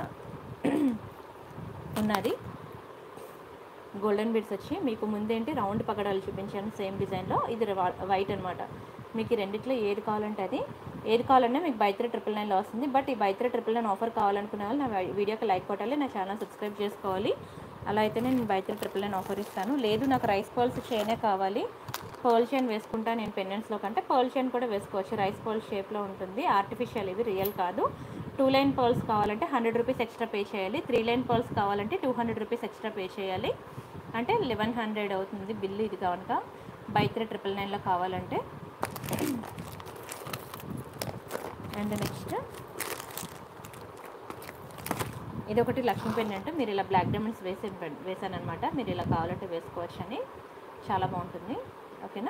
ఉన్నది గోల్డెన్ బీడ్స్ వచ్చి మీకు ముందేంటి రౌండ్ పగడాలు చూపించాను సేమ్ డిజైన్లో ఇది వైట్ అనమాట మీకు ఈ రెండిట్లో ఏది కావాలంటే అది ఏది కావాలన్నా మీకు బై త్రీ ట్రిపుల్ నైన్లో వస్తుంది బట్ ఈ by three triple nine offer కావాలనుకునే వాళ్ళు నా వీడియోకి లైక్ కొట్టాలి నా ఛానల్ సబ్స్క్రైబ్ చేసుకోవాలి అలా అయితేనే నేను by three triple nine offer ఇస్తాను లేదు నాకు రైస్ పర్ల్స్ చైనే కావాలి పర్ల్ చైన్ వేసుకుంటా నేను పెండెంట్స్లో కంటే పర్ల్ చైన్ కూడా వేసుకోవచ్చు రైస్ పర్ల్ షేప్లో ఉంటుంది ఆర్టిఫిషియల్ ఇది రియల్ కాదు టూ లైన్ పర్ల్స్ కావాలంటే హండ్రెడ్ రూపీస్ ఎక్స్ట్రా పే చేయాలి త్రీ లైన్ పర్ల్స్ కావాలంటే two hundred rupees extra pay చేయాలి అంటే లెవెన్ హండ్రెడ్ అవుతుంది బిల్లు ఇది కనుక బై త్రీ ట్రిపుల్ నైన్లో కావాలంటే అండ్ నెక్స్ట్ ఇది ఒకటి లక్ష్మీ పెండెంట్ మీరు ఇలా బ్లాక్ డైమండ్స్ వేసి వేసాను అనమాట మీరు ఇలా కావాలంటే వేసుకోవచ్చు అని చాలా బాగుంటుంది ఓకేనా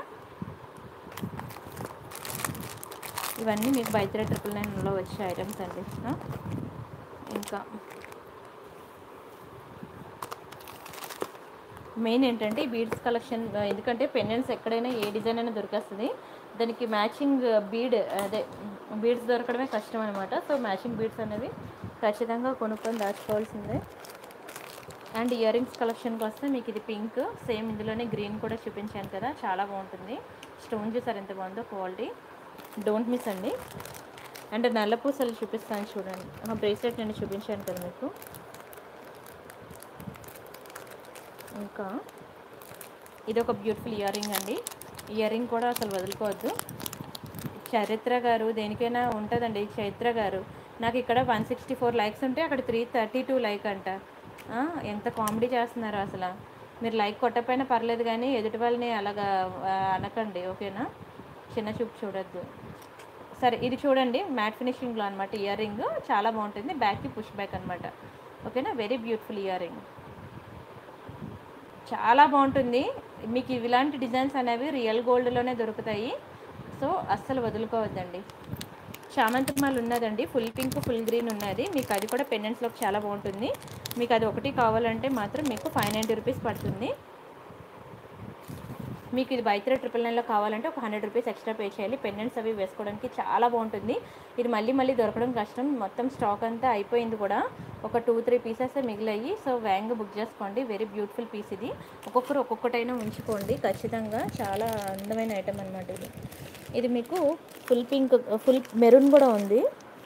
ఇవన్నీ మీకు బై త్రీ ట్రిపుల్ నైన్లో వచ్చే ఐటమ్స్ అండి ఆ? ఇంకా మెయిన్ ఏంటంటే ఈ బీడ్స్ కలెక్షన్ ఎందుకంటే పెండెంట్స్ ఎక్కడైనా ఏ డిజైన్ అయినా దొరికేస్తుంది దానికి మ్యాచింగ్ బీడ్ అదే బీడ్స్ దొరకడమే కష్టం అనమాట సో మ్యాచింగ్ బీడ్స్ అనేవి ఖచ్చితంగా కొనుక్కొని దాచుకోవాల్సిందే అండ్ ఇయర్ రింగ్స్ కలెక్షన్కి వస్తే మీకు ఇది పింక్ సేమ్ ఇందులోనే గ్రీన్ కూడా చూపించాను కదా చాలా బాగుంటుంది స్టోన్ చూసారు ఎంత బాగుందో క్వాలిటీ డోంట్ మిస్ అండి అండ్ నల్ల పూసలు చూపిస్తాను చూడండి బ్రేస్లెట్ నేను చూపించాను కదా మీకు ఇంకా ఇది ఒక బ్యూటిఫుల్ ఇయర్ రింగ్ అండి ఇయర్ రింగ్ కూడా అసలు వదులుకోవద్దు చరిత్ర గారు దేనికైనా ఉంటుందండి చైత్ర గారు నాకు ఇక్కడ వన్ సిక్స్టీ ఫోర్ లైక్స్ ఉంటే అక్కడ త్రీ థర్టీ టూ లైక్ అంట ఆ, ఎంత కామెడీ చేస్తున్నారు అసలు మీరు లైక్ కొట్టకపోయినా పర్లేదు కానీ ఎదుటి వాళ్ళని అలాగా ఆ, అనకండి ఓకేనా చిన్న చూపు చూడొద్దు సరే ఇది చూడండి మ్యాట్ ఫినిషింగ్లో అనమాట ఇయర్ రింగ్ చాలా బాగుంటుంది బ్యాక్కి పుష్ బ్యాక్ అనమాట ఓకేనా వెరీ బ్యూటిఫుల్ ఇయర్ రింగ్ చాలా బాగుంటుంది మీకు ఇవి ఇలాంటి డిజైన్స్ అనేవి రియల్ గోల్డ్లోనే దొరుకుతాయి సో అస్సలు వదులుకోవద్దండి చామంతి మాల ఉన్నదండి ఫుల్ పింక్ ఫుల్ గ్రీన్ ఉన్నది మీకు అది కూడా పెండెంట్స్లోకి చాలా బాగుంటుంది మీకు అది ఒకటి కావాలంటే మాత్రం మీకు ఫైవ్ నైంటీ రూపీస్ పడుతుంది మీకు ఇది బై త్రీ ట్రిపుల్ నైన్లో కావాలంటే ఒక హండ్రెడ్ రూపీస్ ఎక్స్ట్రా పే చేయాలి పెండెంట్స్ అవి వేసుకోవడానికి చాలా బాగుంటుంది ఇది మళ్ళీ మళ్ళీ దొరకడం కష్టం మొత్తం స్టాక్ అంతా అయిపోయింది కూడా ఒక టూ త్రీ పీసెస్ మిగిలాయి సో వ్యాంగ్ బుక్ చేసుకోండి వెరీ బ్యూటిఫుల్ పీస్ ఇది ఒక్కొక్కరు ఒక్కొక్కటైనా ఉంచుకోండి ఖచ్చితంగా చాలా అందమైన ఐటమ్ అనమాట ఇది ఇది మీకు ఫుల్ పింక్ ఫుల్ మెరూన్ కూడా ఉంది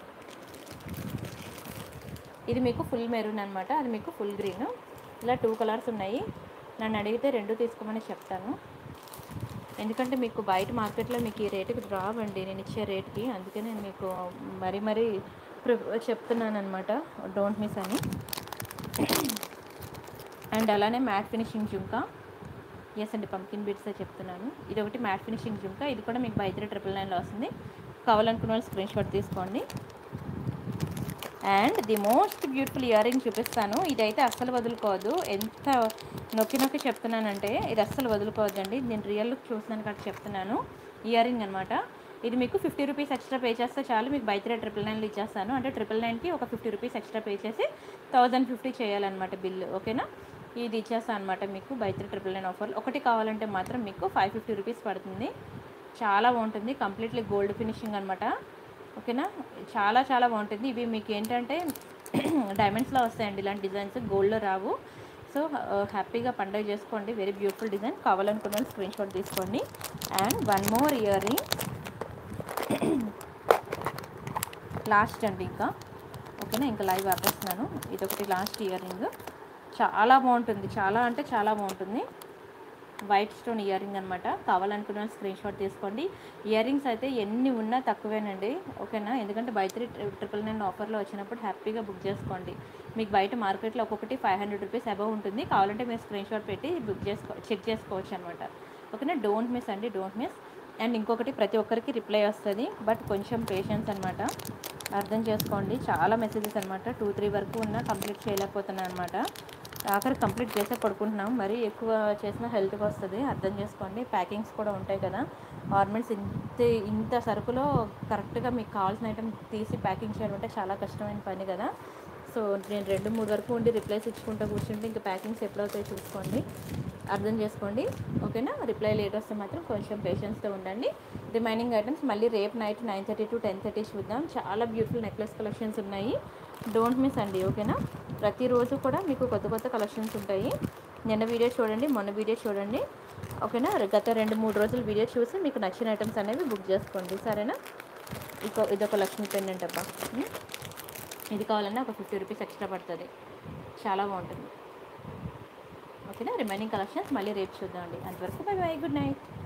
ఇది మీకు ఫుల్ మెరూన్ అనమాట అది మీకు ఫుల్ గ్రీన్ ఇలా టూ కలర్స్ ఉన్నాయి నన్ను అడిగితే రెండు తీసుకోమని చెప్తాను ఎందుకంటే మీకు బయట మార్కెట్లో మీకు ఈ రేటుకి రావండి నేను ఇచ్చే రేట్కి అందుకే నేను మీకు మరీ మరీ ప్రి- చెప్తున్నాను అనమాట డోంట్ మిస్ అని అండ్ అలానే మ్యాట్ ఫినిషింగ్ జుంకా ఎస్ అండి పంకిన్ బీట్సే చెప్తున్నాను ఇది ఒకటి మ్యాట్ ఫినిషింగ్ జుంకా ఇది కూడా మీకు బై త్రీ ట్రిపుల్ నైన్లో వస్తుంది కావాలనుకున్న వాళ్ళు స్క్రీన్ షాట్ తీసుకోండి and the most beautiful year earring చూపిస్తాను ఇదైతే అస్సలు వదులుకోవద్దు ఎంత నొక్కి నొక్కి చెప్తున్నానంటే ఇది అస్సలు వదులుకోవద్దండి నేను రియల్ లుక్ చూసినాను కాబట్టి చెప్తున్నాను ఇయర్ రింగ్ అనమాట ఇది మీకు ఫిఫ్టీ రూపీస్ ఎక్స్ట్రా పే చేస్తే చాలు మీకు బై త్రీ ట్రిపుల్ నైన్లో ఇచ్చేస్తాను అంటే ట్రిపుల్ నైన్కి ఒక ఫిఫ్టీ రూపీస్ ఎక్స్ట్రా పే చేసి థౌజండ్ ఫిఫ్టీ చేయాలన్నమాట బిల్ ఓకేనా ఇది ఇచ్చేస్తాను అనమాట మీకు by three triple nine offer ఒకటి కావాలంటే మాత్రం మీకు ఫైవ్ ఫిఫ్టీ రూపీస్ పడుతుంది చాలా బాగుంటుంది కంప్లీట్లీ గోల్డ్ ఫినిషింగ్ అనమాట ఓకేనా చాలా చాలా బాగుంటుంది ఇవి మీకు ఏంటంటే డైమండ్స్లో వస్తాయండి ఇలాంటి డిజైన్స్ గోల్డ్లో రావు సో హ్యాపీగా పండుగ చేసుకోండి వెరీ బ్యూటిఫుల్ డిజైన్ కావాలనుకున్న వాళ్ళు స్క్రీన్ షాట్ తీసుకోండి and one more earring last అండి ఇంకా ఓకేనా ఇంకా లైవ్ ఆపేస్తున్నాను ఇదొకటి లాస్ట్ ఇయర్ రింగ్ చాలా బాగుంటుంది చాలా అంటే చాలా బాగుంటుంది వైట్ స్టోన్ ఇయర్ రింగ్ అనమాట కావాలనుకున్న స్క్రీన్ షాట్ తీసుకోండి ఇయర్ రింగ్స్ అయితే ఎన్ని ఉన్నా తక్కువేనండి ఓకేనా ఎందుకంటే బై త్రీ ట్రిపుల్ నైన్ ఆఫర్లో వచ్చినప్పుడు హ్యాపీగా బుక్ చేసుకోండి మీకు బయట మార్కెట్లో ఒక్కొక్కటి ఫైవ్ హండ్రెడ్ రూపీస్ అబవ్ ఉంటుంది కావాలంటే మీరు స్క్రీన్ షాట్ పెట్టి బుక్ చేసుకో చెక్ చేసుకోవచ్చు అనమాట ఓకేనా డోంట్ మిస్ అండి డోంట్ మిస్ అండ్ ఇంకొకటి ప్రతి ఒక్కరికి రిప్లై వస్తుంది బట్ కొంచెం పేషెన్స్ అనమాట అర్థం చేసుకోండి చాలా మెసేజెస్ అనమాట టూ త్రీ వరకు ఉన్నా కంప్లీట్ చేయలేకపోతున్నాను అనమాట ఆఖరి కంప్లీట్ చేసే పడుకుంటున్నాం మరీ ఎక్కువ చేసిన హెల్త్కి వస్తుంది అర్థం చేసుకోండి ప్యాకింగ్స్ కూడా ఉంటాయి కదా ఆర్నమెంట్స్ ఇంత ఇంత సరుకులో కరెక్ట్గా మీకు కావాల్సిన ఐటమ్ తీసి ప్యాకింగ్ చేయడం అంటే చాలా కష్టమైన పని కదా సో నేను రెండు మూడు వరకు ఉండి రిప్లైస్ ఇచ్చుకుంటూ కూర్చుంటే ఇంకా ప్యాకింగ్స్ ఎప్పుడవుతాయో చూసుకోండి అర్థం చేసుకోండి ఓకేనా రిప్లై లేట్ వస్తే మాత్రం కొంచెం పేషెన్స్తో ఉండండి రిమైనింగ్ ఐటమ్స్ మళ్ళీ రేపు night nine thirty to ten thirty చూద్దాం చాలా బ్యూటిఫుల్ నెక్లెస్ కలెక్షన్స్ ఉన్నాయి డోంట్ మిస్ అండి ఓకేనా ప్రతిరోజు కూడా మీకు కొత్త కొత్త కలెక్షన్స్ ఉంటాయి నిన్న వీడియో చూడండి మొన్న వీడియో చూడండి ఓకేనా గత రెండు మూడు రోజులు వీడియో చూసి మీకు నచ్చిన ఐటమ్స్ అనేవి బుక్ చేసుకోండి సరేనా ఇక ఇదొక లక్ష్మీ పెండెంట్ అబ్బా ఉం? ఇది కావాలన్నా ఒక ఫిఫ్టీ రూపీస్ ఎక్స్ట్రా పడుతుంది చాలా బాగుంటుంది ఓకేనా రిమైనింగ్ కలెక్షన్స్ మళ్ళీ రేపు చూద్దామండి అంతవరకు బై బై గుడ్ నైట్